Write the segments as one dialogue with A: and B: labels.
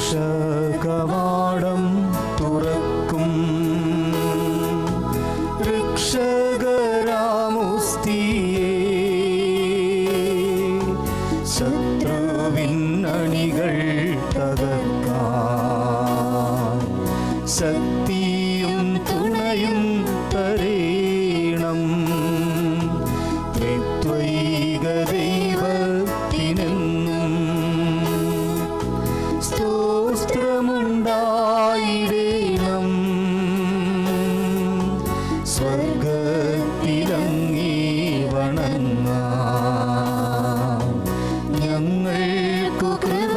A: രക്ഷകവാടം തുറക്കും രക്ഷകരാമുസ്തിയേ ശത്രുവിൻ അണികൾ തകർക്കാൻ ശക്തിയും തുണയും തരേണം ത്രിത്വൈക ദൈവത്തിനെന്നും സ്തോത്രമുണ്ടായിടേണം സ്വർഗത്തിലങ്ങേ വണങ്ങാം ഞങ്ങൾക്കു കൃപ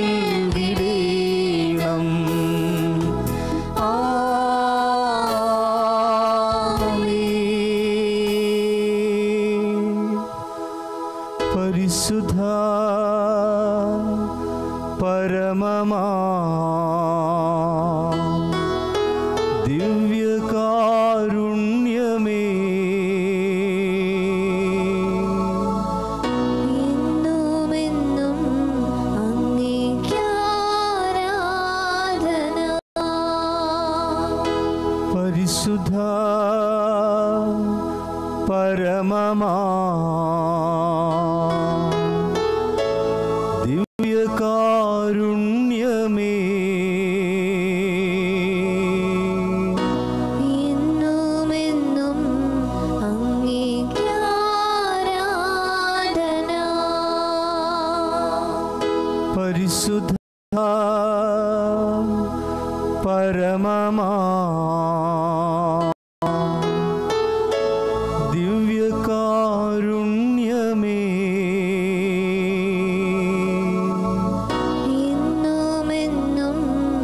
A: നൽകിടേണം ആമേൻ. പരിശുദ്ധ പരമമാ ദിവ്യകാരുണ്യമേ
B: എന്നുമെന്നും അങ്ങേക്കാരാധന
A: പരിശുദ്ധ പരമമാ ദിവ്യകാരുണ്യമേ
B: എന്നുമെന്നും അങ്ങേക്കാരാധന
A: പരിശുദ്ധ പരമമാ ദിവ്യകാരുണ്യമേ
B: എന്നുമെന്നും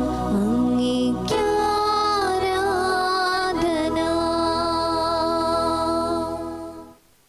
B: അങ്ങേക്കാരാധന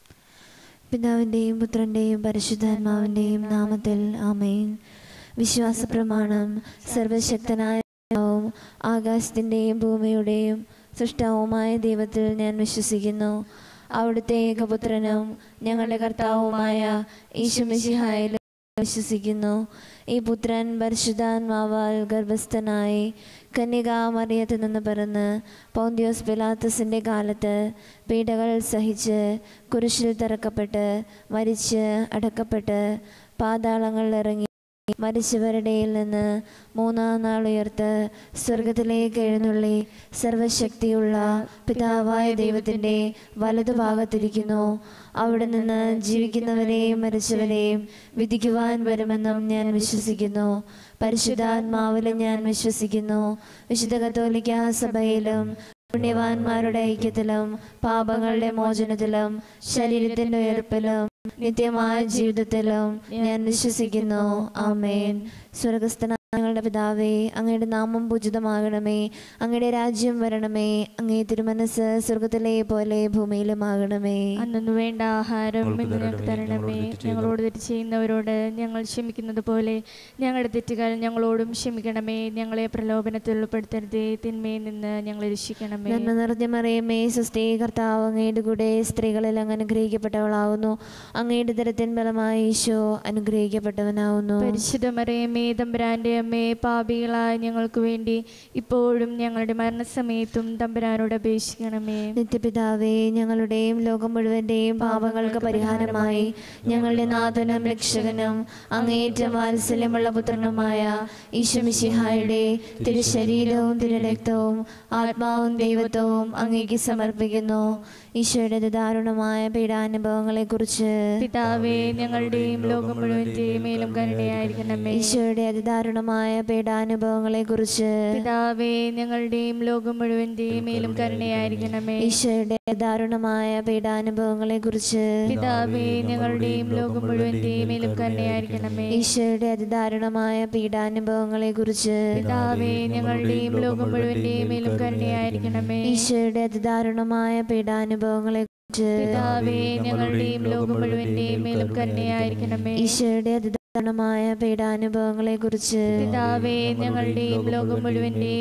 B: പിതാവിൻ്റെയും പുത്രൻ്റെയും പരിശുദ്ധാത്മാവിൻ്റെയും നാമത്തിൽ ആമേൻ വിശ്വാസ പ്രമാണം സർവശക്തനായ പിതാവും ആകാശത്തിൻ്റെയും ഭൂമിയുടെയും സൃഷ്ടാവുമായ ദൈവത്തിൽ ഞാൻ വിശ്വസിക്കുന്നു അവിടുത്തെ ഏകപുത്രനും ഞങ്ങളുടെ കർത്താവുമായ ഈശുമിശിഹായിലും വിശ്വസിക്കുന്നു ഈ പുത്രൻ പരിശുദ്ധാത്മാവാൽ ഗർഭസ്ഥനായി കന്യകാമറിയത്ത് നിന്ന് പിറന്ന് പൗന്തിയോസ് പിലാത്തസിൻ്റെ കാലത്ത് പീഡകൾ സഹിച്ച് കുരിശിൽ തറക്കപ്പെട്ട് മരിച്ച് അടക്കപ്പെട്ട് പാതാളങ്ങളിൽ ഇറങ്ങി മരിച്ചവരുടെ ഇടയിൽ നിന്ന് മൂന്നാം നാൾ ഉയർത്ത് സ്വർഗത്തിലേക്ക് എഴുന്നള്ളി സർവശക്തിയുള്ള പിതാവായ ദൈവത്തിൻ്റെ വലതുഭാഗത്തിരിക്കുന്നു അവിടെ നിന്ന് ജീവിക്കുന്നവരെയും മരിച്ചവരെയും വിധിക്കുവാൻ വരുമെന്നും ഞാൻ വിശ്വസിക്കുന്നു പരിശുദ്ധാത്മാവിലും ഞാൻ വിശ്വസിക്കുന്നു വിശുദ്ധ കത്തോലിക്ക സഭയിലും പുണ്യവാന്മാരുടെ ഐക്യത്തിലും പാപങ്ങളുടെ മോചനത്തിലും ശരീരത്തിന്റെ ഉയർപ്പിലും നിത്യമായ ജീവിതത്തിലും ഞാൻ വിശ്വസിക്കുന്നു ആമേൻ സ്വർഗസ്ഥന ഞങ്ങളുടെ പിതാവേ അങ്ങയുടെ നാമം പൂജിതമാകണമേ അങ്ങയുടെ രാജ്യം വരണമേ അങ്ങേ തിരുമനസ് സ്വർഗത്തിലെ പോലെ ഭൂമിയിലുമാകണമേ
C: അന്നു വേണ്ട ആഹാരം ഇന്ന് ഞങ്ങൾക്ക് തരണമേ ഞങ്ങളോട് തെറ്റ് ചെയ്യുന്നവരോട് ഞങ്ങൾ ക്ഷമിക്കുന്നത് പോലെ ഞങ്ങളുടെ തെറ്റുകൾ ഞങ്ങളോടും ക്ഷമിക്കണമേ ഞങ്ങളെ പ്രലോഭനത്തിൽ ഉൾപ്പെടുത്തരുതേ തിന്മയിൽ നിന്ന് ഞങ്ങളെ രക്ഷിക്കണമേ
B: നന്മ നിറഞ്ഞ മറിയമേ സുസ്ഥീ കർത്താവ് അങ്ങയുടെ കൂടെ സ്ത്രീകളിൽ അങ്ങ് അനുഗ്രഹിക്കപ്പെട്ടവളാവുന്നു അങ്ങയുടെ ദരത്തിൻ ഫലമായി ഈശോ അനുഗ്രഹിക്കപ്പെട്ടവനാവുന്നു
C: പരിശുദ്ധ മറിയമേ തമ്പുരാന്റെ അമ്മേ പാപികളായ ഞങ്ങൾക്ക് വേണ്ടി ഇപ്പോഴും ഞങ്ങളുടെ മരണസമയത്തും തമ്പുരാനോട് അപേക്ഷിക്കണമേ
B: നിത്യപിതാവേ ഞങ്ങളുടെയും ലോകം മുഴുവന്റെയും പാപങ്ങൾക്ക് പരിഹാരമായി ഞങ്ങളുടെ നാഥനും രക്ഷകനും അങ്ങേറ്റം വാത്സല്യമുള്ള പുത്രനുമായ ഈശ്വമിശിഹായുടെ തിരുശരീരവും തിരുരക്തവും ആത്മാവും ദൈവത്വവും അങ്ങേക്ക് സമർപ്പിക്കുന്നു ഈശോയുടെ ദാരുണമായ പീഡാനുഭവങ്ങളെക്കുറിച്ച്
C: പിതാവേ ഞങ്ങളുടെയും ലോകം മുഴുവന്റെയും മേലും കരുണയായിരിക്കണമേ
B: ഈശോയുടെ അതിദാരുണമായ പീഡാനുഭവങ്ങളെക്കുറിച്ച്
C: പിതാവേ ഞങ്ങളുടെയും ലോകം മുഴുവന്റെയും മേലും കരുണയായിരിക്കണമേ
B: ഈശോയുടെ ദാരുണമായ പീഡാനുഭവങ്ങളെക്കുറിച്ച്
C: പിതാവേ ഞങ്ങളുടെയും ലോകം മുഴുവന്റെയും മേലും കരുണയായിരിക്കണമേ
B: ഈശോയുടെ അതിദാരുണമായ പീഡാനുഭവങ്ങളെക്കുറിച്ച്
C: പിതാവേ ഞങ്ങളുടെയും ലോകം മുഴുവന്റെയും മേലും കരുണയായിരിക്കണമേ
B: ഈശോയുടെ അതിദാരുണമായ പീഡാനുഭവങ്ങളെക്കുറിച്ച്
C: പിതാവേ ഞങ്ങളുടെയും ലോകം മുഴുവന്റെയും മേലും കരുണയായിരിക്കണമേ
B: ഈശോയുടെ അതിദാരുണമായ പീഡാനുഭവങ്ങളെക്കുറിച്ച്
C: പിതാവേ ഞങ്ങളുടെയും ലോകം മുഴുവന്റെയും മേലും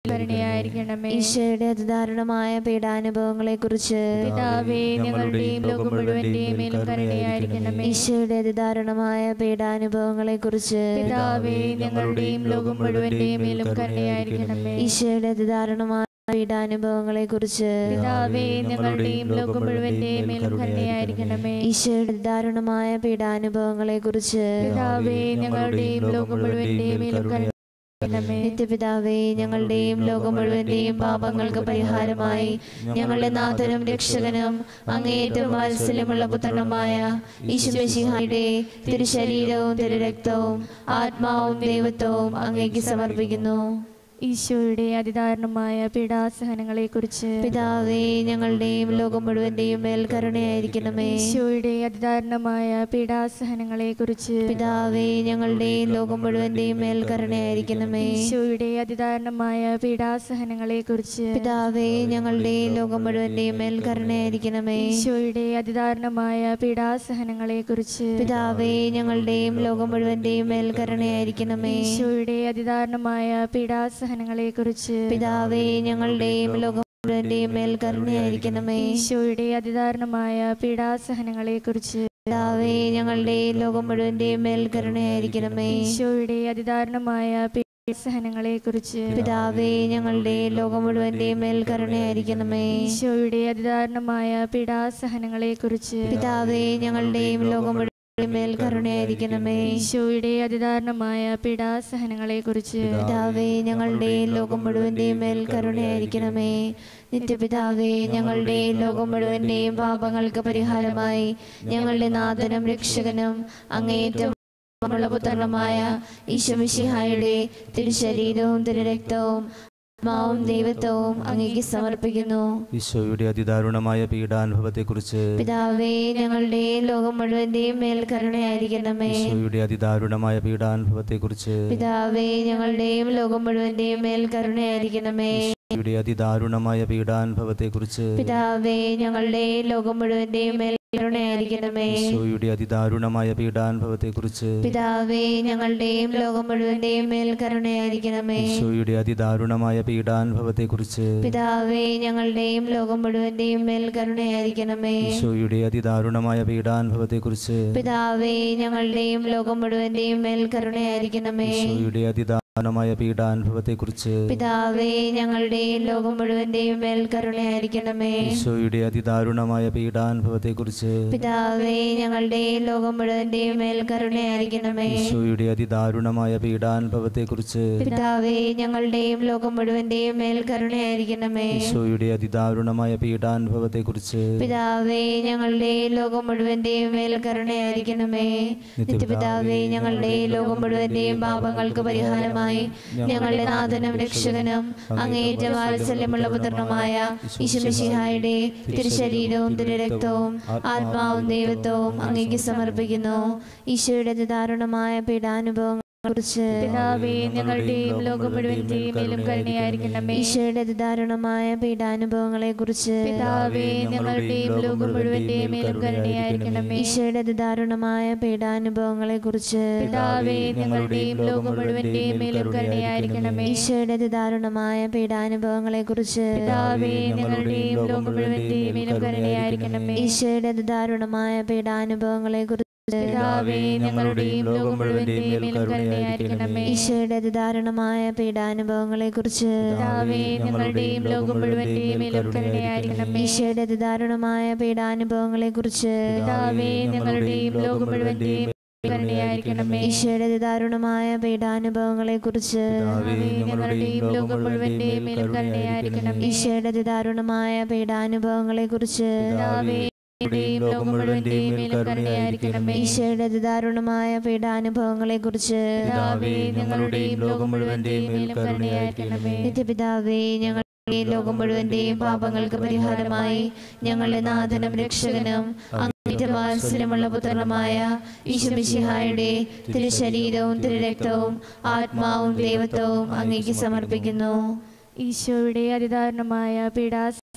C: കരുണയായിരിക്കണമേ
B: ഈശോയുടെ അതിദാരുണമായ പീഡാനുഭവങ്ങളെക്കുറിച്ച്
C: പിതാവേ ഞങ്ങളുടെയും ലോകം മുഴുവന്റെയും മേലും കരുണയായിരിക്കണമേ
B: ഈശോയുടെ അതിദാരുണമായ പീഡാനുഭവങ്ങളെക്കുറിച്ച്
C: പിതാവേ ഞങ്ങളുടെയും ലോകം മുഴുവന്റെയും മേലും കരുണയായിരിക്കണമേ
B: ഈശോയുടെ അതിദാരുണമായ പീഡാനുഭവങ്ങളെക്കുറിച്ച്
C: പിതാവേ ഞങ്ങളുടെയും ലോകം മുഴുവന്റെയും മേലും കരുണയായിരിക്കണമേ
B: ഈശോയുടെ ദാരുണമായ പീഡാനുഭവങ്ങളെക്കുറിച്ച്
C: പിതാവേ ഞങ്ങളുടെയും ലോകം മുഴുവന്റെയും മേലും കരുണയായിരിക്കണമേ
B: നിത്യപിതാവേ ഞങ്ങളുടെയും ലോകം മുഴുവന്റെയും പാപങ്ങൾക്ക് പരിഹാരമായി ഞങ്ങളുടെ നാഥനും രക്ഷകനും അങ്ങേയറ്റം വാത്സല്യമുള്ള പുത്രനുമായ ഈശ്വരശിഹായുടെ തിരുശരീരവും തിരുരക്തവും ആത്മാവും ദൈവത്വവും അങ്ങേക്ക് സമർപ്പിക്കുന്നു
C: ഈശോയുടെ അതിദാരുണമായ പീഡാസഹനങ്ങളെക്കുറിച്ച്
B: പിതാവേ ഞങ്ങളുടെയും ലോകം മുഴുവന്റെയും മേൽ കരുണയായിരിക്കണമേ
C: ഈശോയുടെ അതിദാരുണമായ പീഡാസഹനങ്ങളെക്കുറിച്ച്
B: പിതാവേ ഞങ്ങളുടെയും ലോകം മുഴുവന്റെയും മേൽ കരുണയായിരിക്കണമേ
C: ഈശോയുടെ അതിദാരുണമായ പീഡാസഹനങ്ങളെക്കുറിച്ച്
B: പിതാവേ ഞങ്ങളുടെയും ലോകം മുഴുവന്റെയും മേൽ കരുണയായിരിക്കണമേ
C: ഈശോയുടെ അതിദാരുണമായ പീഡാസഹനങ്ങളെക്കുറിച്ച്
B: പിതാവേ ഞങ്ങളുടെയും ലോകം മുഴുവന്റെയും മേൽ കരുണയായിരിക്കണമേ
C: ഈശോയുടെ അതിദാരുണമായ പീഡാസഹനങ്ങളെക്കുറിച്ച്
B: പിതാവേ ഞങ്ങളുടെയും ലോകം മുഴുവന്റെയും മേൽ കരുണയായിരിക്കണമേ
C: ഈശോയുടെ അതിദാരുണമായ പീഡാസഹനങ്ങളെക്കുറിച്ച്
B: പിതാവേ ഞങ്ങളുടെയും ലോകം മുഴുവന്റെയും മേൽ കരുണയായിരിക്കണമേ
C: ഈശോയുടെ അതിദാരുണമായ പീഡാസഹനങ്ങളെക്കുറിച്ച്
B: പിതാവേ ഞങ്ങളുടെയും ലോകം മുഴുവന്റെയും മേൽ കരുണയായിരിക്കണമേ
C: ഈശോയുടെ അതിദാരുണമായ പീഡാസഹനങ്ങളെക്കുറിച്ച്
B: പിതാവേ ഞങ്ങളുടെയും ലോകം മുഴുവന്റെയും മേൽ കരുണയായിരിക്കണമേ
C: ഈശോയുടെ അതിദാരുണമായ പീഡാസഹനങ്ങളെക്കുറിച്ച്
B: പിതാവേ ഞങ്ങളുടെയും ലോകം മുഴുവന്റെയും മേൽ കരുണയായിരിക്കണമേ നിത്യപിതാവേ ഞങ്ങളുടെയും ലോകം മുഴുവന്റെയും പാപങ്ങൾക്ക് പരിഹാരമായി ഞങ്ങളുടെ നാഥനും രക്ഷകനും അങ്ങേയറ്റം ഉള്ള പുത്രനുമായ ഈശോമിശിഹായുടെ തിരുശരീരവും തിരുരക്തവും ആത്മാവും ദൈവത്വവും അങ്ങേക്ക് സമർപ്പിക്കുന്നു
A: ഈശോയുടെ അതിദാരുണമായ പീഡാനുഭവത്തെക്കുറിച്ച്
B: പിതാവേ ഞങ്ങളുടെയും ലോകം മുഴുവന്റെയും മേൽ കരുണയായിരിക്കണമേ
A: ഈശോയുടെ അതിദാരുണമായ പീഡാനുഭവത്തെക്കുറിച്ച്
B: പിതാവേ ഞങ്ങളുടെയും ലോകം മുഴുവന്റെയും മേൽ കരുണയായിരിക്കണമേ
A: ഈശോയുടെ അതിദാരുണമായ പീഡാനുഭവത്തെക്കുറിച്ച്
B: പിതാവേ ഞങ്ങളുടെയും ലോകം മുഴുവന്റെയും മേൽ കരുണയായിരിക്കണമേ
A: ഈശോയുടെ അതിദാരുണമായ പീഡാനുഭവത്തെക്കുറിച്ച്
B: പിതാവേ ഞങ്ങളുടെയും ലോകം മുഴുവന്റെയും മേൽ കരുണയായിരിക്കണമേ
A: ഈശോയുടെ അതിദാരുണമായ പീഡാനുഭവത്തെക്കുറിച്ച്
B: പിതാവേ ഞങ്ങളുടെയും ലോകം മുഴുവന്റെയും മേൽ കരുണയായിരിക്കണമേ
A: ഈശോയുടെ അതിദാരുണമായ പീഡാനുഭവത്തെക്കുറിച്ച്
B: പിതാവേ ഞങ്ങളുടെയും ലോകം മുഴുവന്റെയും മേൽ കരുണയായിരിക്കണമേ
A: ഈശോയുടെ അതിദാരുണമായ പീഡാനുഭവത്തെക്കുറിച്ച്
B: പിതാവേ ഞങ്ങളുടെയും ലോകം മുഴുവന്റെയും മേൽ കരുണയായിരിക്കണമേ
A: ഈശോയുടെ അതിദാരുണമായ പീഡാനുഭവത്തെക്കുറിച്ച്
B: പിതാവേ ഞങ്ങളുടെയും ലോകം മുഴുവന്റെയും മേൽ കരുണയായിരിക്കണമേ
A: ഈശോയുടെ അതിദാരുണമായ പീഡാനുഭവത്തെക്കുറിച്ച്
B: പിതാവേ ഞങ്ങളുടെയും ലോകം മുഴുവന്റെയും മേൽ കരുണയായിരിക്കണമേ
A: ഈശോയുടെ അതിദാരുണമായ പീഡാനുഭവത്തെക്കുറിച്ച്
B: പിതാവേ ഞങ്ങളുടെയും ലോകം മുഴുവന്റെയും മേൽ കരുണയായിരിക്കണമേ നിത്യപിതാവേ ഞങ്ങളുടെയും ലോകം മുഴുവന്റെയും പാപങ്ങൾക്ക് പരിഹാരമായി ഞങ്ങളുടെ നാഥനും രക്ഷകനും അങ്ങേറ്റ വാത്സല്യമുള്ള പുത്രനുമായ ഈശുമിശിഹായുടെ തിരുശരീരവും തിരുരക്തവും ആത്മാവും ദൈവത്വവും അങ്ങേക്ക് സമർപ്പിക്കുന്നു ഈശോയുടെ ദാരുണമായ പീഡാനുഭവങ്ങളെ കുറിച്ച്
C: പിതാവേ ഞങ്ങളുടെയും ലോകം മുഴുവന്റെയും മേലും കരുണയായിരിക്കണമേ
B: ഈശോയുടെ ദാരുണമായ പീഡാനുഭവങ്ങളെ കുറിച്ച്
C: പിതാവേ ഞങ്ങളുടെയും ലോകം മുഴുവന്റെയും മേലും കരുണയായിരിക്കണമേ
B: ഈശോയുടെ ദാരുണമായ പീഡാനുഭവങ്ങളെ കുറിച്ച്
C: പിതാവേ ഞങ്ങളുടെയും ലോകം മുഴുവന്റെയും മേലും കരുണയായിരിക്കണമേ
B: ഈശോയുടെ ദാരുണമായ പീഡാനുഭവങ്ങളെ കുറിച്ച്
C: പിതാവേ ഞങ്ങളുടെയും ലോകം മുഴുവന്റെയും മേലും കരുണയായിരിക്കണമേ
B: ഈശോയുടെ ദാരുണമായ പീഡാനുഭവങ്ങളെ കുറിച്ച്
C: പിതാവേ ഞങ്ങളുടെയും ലോകം മുഴുവന്റെയും മേലും കരുണയായിരിക്കണമേ
B: ഈശോയുടെ ദാരുണമായ പീഡാനുഭവങ്ങളെ കുറിച്ച്
C: പിതാവേ ഞങ്ങളുടെയും ലോകം മുഴുവന്റെയും മേലും കരുണയായിരിക്കണമേ
B: ഈശോയുടെ ദാരുണമായ പീഡാനുഭവങ്ങളെ കുറിച്ച്
C: പിതാവേ ഞങ്ങളുടെയും ലോകം മുഴുവന്റെയും കരുണയായിരിക്കണമേ
B: ഈശോയുടെ ദാരുണമായ പീഡാനുഭവങ്ങളെ കുറിച്ച്
C: പിതാവേ ഞങ്ങളുടെയും ലോകം മുഴുവന്റെയും മേലും കരുണയായിരിക്കണമേ
B: ഈശോയുടെ ദാരുണമായ പീഡാനുഭവങ്ങളെ കുറിച്ച്
C: പിതാവേ ഞങ്ങളുടെയും ലോകം മുഴുവന്റെയും മേലും കരുണയായിരിക്കണമേ
B: ഈശോയുടെ ദാരുണമായ പീഡാനുഭവങ്ങളെ കുറിച്ച്
C: പിതാവേ ഞങ്ങളുടെയും ലോകം മുഴുവന്റെയും മേലും കരുണയായിരിക്കണമേ
B: നിത്യപിതാവേ ഞങ്ങളുടെ ലോകം മുഴുവന്റെയും പാപങ്ങൾക്ക് പരിഹാരമായി ഞങ്ങളുടെ നാഥനും രക്ഷകനും അങ്ങേറ്റ വാത്സല്യമുള്ള പുത്രനുമായ ഈശുമിശിഹായുടെ തിരുശരീരവും തിരുരക്തവും ആത്മാവും ദൈവത്വവും അങ്ങേക്ക് സമർപ്പിക്കുന്നു
C: ഈശോയുടെ അതിദാരുണമായ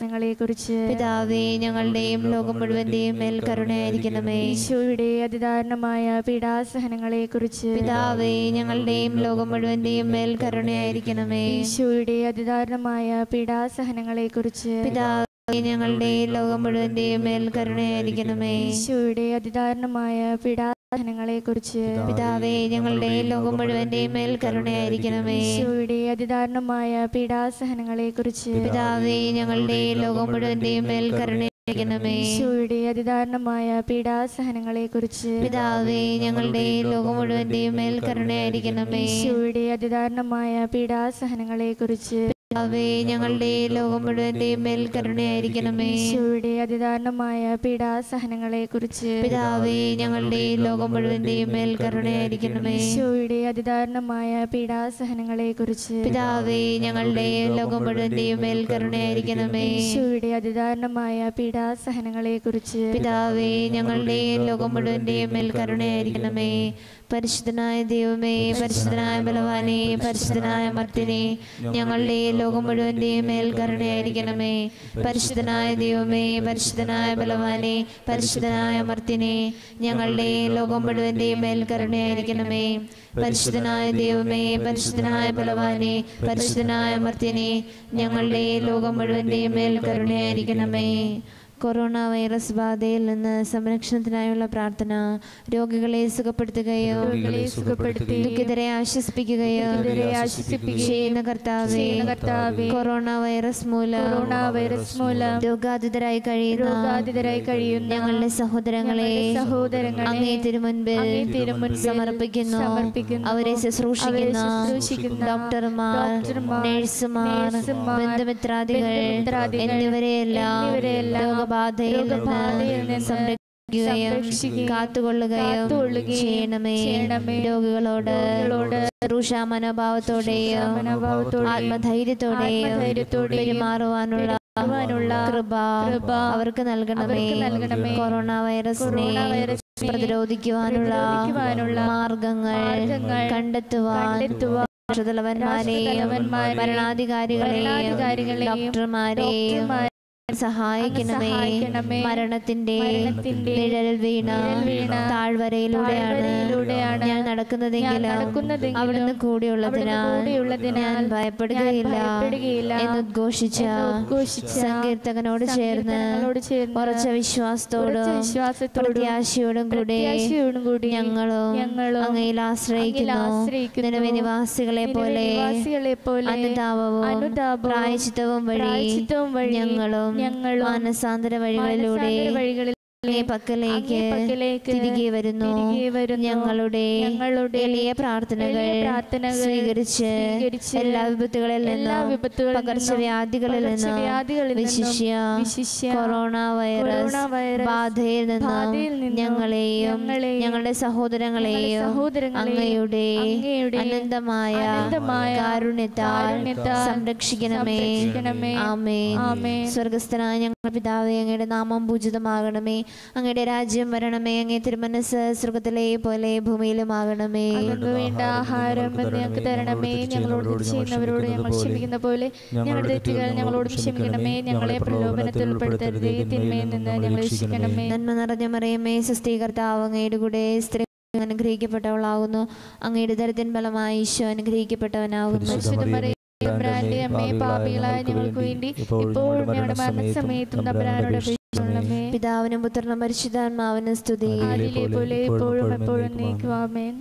C: ഞങ്ങളെക്കുറിച്ച്
B: പിതാവേ ഞങ്ങളുടെയും ലോകം മുഴുവന്റെയും മേൽ കരുണയായിരിക്കണമേ
C: ഈശോയുടെ അതിദാരുണമായ പീഡാസഹനങ്ങളെക്കുറിച്ച്
B: പിതാവേ ഞങ്ങളുടെയും ലോകം മുഴുവന്റെയും മേൽ കരുണയായിരിക്കണമേ
C: ഈശോയുടെ അതിദാരുണമായ പീഡാസഹനങ്ങളെക്കുറിച്ച്
B: പിതാവേ ഞങ്ങളുടെയും ലോകം മുഴുവന്റെയും മേൽ കരുണയായിരിക്കണമേ
C: ഈശോയുടെ അതിദാരുണമായ പീഡാസഹനങ്ങളെക്കുറിച്ച്
B: പിതാവേ ഞങ്ങളുടെയും ലോകം മുഴുവന്റെയും മേൽ കരുണയായിരിക്കണമേ
C: ഈശോയുടെ അതിദാരുണമായ പീഡാസഹനങ്ങളെക്കുറിച്ച്
B: പിതാവേ ഞങ്ങളുടെയും ലോകം മുഴുവന്റെയും മേൽ കരുണയായിരിക്കണമേ
C: ഈശോയുടെ അതിദാരുണമായ പീഡാസഹനങ്ങളെക്കുറിച്ച്
B: പിതാവേ ഞങ്ങളുടെയും ലോകം മുഴുവന്റെയും മേൽ കരുണയായിരിക്കണമേ
C: ഈശോയുടെ അതിദാരുണമായ പീഡാസഹനങ്ങളെക്കുറിച്ച്
B: പിതാവേ ഞങ്ങളുടെയും ലോകം മുഴുവന്റെയും മേൽ കരുണയായിരിക്കണമേ
C: ഈശോയുടെ അതിദാരുണമായ പീഡാസഹനങ്ങളെക്കുറിച്ച്
B: പിതാവേ ഞങ്ങളുടെയും ലോകം മുഴുവന്റെയും മേൽ കരുണയായിരിക്കണമേ
C: ഈശോയുടെ അതിദാരുണമായ പീഡാസഹനങ്ങളെക്കുറിച്ച്
B: പിതാവേ ഞങ്ങളുടെയും ലോകം മുഴുവന്റെയും മേൽ കരുണയായിരിക്കണമേ
C: ഈശോയുടെ അതിദാരുണമായ പീഡാസഹനങ്ങളെക്കുറിച്ച്
B: പിതാവേ ഞങ്ങളുടെയും ലോകം മുഴുവന്റെയും മേൽ കരുണയായിരിക്കണമേ പരിശുദ്ധനായ ദൈവമേ പരിശുദ്ധനായ ബലവാനെ പരിശുദ്ധനായ മർത്തിനെ ഞങ്ങളുടെയും ലോകം മുഴുവന്റെയും മേൽ കരുണയായിരിക്കണമേ പരിശുദ്ധനായ ദൈവമേ പരിശുദ്ധനായ ബലവാനെ പരിശുദ്ധനായ മർത്തിനെ ഞങ്ങളുടെയും ലോകം മുഴുവന്റെയും മേൽ കരുണയായിരിക്കണമേ പരിശുദ്ധനായ ദൈവമേ പരിശുദ്ധനായ ബലവാനെ പരിശുദ്ധനായ മർത്തിനെ ഞങ്ങളുടെയും ലോകം മുഴുവന്റെയും മേൽ കരുണയായിരിക്കണമേ കൊറോണ വൈറസ് ബാധയിൽ നിന്ന് സംരക്ഷണത്തിനായുള്ള പ്രാർത്ഥന രോഗികളെ സുഖപ്പെടുത്തുകയോ
C: രോഗികളെ സുഖപ്പെടുത്തി
B: ദുഃഖിതരെ ആശ്വസിപ്പിക്കുകയോ
C: ദുഃഖിതരെ ആശ്വസിപ്പിക്കുകയോ
B: ചെയ്യുന്ന കർത്താവേ
C: ചെയ്യുന്ന കർത്താവേ,
B: കൊറോണ വൈറസ് മൂലം
C: കൊറോണ വൈറസ് മൂലം
B: രോഗാധിതരായി കഴിയുന്ന
C: രോഗാധിതരായി കഴിയുന്ന
B: ഞങ്ങളുടെ സഹോദരങ്ങളെ
C: ഞങ്ങളുടെ സഹോദരങ്ങളെ
B: അങ്ങേ തിരുമുൻപിൽ
C: അങ്ങേ തിരുമുൻപിൽ
B: സമർപ്പിക്കുന്നു
C: സമർപ്പിക്കുന്നു.
B: അവരെ ശുശ്രൂഷിക്കുന്ന
C: അവരെ ശുശ്രൂഷിക്കുന്ന
B: ഡോക്ടർമാർ
C: ഡോക്ടർമാർ,
B: നഴ്സുമാർ
C: നഴ്സുമാർ,
B: ബന്ധുമിത്രാദികൾ
C: ബന്ധുമിത്രാദികൾ
B: എന്നിവരെയെല്ലാം
C: എന്നിവരെയെല്ലാം
B: രോഗബാധയിൽ
C: രോഗബാധയിൽ
B: നിന്ന്
C: നിന്ന്
B: സംരക്ഷിക്കുകയും
C: സംരക്ഷിക്കുകയും
B: കാത്തുകൊള്ളുകയും
C: കാത്തുകൊള്ളുകയും
B: ചെയ്യണമേ
C: ചെയ്യണമേ.
B: രോഗികളോട്
C: രോഗികളോട്
B: ശുശ്രൂഷ മനോഭാവത്തോടെയും
C: മനോഭാവത്തോടെയും
B: ആത്മധൈര്യത്തോടെയും
C: ആത്മധൈര്യത്തോടെയും
B: പെരുമാറുവാനുള്ള
C: പെരുമാറുവാനുള്ള
B: കൃപ
C: കൃപ
B: അവർക്ക് നൽകണമേ
C: അവർക്ക് നൽകണമേ.
B: കൊറോണ വൈറസിനെ
C: കൊറോണ വൈറസിനെ
B: പ്രതിരോധിക്കുവാനുള്ള
C: പ്രതിരോധിക്കുവാനുള്ള
B: മാർഗങ്ങൾ
C: മാർഗങ്ങൾ
B: കണ്ടെത്തുവാൻ
C: കണ്ടെത്തുവാൻ
B: രാഷ്ട്രതലവന്മാരെയും
C: രാഷ്ട്രതലവന്മാരെയും
B: ഭരണാധികാരികളെയും
C: ഭരണാധികാരികളെയും
B: ഡോക്ടർമാരെയും
C: ഡോക്ടർമാരെയും
B: സഹായിക്കണമേ
C: സഹായിക്കണമേ.
B: മരണത്തിന്റെ
C: മരണത്തിന്റെ
B: നിഴൽ വീണ
C: നിഴൽ വീണ
B: താഴ്വരയിലൂടെയാണ്
C: താഴ്വരയിലൂടെയാണ്
B: ഞാൻ നടക്കുന്നതെങ്കിലും
C: ഞാൻ നടക്കുന്നതെങ്കിലും
B: അവിടുന്ന് കൂടിയുള്ളതിനാൽ
C: അവിടുന്ന് കൂടിയുള്ളതിനാൽ
B: ഞാൻ ഭയപ്പെടുകയില്ല
C: ഞാൻ ഭയപ്പെടുകയില്ല
B: എന്നുദ്ഘോഷിച്ച
C: എന്ന് ഉദ്ഘോഷിച്ച
B: സങ്കീർത്തകനോട് ചേർന്ന്
C: സങ്കീർത്തനങ്ങളോട് ചേർന്ന്
B: ഉറച്ച വിശ്വാസത്തോടും
C: ഉറച്ച വിശ്വാസത്തോടും
B: പ്രത്യാശയോടും കൂടി
C: പ്രത്യാശയോടും കൂടി
B: ഞങ്ങളും
C: ഞങ്ങളും
B: അങ്ങയിൽ ആശ്രയിക്കുന്നു
C: അങ്ങയിൽ ആശ്രയിക്കുന്നു.
B: നിലവിലെ നിവാസികളെ പോലെ
C: നിവാസികളെ പോലെ
B: അനുതാപവും
C: അനുതാപവും
B: പ്രായച്ചിത്തവും വഴി
C: പ്രായശ്ചിത്തവും വഴി
B: ഞങ്ങളും
C: ഞങ്ങളും
B: മാനസാന്തര വഴികളിലൂടെ
C: മാനസാന്തര വഴികളിൽ
B: അങ്ങേ പക്കലേക്ക്
C: അങ്ങേ പക്കലേക്ക്
B: തിരികെ വരുന്നു
C: തിരികെ വരുന്നു.
B: ഞങ്ങളുടെ
C: ഞങ്ങളുടെ
B: എളിയ പ്രാർത്ഥനകൾ
C: എളിയ പ്രാർത്ഥനകൾ
B: സ്വീകരിച്ച്
C: സ്വീകരിച്ച്
B: എല്ലാ വിപത്തുകളിൽ
C: എല്ലാ
B: നിന്നും
C: വിപത്തുകളിൽ നിന്നും
B: പകർച്ചവ്യാധികളിൽ നിന്നും
C: പകർച്ചവ്യാധികളിൽ നിന്നും
B: വിശിഷ്യ
C: വിശിഷ്യ
B: കൊറോണ വൈറസ്
C: കൊറോണ വൈറസ്
B: ബാധയിൽ
C: ബാധയിൽ
B: നിന്നും
C: നിന്നും
B: ഞങ്ങളെയും
C: ഞങ്ങളെയും
B: ഞങ്ങളുടെ സഹോദരങ്ങളെയും
C: ഞങ്ങളുടെ സഹോദരങ്ങളെയും
B: അങ്ങയുടെ
C: അങ്ങയുടെ
B: അനന്തമായ
C: അനന്തമായ
B: കാരുണ്യത്താൽ
C: കാരുണ്യത്താൽ
B: സംരക്ഷിക്കണമേ
C: സംരക്ഷിക്കണമേ.
B: ആമേൻ
C: ആമേൻ.
B: സ്വർഗസ്ഥനായ ഞങ്ങളുടെ പിതാവേ അങ്ങയുടെ നാമം പൂജിതമാകണമേ അങ്ങയുടെ രാജ്യം വരണമേ അങ്ങേ തിരുമനസ് സ്വർഗത്തിലെ പോലെ ഭൂമിയിലുമാകണമേ
C: ഞങ്ങൾക്ക് വേണ്ട ആഹാരം എന്ന് ഞങ്ങൾക്ക് തരണമേ ഞങ്ങളോട് തെറ്റ് ചെയ്യുന്നവരോട് ഞങ്ങൾ ക്ഷമിക്കുന്ന പോലെ ഞങ്ങളുടെ തെറ്റുകൾ ഞങ്ങളോടും ക്ഷമിക്കണമേ ഞങ്ങളെ പ്രലോഭനത്തിൽ ഉൾപ്പെടുത്തരുതേ തിന്മയിൽ നിന്ന് ഞങ്ങളെ രക്ഷിക്കണമേ
B: നന്മ നിറഞ്ഞ മറിയമേ സുസ്ഥീകർത്താവ് അങ്ങയുടെ കൂടെ സ്ത്രീ അനുഗ്രഹിക്കപ്പെട്ടവളാകുന്നു അങ്ങയുടെ ദരിദ്രൻ ഫലമായി ഈശോ അനുഗ്രഹിക്കപ്പെട്ടവനാകുന്നു
C: പരിശുദ്ധ മറിയം തമ്പുരാന്റെ അമ്മയെ പാപികളായ ഞങ്ങൾക്ക് വേണ്ടി ഇപ്പോഴും ഞങ്ങളുടെ മരണസമയത്തും തമ്പുരാനോട് അപേക്ഷിക്കണമേ
B: പിതാവിനും പുത്രനും പരിശുദ്ധാത്മാവിനും സ്തുതി
C: ആദിയിലെ പോലെ ഇപ്പോഴും എപ്പോഴും നീക്കുവാമേൻ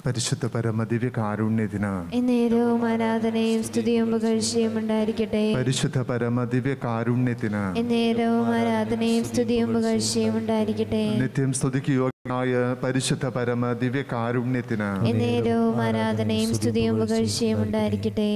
D: പരിശുദ്ധ പരമദിവ്യ കാരുണ്യത്തിന്
B: എന്നേരവും ആരാധനയും സ്തുതിയും പുകഴ്ചയും ഉണ്ടായിരിക്കട്ടെ
D: പരിശുദ്ധ പരമദിവ്യ കാരുണ്യത്തിന്
B: എന്നേരവും ആരാധനയും സ്തുതിയും പുകഴ്ചയും ഉണ്ടായിരിക്കട്ടെ
D: നിത്യം സ്തുതിക്ക് യോഗ്യനായ പരിശുദ്ധ പരമ ദിവ്യ കാരുണ്യത്തിന്
B: എന്നേരവും ആരാധനയും സ്തുതിയും പുകഴ്ചയും ഉണ്ടായിരിക്കട്ടെ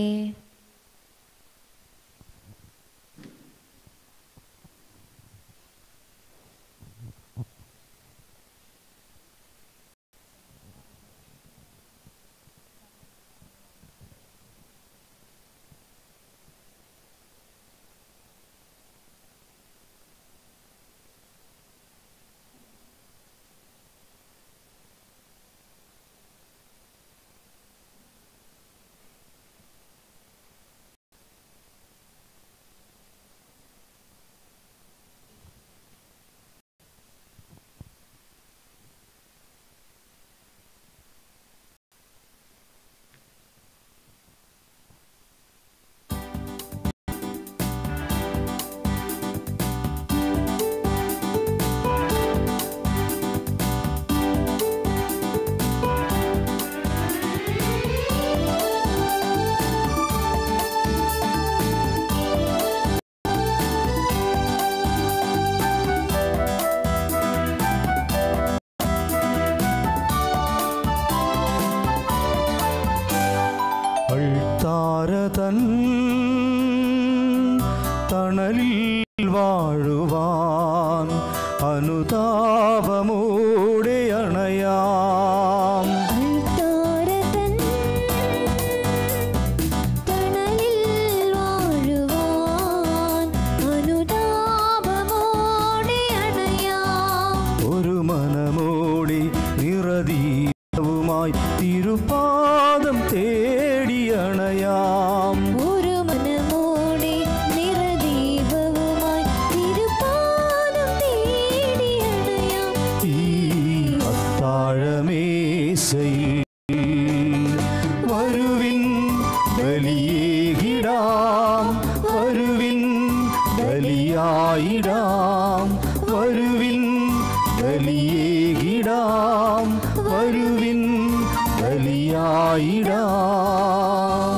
A: അൾത്താരതൻ തണലിൽ വാഴുവാൻ അനുതാപമൂടെ അണയാം
B: അൾത്താരതൻ തണലിൽ വാഴുവാൻ അനുതാപമോടെ അണയാം
A: ഒരു മനമോടി നിറദീപവുമായി തിരുപാദം തേടി അണയാം
B: ഒരു മനമോടെ നിറദീപവുമായി തിരുപ്പാദം തേടി അണയാം
A: ഈ അത്താഴമേശയിൽ വരുവിൻ ബലിയേകിടാം വരുവിൻ ബലിയായിടാം വരുവിൻ ബലിയേകിടാം വരുവിൻ ബലിയായിടാം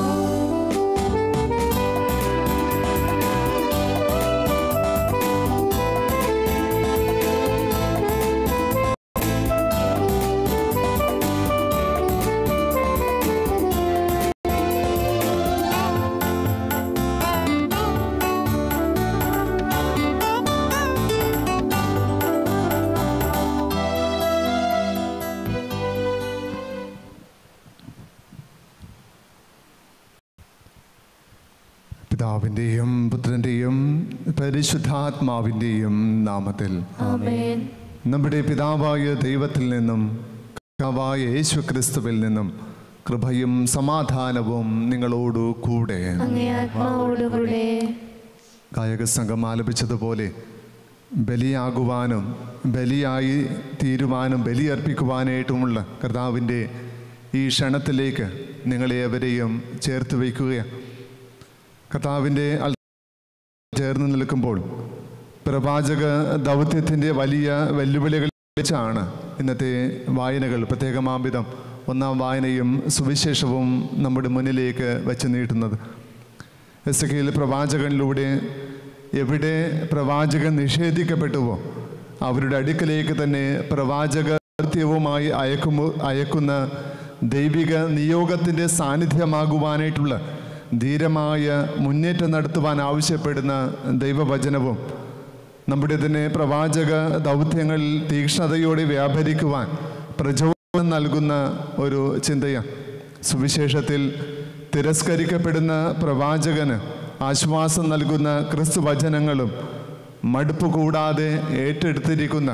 D: പിതാവിൻ്റെയും പുത്രൻ്റെയും പരിശുദ്ധാത്മാവിൻ്റെയും നാമത്തിൽ
B: ആമേൻ
D: നമ്മുടെ പിതാവായ ദൈവത്തിൽ നിന്നും കർത്താവായ യേശു ക്രിസ്തുവിൽ നിന്നും കൃപയും സമാധാനവും നിങ്ങളോടു കൂടെ
B: അങ്ങേ ആത്മാവോടുകൂടെ
D: ഗായക സംഘം ആലപിച്ചതുപോലെ ബലിയാകുവാനും ബലിയായി തീരുവാനും ബലിയർപ്പിക്കുവാനായിട്ടുമുള്ള കർത്താവിൻ്റെ ഈ ക്ഷണത്തിലേക്ക് നിങ്ങളെ എവരെയും ചേർത്ത് വയ്ക്കുകയാണ് കർത്താവിൻ്റെ അൽ ചേർന്ന് നിൽക്കുമ്പോൾ പ്രവാചക ദൗത്യത്തിൻ്റെ വലിയ വെല്ലുവിളികൾ വെച്ചാണ് ഇന്നത്തെ വായനകൾ പ്രത്യേകമാംവിധം ഒന്നാം വായനയും സുവിശേഷവും നമ്മുടെ മുന്നിലേക്ക് വെച്ച് നീട്ടുന്നത് എസ് കെയിൽ പ്രവാചകനിലൂടെ എവിടെ പ്രവാചകൻ നിഷേധിക്കപ്പെട്ടുവോ അവരുടെ അടുക്കലേക്ക് തന്നെ പ്രവാചക കൃത്യവുമായി അയക്കുമോ അയക്കുന്ന ദൈവിക നിയോഗത്തിൻ്റെ സാന്നിധ്യമാകുവാനായിട്ടുള്ള ധീരമായ മുന്നേറ്റം നടത്തുവാൻ ആവശ്യപ്പെടുന്ന ദൈവവചനവും നമ്മുടെ തന്നെ പ്രവാചക ദൗത്യങ്ങൾ തീക്ഷ്ണതയോടെ വ്യാപരിക്കുവാൻ പ്രചോദനം നൽകുന്ന ഒരു ചിന്തയാണ് സുവിശേഷത്തിൽ തിരസ്കരിക്കപ്പെടുന്ന പ്രവാചകന് ആശ്വാസം നൽകുന്ന ക്രിസ്തു വചനങ്ങളും മടുപ്പ് കൂടാതെ ഏറ്റെടുത്തിരിക്കുന്ന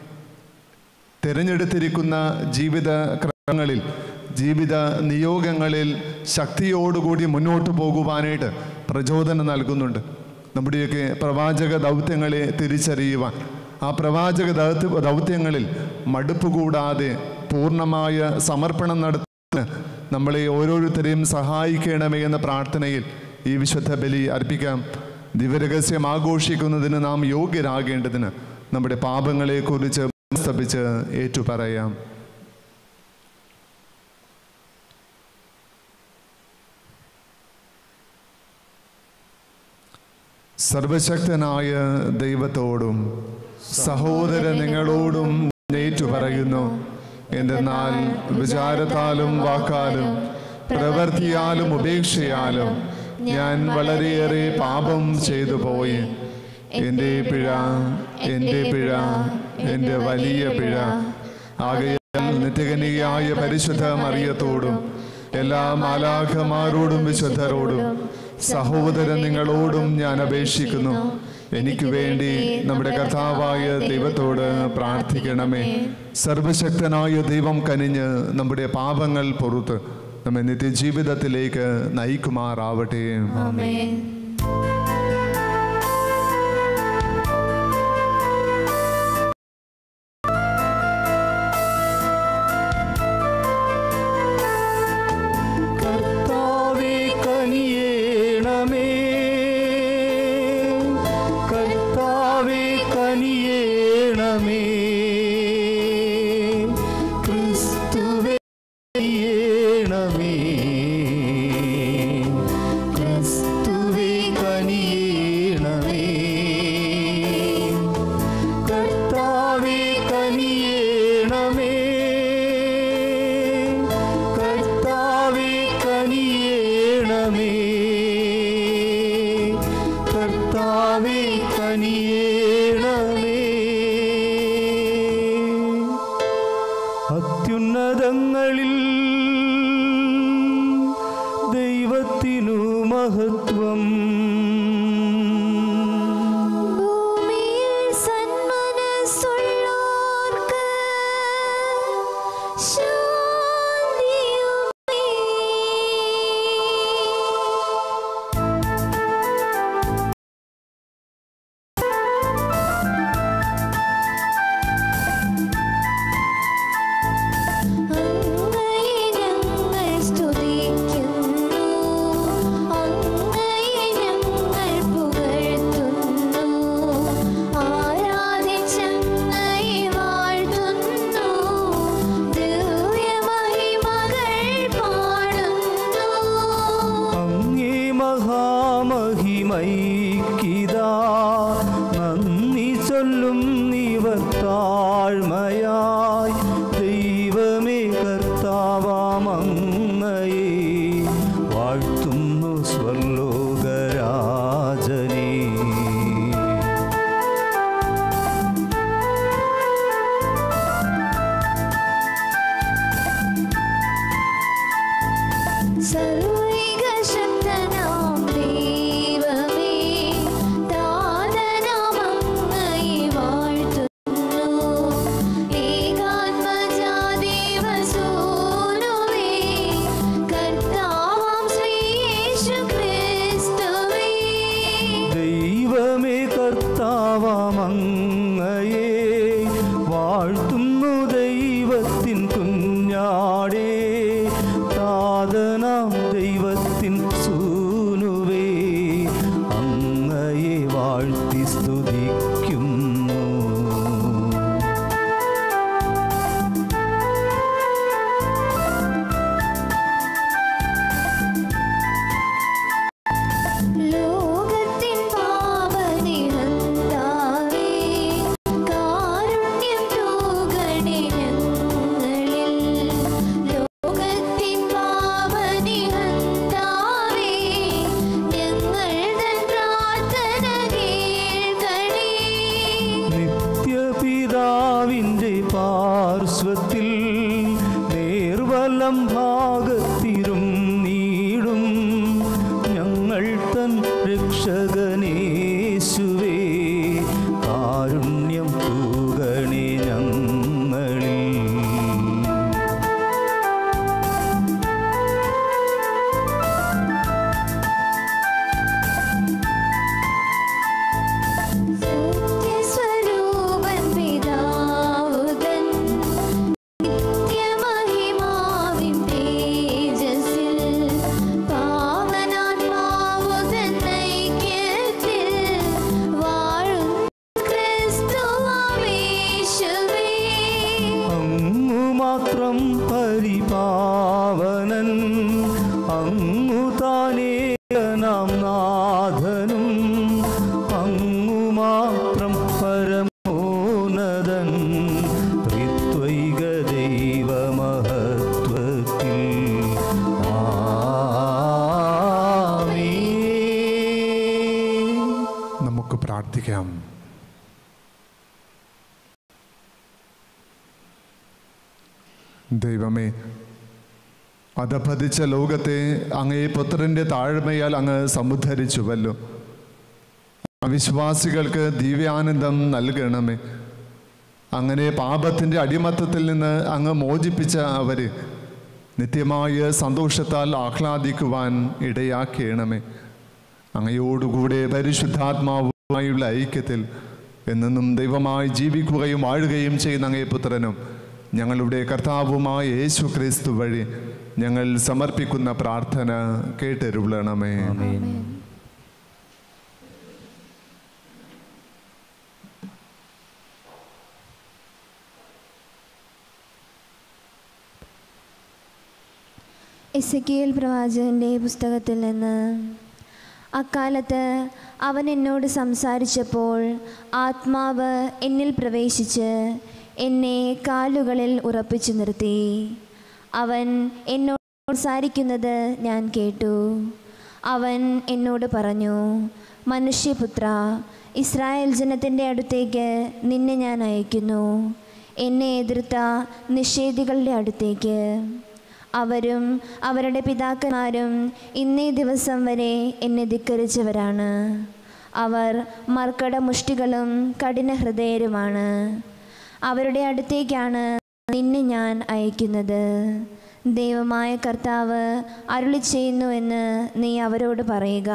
D: തിരഞ്ഞെടുത്തിരിക്കുന്ന ജീവിത ക്രമങ്ങളിൽ ജീവിത നിയോഗങ്ങളിൽ ശക്തിയോടുകൂടി മുന്നോട്ട് പോകുവാനായിട്ട് പ്രചോദനം നൽകുന്നുണ്ട് നമ്മുടെയൊക്കെ പ്രവാചക ദൗത്യങ്ങളെ തിരിച്ചറിയുവാൻ ആ പ്രവാചക ദൗത്യ ദൗത്യങ്ങളിൽ മടുപ്പ് കൂടാതെ പൂർണ്ണമായ സമർപ്പണം നടത്തുന്ന നമ്മളെ ഓരോരുത്തരെയും സഹായിക്കണമേ എന്ന പ്രാർത്ഥനയിൽ ഈ വിശുദ്ധ ബലി അർപ്പിക്കാം ദിവരഹസ്യം ആഘോഷിക്കുന്നതിന് നാം യോഗ്യരാകേണ്ടതിന് നമ്മുടെ പാപങ്ങളെക്കുറിച്ച് സ്തപിച്ച് ഏറ്റുപറയാം സർവശക്തനായ ദൈവത്തോടും സഹോദര നിങ്ങളോടും നേറ്റു പറയുന്നു എന്തെന്നാൽ വിചാരത്താലും വാക്കാലും പ്രവൃത്തിയാലും ഉപേക്ഷയാലും ഞാൻ വളരെയേറെ പാപം ചെയ്തു പോയി എൻ്റെ പിഴ എൻ്റെ പിഴ എൻ്റെ വലിയ പിഴ ആകയാൽ നിത്യകനികയായ പരിശുദ്ധ മറിയത്തോടും എല്ലാ മാലാഖമാരോടും വിശുദ്ധരോടും സഹോദര നിങ്ങളോടും ഞാൻ അപേക്ഷിക്കുന്നു എനിക്ക് വേണ്ടി നമ്മുടെ കർത്താവായ ദൈവത്തോട് പ്രാർത്ഥിക്കണമേ സർവശക്തനായ ദൈവം കനിഞ്ഞ് നമ്മുടെ പാപങ്ങൾ പുറത്ത് നമ്മെ നിത്യജീവിതത്തിലേക്ക് നയിക്കുമാറാവട്ടെ
B: ആമേൻ
A: കർത്താവേ കനിയേണമേ കർത്താവേ കനിയേണമേ ക്രിസ്തുവേ കനിയേണമേ ക്രിസ്തുവേ കനിയേണമേ കർത്താവേ കനിയേണമേ കർത്താവേ കനിയേണമേ കർത്താവേ കനിയേണമേ അത്യുന്നതങ്ങളിൽ ദൈവത്തിനു മഹത്വം
B: ഭൂമിയിൽ സന്മനസ്സുള്ളോർക്ക് ശാന്തിയുമേ. അങ്ങയെ ഞങ്ങൾ സ്തുതിക്കുന്നു അങ്ങയെ ഞങ്ങൾ പുകഴ്ത്തുന്നു ആരാധിച്ചങ്ങയെ വാഴ്ത്തുന്നു ദിവ്യമഹിമകൾ പാടുന്നു
A: അങ്ങേ മഹാമഹിമൈക്കിതാ നന്ദി ചൊല്ലും നിവർ താഴ്മയായി ദൈവമേ കർത്താവാമങ്ങയെ വാഴ്ത്തുന്നു സ്വർലോകരാജനേ
B: സർവൈക ശക്തനാം ദൈവമേ താതനാമങ്ങയെ വാഴ്ത്തുന്നു ഏകാത്മജാദേവസൂനുവേ കർത്താവാം ശ്രീയേശു ക്രിസ്തുവേ
A: ദൈവമേ കർത്താവാമങ്ങയെ വാഴ്ത്തുന്നു ദൈവത്തിൻ കുഞ്ഞാടേ താതനാം ദൈവത്തിൻ സൂനുവേ അങ്ങയെ വാഴ്ത്തി സ്തുതിക്കുന്നു
B: ലോകത്തിൻ പാപനിഹന്താവേ കാരുണ്യം തൂകണേ ഞങ്ങളിൽ ലോകത്തിൻ പാപനിഹന്താവേ ഞങ്ങൾ തൻ പ്രാർത്ഥന കേൾക്കണേ
A: നിത്യപിതാവിൻ്റെ പാർശ്വത്തിൽ നേർവലം ഭാഗത്തിരും നീടും ഞങ്ങൾ തൻ രക്ഷകനേശുവേ കാരുണ്യം തൂകണേ ഞങ്ങളിൽ
B: സത്യസ്വരൂപൻ പിതാവുതൻ നിത്യമഹിമാവിൻ തേജസ്സിൽ പാവനാത്മാവുതൻ ഐക്യത്തിൽ വാഴും ക്രിസ്തുവാമേശുവേ
A: അങ്ങു മാത്രം പരിപാവനൻ അങ്ങു താനേ നാം നാഥനും
D: പ്രാർത്ഥിക്കാം ദൈവമേ അധപതിച്ച ലോകത്തെ അങ്ങേ പുത്രന്റെ താഴ്മയാൽ അങ്ങ് സമുദ്ധരിച്ചുവല്ലോ അവിശ്വാസികൾക്ക് ദിവ്യാനന്ദം നൽകണമേ അങ്ങനെ പാപത്തിൻ്റെ അടിമത്തത്തിൽ നിന്ന് അങ്ങ് മോചിപ്പിച്ച അവര് നിത്യമായ സന്തോഷത്താൽ ആഹ്ലാദിക്കുവാൻ ഇടയാക്കണമേ അങ്ങയോടുകൂടെ പരിശുദ്ധാത്മാവുമായുള്ള ഐക്യത്തിൽ എന്നെന്നും ദൈവമായി ജീവിക്കുകയും വാഴുകയും ചെയ്യുന്ന അങ്ങേ പുത്രനും ഞങ്ങളുടെ കർത്താവുമായ യേശു ക്രിസ്തു വഴി ഞങ്ങൾ സമർപ്പിക്കുന്ന പ്രാർത്ഥന കേട്ടരുളണമേ
B: എസക്കിയേൽ പ്രവാചകന്റെ പുസ്തകത്തിൽ നിന്ന് അക്കാലത്ത് അവൻ എന്നോട് സംസാരിച്ചപ്പോൾ ആത്മാവ് എന്നിൽ പ്രവേശിച്ച് എന്നെ കാലുകളിൽ ഉറപ്പിച്ചു നിർത്തി അവൻ എന്നോട് സംസാരിക്കുന്നത് ഞാൻ കേട്ടു അവൻ എന്നോട് പറഞ്ഞു മനുഷ്യപുത്ര ഇസ്രായേൽ ജനത്തിൻ്റെ അടുത്തേക്ക് നിന്നെ ഞാൻ അയക്കുന്നു എന്നെ എതിർത്ത നിഷേധികളുടെ അടുത്തേക്ക് അവരും അവരുടെ പിതാക്കന്മാരും ഇന്നേ ദിവസം വരെ എന്നെ ധിക്കരിച്ചവരാണ് അവർ മർക്കട മുഷ്ടികളും കഠിന ഹൃദയരുമാണ് അവരുടെ അടുത്തേക്കാണ് നിന്നെ ഞാൻ അയക്കുന്നത് ദൈവമായ കർത്താവ് അരുളി ചെയ്യുന്നുവെന്ന് നീ അവരോട് പറയുക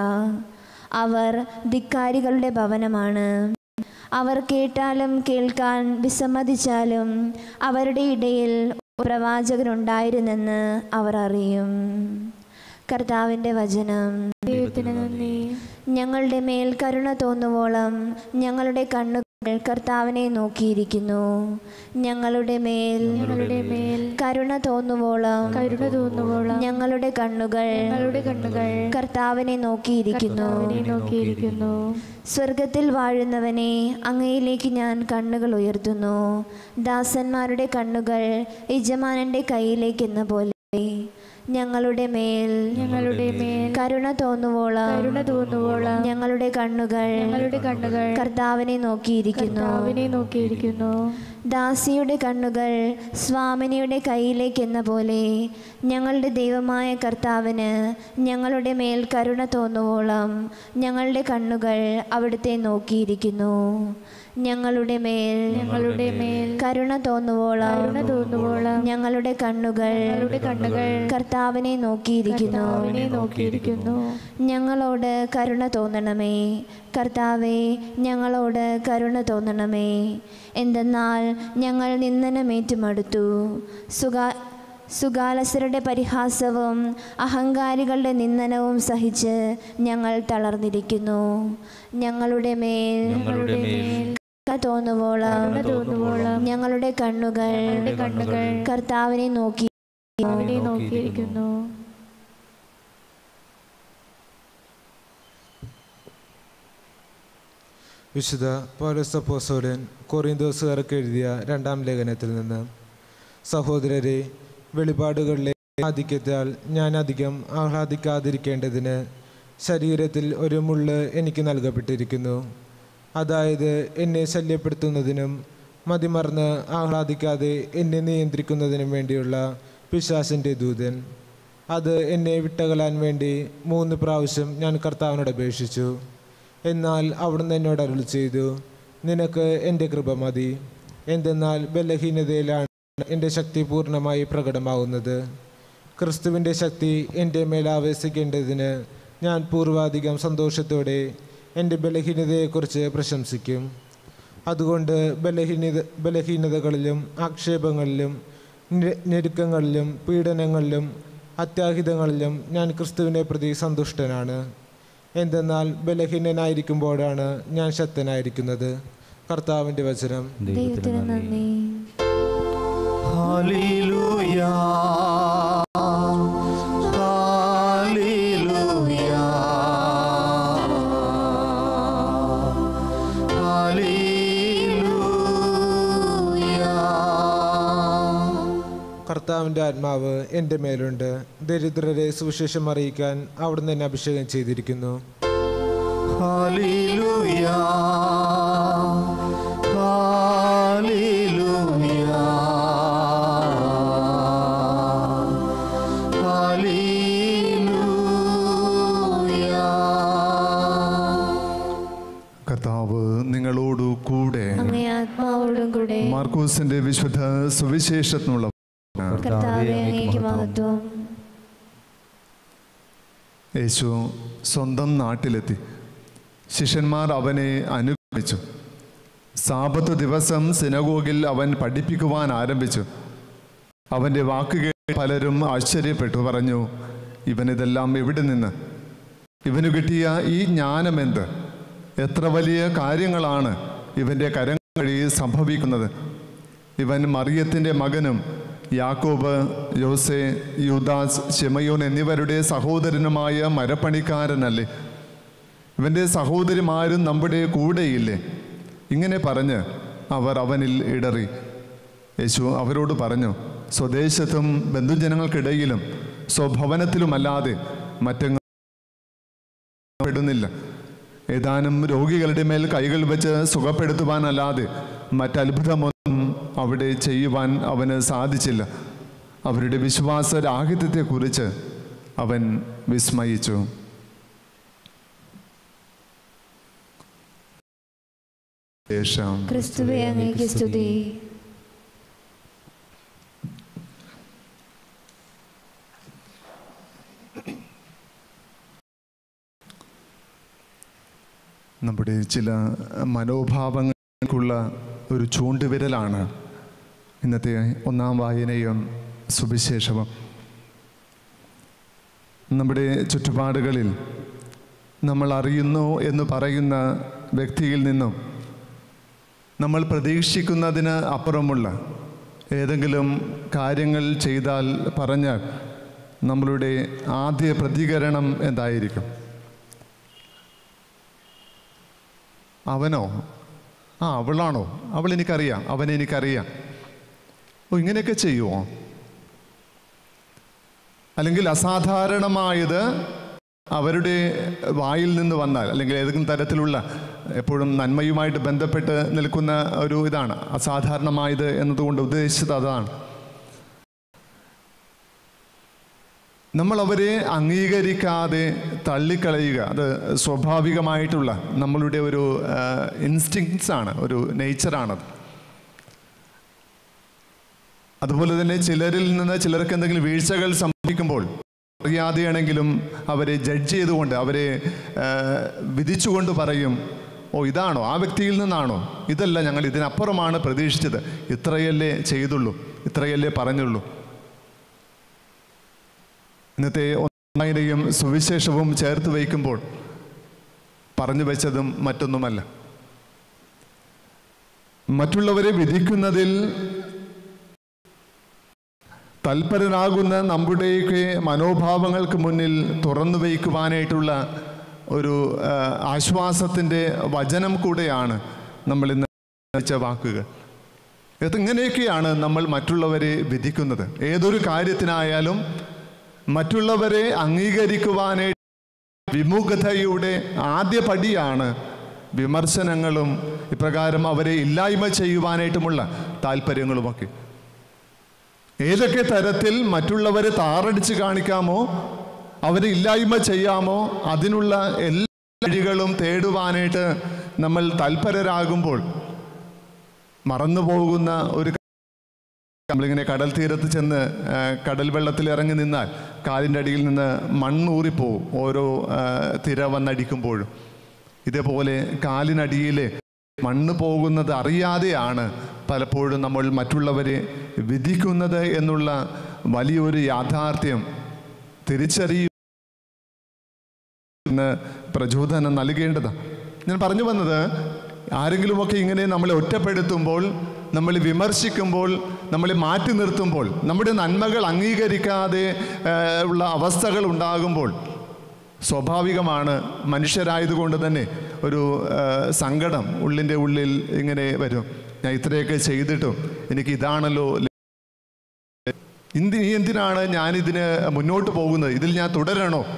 B: അവർ ധിക്കാരികളുടെ ഭവനമാണ് അവർ കേട്ടാലും കേൾക്കാൻ വിസമ്മതിച്ചാലും അവരുടെ ഇടയിൽ പ്രവാചകരുണ്ടായിരുന്നെന്ന് അവർ അറിയും കർത്താവിൻ്റെ വചനം
C: ദൈവത്തിന് നന്ദി
B: ഞങ്ങളുടെ മേൽ കരുണ തോന്നുവോളം ഞങ്ങളുടെ കണ്ണുകൾ കർത്താവിനെ നോക്കിയിരിക്കുന്നു ഞങ്ങളുടെ മേൽ
C: ഞങ്ങളുടെ മേൽ
B: കരുണ തോന്നുവോളം
C: കരുണ തോന്നുവോളം
B: ഞങ്ങളുടെ കണ്ണുകൾ
C: ഞങ്ങളുടെ കണ്ണുകൾ
B: കർത്താവിനെ നോക്കിയിരിക്കുന്നു
C: കർത്താവിനെ നോക്കിയിരിക്കുന്നു
B: സ്വർഗത്തിൽ വാഴുന്നവനെ അങ്ങയിലേക്ക് ഞാൻ കണ്ണുകൾ ഉയർത്തുന്നു ദാസന്മാരുടെ കണ്ണുകൾ യജമാനന്റെ കയ്യിലേക്കെന്ന പോലെ ഞങ്ങളുടെ മേൽ
C: ഞങ്ങളുടെ മേൽ
B: കരുണ തോന്നുവോളം
C: കരുണ തോന്നുവോളം
B: ഞങ്ങളുടെ കണ്ണുകൾ
C: ഞങ്ങളുടെ കണ്ണുകൾ
B: കർത്താവിനെ നോക്കിയിരിക്കുന്നു
C: കർത്താവിനെ നോക്കിയിരിക്കുന്നു
B: ദാസിയുടെ കണ്ണുകൾ സ്വാമിനിയുടെ കയ്യിലേക്കെന്ന പോലെ ഞങ്ങളുടെ ദൈവമായ കർത്താവിന് ഞങ്ങളുടെ മേൽ കരുണ തോന്നുവോളം ഞങ്ങളുടെ കണ്ണുകൾ അവിടുത്തെ നോക്കിയിരിക്കുന്നു ഞങ്ങളുടെ മേൽ
C: ഞങ്ങളുടെ മേൽ
B: കരുണ തോന്നുവോളം
C: കരുണ തോന്നുവോളം
B: ഞങ്ങളുടെ കണ്ണുകൾ
C: ഞങ്ങളുടെ കണ്ണുകൾ
B: കർത്താവിനെ നോക്കിയിരിക്കുന്നു
C: കർത്താവിനെ നോക്കിയിരിക്കുന്നു
B: ഞങ്ങളോട് കരുണ തോന്നണമേ കർത്താവെ ഞങ്ങളോട് കരുണ തോന്നണമേ എന്തെന്നാൽ ഞങ്ങൾ നിന്ദനമേറ്റുമടുത്തു സുഖാ സുഗാലസരുടെ പരിഹാസവും അഹങ്കാരികളുടെ നിന്ദനവും സഹിച്ച് ഞങ്ങൾ തളർന്നിരിക്കുന്നു ഞങ്ങളുടെ മേൽ
C: ഞങ്ങളുടെ മേൽ
B: കരുണ തോന്നുവോളം
C: കരുണ തോന്നുവോളം
B: ഞങ്ങളുടെ കണ്ണുകൾ
C: ഞങ്ങളുടെ കണ്ണുകൾ
B: കർത്താവിനെ നോക്കി
C: കർത്താവിനെ നോക്കിയിരിക്കുന്നു
E: വിശുദ്ധ പൗരസ്തപ്പോസോലൻ കൊറിന്തോസുകാർക്ക് എഴുതിയ രണ്ടാം ലേഖനത്തിൽ നിന്ന് സഹോദരരെ വെളിപാടുകളിലെ ആധിക്യത്താൽ ഞാൻ അധികം ആഹ്ലാദിക്കാതിരിക്കേണ്ടതിന് ശരീരത്തിൽ ഒരു മുള്ള് എനിക്ക് നൽകപ്പെട്ടിരിക്കുന്നു അതായത് എന്നെ ശല്യപ്പെടുത്തുന്നതിനും മതിമറന്ന് ആഹ്ലാദിക്കാതെ എന്നെ നിയന്ത്രിക്കുന്നതിനും വേണ്ടിയുള്ള പിശാസിൻ്റെ ദൂതൻ അത് എന്നെ വിട്ടകലാൻ വേണ്ടി മൂന്ന് പ്രാവശ്യം ഞാൻ കർത്താവിനോട് അപേക്ഷിച്ചു എന്നാൽ അവിടുന്ന് എന്നോട് അരുൾ ചെയ്തു നിനക്ക് എൻ്റെ കൃപ മതി എന്തെന്നാൽ ബലഹീനതയിലാണ് എൻ്റെ ശക്തി പൂർണ്ണമായി പ്രകടമാവുന്നത് ക്രിസ്തുവിൻ്റെ ശക്തി എൻ്റെ മേൽ ആവേശിക്കേണ്ടതിന് ഞാൻ പൂർവാധികം സന്തോഷത്തോടെ എൻ്റെ ബലഹീനതയെക്കുറിച്ച് പ്രശംസിക്കും അതുകൊണ്ട് ബലഹീനത ബലഹീനതകളിലും ആക്ഷേപങ്ങളിലും ഞെ- ഞെരുക്കങ്ങളിലും പീഡനങ്ങളിലും അത്യാഹിതങ്ങളിലും ഞാൻ ക്രിസ്തുവിനെ പ്രതി സന്തുഷ്ടനാണ് എന്തെന്നാൽ ബലഹീനനായിരിക്കുമ്പോഴാണ് ഞാൻ ശക്തനായിരിക്കുന്നത് കർത്താവിൻ്റെ വചനം
B: ദൈവത്തിന് നന്ദി
A: ഹല്ലേലൂയ ഹല്ലേലൂയ ഹല്ലേലൂയ
E: കർത്താവിൻ്റെ ആത്മാവ് എൻ്റെ മേലുണ്ട് ദരിദ്രരെ സുവിശേഷം അറിയിക്കാൻ അവിടുന്ന് എന്നെ അഭിഷേകം ചെയ്തിരിക്കുന്നു
A: ഹല്ലേലൂയ ഹല്ലേലൂയ ഹല്ലേലൂയ
D: കർത്താവ് നിങ്ങളോടു കൂടെ
B: അങ്ങേ ആത്മാവോടും കൂടെ
D: മാർക്കോസിന്റെ വിശുദ്ധ സുവിശേഷത്തിനുള്ള
B: കർത്താവെ അങ്ങേക്ക് മഹത്വം
D: യേശു സ്വന്തം നാട്ടിലെത്തി ശിഷ്യന്മാർ അവനെ അനുഗമിച്ചു സാപത്ത് ദിവസം സിനഗോഗിൽ അവൻ പഠിപ്പിക്കുവാൻ ആരംഭിച്ചു അവൻ്റെ വാക്കുകൾ പലരും ആശ്ചര്യപ്പെട്ടു പറഞ്ഞു ഇവനിതെല്ലാം എവിടെ നിന്ന് ഇവന് കിട്ടിയ ഈ ജ്ഞാനമെന്ത് എത്ര വലിയ കാര്യങ്ങളാണ് ഇവൻ്റെ കരങ്ങൾ വഴി സംഭവിക്കുന്നത് ഇവൻ മറിയത്തിൻ്റെ മകനും യാക്കോബ് യോസെ യൂദാസ് ഷെമയോൻ എന്നിവരുടെ സഹോദരനുമായ മരപ്പണിക്കാരനല്ലേ ഇവൻ്റെ സഹോദരിമാരും നമ്മുടെ കൂടെയില്ലേ ഇങ്ങനെ പറഞ്ഞ് അവർ അവനിൽ ഇടറി യേശു അവരോട് പറഞ്ഞു സ്വദേശത്തും ബന്ധുജനങ്ങൾക്കിടയിലും സ്വഭവനത്തിലുമല്ലാതെ മറ്റെങ്ങും പെടുന്നില്ല ഏതാനും രോഗികളുടെ മേൽ കൈകൾ വെച്ച് സുഖപ്പെടുത്തുവാനല്ലാതെ മറ്റത്ഭുതമൊന്നും അവിടെ ചെയ്യുവാൻ അവന് സാധിച്ചില്ല അവരുടെ വിശ്വാസ രാഹിത്യത്തെക്കുറിച്ച് അവൻ വിസ്മയിച്ചു ശേഷം
B: ക്രിസ്തുവെ അങ്ങേക്ക് സ്തുതി
D: നമ്മുടെ ചില മനോഭാവങ്ങൾക്കുള്ള ഒരു ചൂണ്ടുവിരലാണ് ഇന്നത്തെ ഒന്നാം വായനയും സുവിശേഷവും നമ്മുടെ ചുറ്റുപാടുകളിൽ നമ്മൾ അറിയുന്നു എന്ന് പറയുന്ന വ്യക്തിയിൽ നിന്നും നമ്മൾ പ്രതീക്ഷിക്കുന്നതിന് അപ്പുറമുള്ള ഏതെങ്കിലും കാര്യങ്ങൾ ചെയ്താൽ പറഞ്ഞാൽ നമ്മളുടെ ആദ്യ പ്രതികരണം എന്തായിരിക്കും അവനോ ആ അവളാണോ അവൾ എനിക്കറിയാം അവനെ എനിക്കറിയാം ഓ ഇങ്ങനെയൊക്കെ ചെയ്യുമോ അല്ലെങ്കിൽ അസാധാരണമായത് അവരുടെ വായിൽ നിന്ന് വന്നാൽ അല്ലെങ്കിൽ ഏതെങ്കിലും തരത്തിലുള്ള എപ്പോഴും നന്മയുമായിട്ട് ബന്ധപ്പെട്ട് നിൽക്കുന്ന ഒരു ഇതാണ് അസാധാരണമായത് എന്നതുകൊണ്ട് ഉദ്ദേശിച്ചത് അതാണ് നമ്മൾ അവരെ അംഗീകരിക്കാതെ തള്ളിക്കളയുക അത് സ്വാഭാവികമായിട്ടുള്ള നമ്മളുടെ ഒരു ഇൻസ്റ്റിങ്സ് ആണ് ഒരു നേച്ചറാണത് അതുപോലെ തന്നെ ചിലരിൽ നിന്ന് ചിലർക്ക് എന്തെങ്കിലും വീഴ്ചകൾ സംഭവിക്കുമ്പോൾ അറിയാതെയാണെങ്കിലും അവരെ ജഡ്ജ് ചെയ്തുകൊണ്ട് അവരെ ആ, വിധിച്ചുകൊണ്ട് പറയും ഓ ഇതാണോ ആ വ്യക്തിയിൽ നിന്നാണോ ഇതല്ല ഞങ്ങൾ ഇതിനപ്പുറമാണ് പ്രതീക്ഷിച്ചത് ഇത്രയല്ലേ ചെയ്തുള്ളൂ ഇത്രയല്ലേ പറഞ്ഞുള്ളൂ ഇന്നത്തെ ഒന്നായിരെയും സുവിശേഷവും ചേർത്ത് വയ്ക്കുമ്പോൾ പറഞ്ഞു വെച്ചതും മറ്റൊന്നുമല്ല മറ്റുള്ളവരെ വിധിക്കുന്നതിൽ തൽപരനാകുന്ന നമ്മുടെയൊക്കെ മനോഭാവങ്ങൾക്ക് മുന്നിൽ തുറന്നു വയ്ക്കുവാനായിട്ടുള്ള ഒരു ആ, ആശ്വാസത്തിൻ്റെ വചനം കൂടെയാണ് നമ്മൾ ഇന്ന് വെച്ച വാക്കുകൾ ഇങ്ങനെയൊക്കെയാണ് നമ്മൾ മറ്റുള്ളവരെ വിധിക്കുന്നത് ഏതൊരു കാര്യത്തിനായാലും മറ്റുള്ളവരെ അംഗീകരിക്കുവാനായിട്ട് വിമുഖതയുടെ ആദ്യ പടിയാണ് വിമർശനങ്ങളും ഇപ്രകാരം അവരെ ഇല്ലായ്മ ചെയ്യുവാനായിട്ടുമുള്ള താല്പര്യങ്ങളുമൊക്കെ ഏതൊക്കെ തരത്തിൽ മറ്റുള്ളവരെ താറടിച്ച് കാണിക്കാമോ അവരെ ഇല്ലായ്മ ചെയ്യാമോ അതിനുള്ള എല്ലാ വഴികളും തേടുവാനായിട്ട് നമ്മൾ തൽപരരാകുമ്പോൾ മറന്നു പോകുന്ന ഒരു നമ്മളിങ്ങനെ കടൽ തീരത്ത് ചെന്ന് ആ, കടൽ വെള്ളത്തിൽ ഇറങ്ങി നിന്നാൽ കാലിൻ്റെ അടിയിൽ നിന്ന് മണ്ണൂറിപ്പോവും ഓരോ ആ, തിര വന്നടിക്കുമ്പോഴും ഇതേപോലെ കാലിനടിയിലെ മണ്ണ് പോകുന്നത് അറിയാതെയാണ് പലപ്പോഴും നമ്മൾ മറ്റുള്ളവരെ വിധിക്കുന്നത് എന്നുള്ള വലിയൊരു യാഥാർത്ഥ്യം തിരിച്ചറിയ പ്രചോദനം നൽകേണ്ടതാണ് ഞാൻ പറഞ്ഞു വന്നത് ആരെങ്കിലുമൊക്കെ ഇങ്ങനെ നമ്മളെ ഒറ്റപ്പെടുത്തുമ്പോൾ നമ്മൾ വിമർശിക്കുമ്പോൾ നമ്മളെ മാറ്റി നിർത്തുമ്പോൾ നമ്മുടെ നന്മകൾ അംഗീകരിക്കാതെ ആ, ഉള്ള അവസ്ഥകൾ ഉണ്ടാകുമ്പോൾ സ്വാഭാവികമാണ് മനുഷ്യരായതുകൊണ്ട് തന്നെ ഒരു ആ, സങ്കടം ഉള്ളിൻ്റെ ഉള്ളിൽ ഇങ്ങനെ വരും ഞാൻ ഇത്രയൊക്കെ ചെയ്തിട്ടും എനിക്ക് ഇതാണല്ലോ എന്തി നീ എന്തിനാണ് ഞാനിതിന് മുന്നോട്ട് പോകുന്നത് ഇതിൽ ഞാൻ തുടരണോ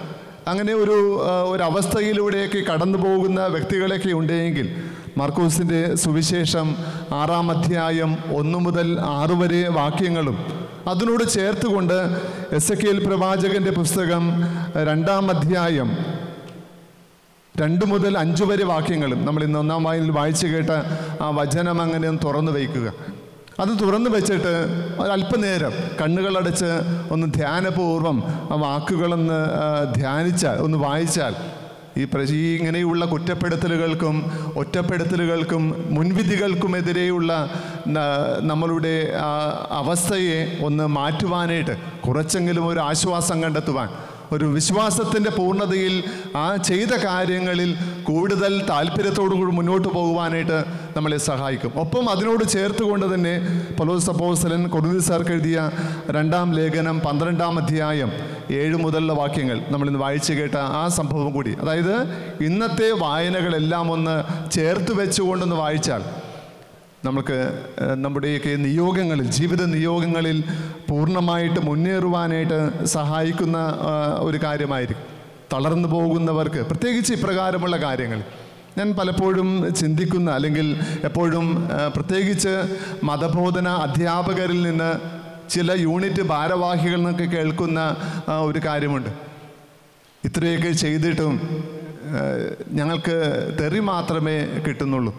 D: അങ്ങനെ ഒരു ആ, ഒരു അവസ്ഥയിലൂടെയൊക്കെ കടന്നു പോകുന്ന വ്യക്തികളൊക്കെ ഉണ്ടെങ്കിൽ മാർക്കോസിൻ്റെ സുവിശേഷം ആറാം അധ്യായം ഒന്ന് മുതൽ ആറ് വരെ വാക്യങ്ങളും അതിനോട് ചേർത്തുകൊണ്ട് എസ് എ കെ എൽ പ്രവാചകൻ്റെ പുസ്തകം രണ്ടാം അധ്യായം രണ്ട് മുതൽ അഞ്ച് വരെ വാക്യങ്ങളും നമ്മൾ ഇന്ന് ഒന്നാം വായനയിൽ വായിച്ചു കേട്ട ആ വചനം അങ്ങനെ ഒന്ന് തുറന്നു വയ്ക്കുക അത് തുറന്നു വെച്ചിട്ട് ഒരല്പനേരം കണ്ണുകളടച്ച് ഒന്ന് ധ്യാനപൂർവം ആ വാക്കുകളൊന്ന് ആ, ധ്യാനിച്ചാൽ ഒന്ന് വായിച്ചാൽ ഈ പ്ര ഈ ഇങ്ങനെയുള്ള കുറ്റപ്പെടുത്തലുകൾക്കും ഒറ്റപ്പെടുത്തലുകൾക്കും മുൻവിധികൾക്കുമെതിരെയുള്ള ന- നമ്മളുടെ ആ, അവസ്ഥയെ ഒന്ന് മാറ്റുവാനായിട്ട് കുറച്ചെങ്കിലും ഒരു ആശ്വാസം കണ്ടെത്തുവാൻ ഒരു വിശ്വാസത്തിൻ്റെ പൂർണ്ണതയിൽ ആ ചെയ്ത കാര്യങ്ങളിൽ കൂടുതൽ താല്പര്യത്തോടു കൂടി മുന്നോട്ട് പോകുവാനായിട്ട് നമ്മളെ സഹായിക്കും ഒപ്പം അതിനോട് ചേർത്തുകൊണ്ട് തന്നെ പലോസ് അപ്പോസ്തലൻ കൊറുദിസാർക്ക് എഴുതിയ രണ്ടാം ലേഖനം പന്ത്രണ്ടാം അധ്യായം ഏഴ് മുതലുള്ള വാക്യങ്ങൾ നമ്മളിന്ന് വായിച്ചു കേട്ട ആ സംഭവം കൂടി അതായത് ഇന്നത്തെ വായനകളെല്ലാം ഒന്ന് ചേർത്ത് വെച്ചുകൊണ്ടൊന്ന് വായിച്ചാൽ നമുക്ക് ഏഹ്, നമ്മുടെയൊക്കെ നിയോഗങ്ങളിൽ ജീവിത നിയോഗങ്ങളിൽ പൂർണ്ണമായിട്ട് മുന്നേറുവാനായിട്ട് സഹായിക്കുന്ന ആ, ഒരു കാര്യമായിരിക്കും തളർന്നു പോകുന്നവർക്ക് പ്രത്യേകിച്ച് ഇപ്രകാരമുള്ള കാര്യങ്ങൾ ഞാൻ പലപ്പോഴും ചിന്തിക്കുന്ന അല്ലെങ്കിൽ എപ്പോഴും ആ, പ്രത്യേകിച്ച് മതബോധന അധ്യാപകരിൽ നിന്ന് ചില യൂണിറ്റ് ഭാരവാഹികളിൽ നിന്നൊക്കെ കേൾക്കുന്ന ആ, ഒരു കാര്യമുണ്ട് ഇത്രയൊക്കെ ചെയ്തിട്ടും ആ, ഞങ്ങൾക്ക് തെറി മാത്രമേ കിട്ടുന്നുള്ളൂ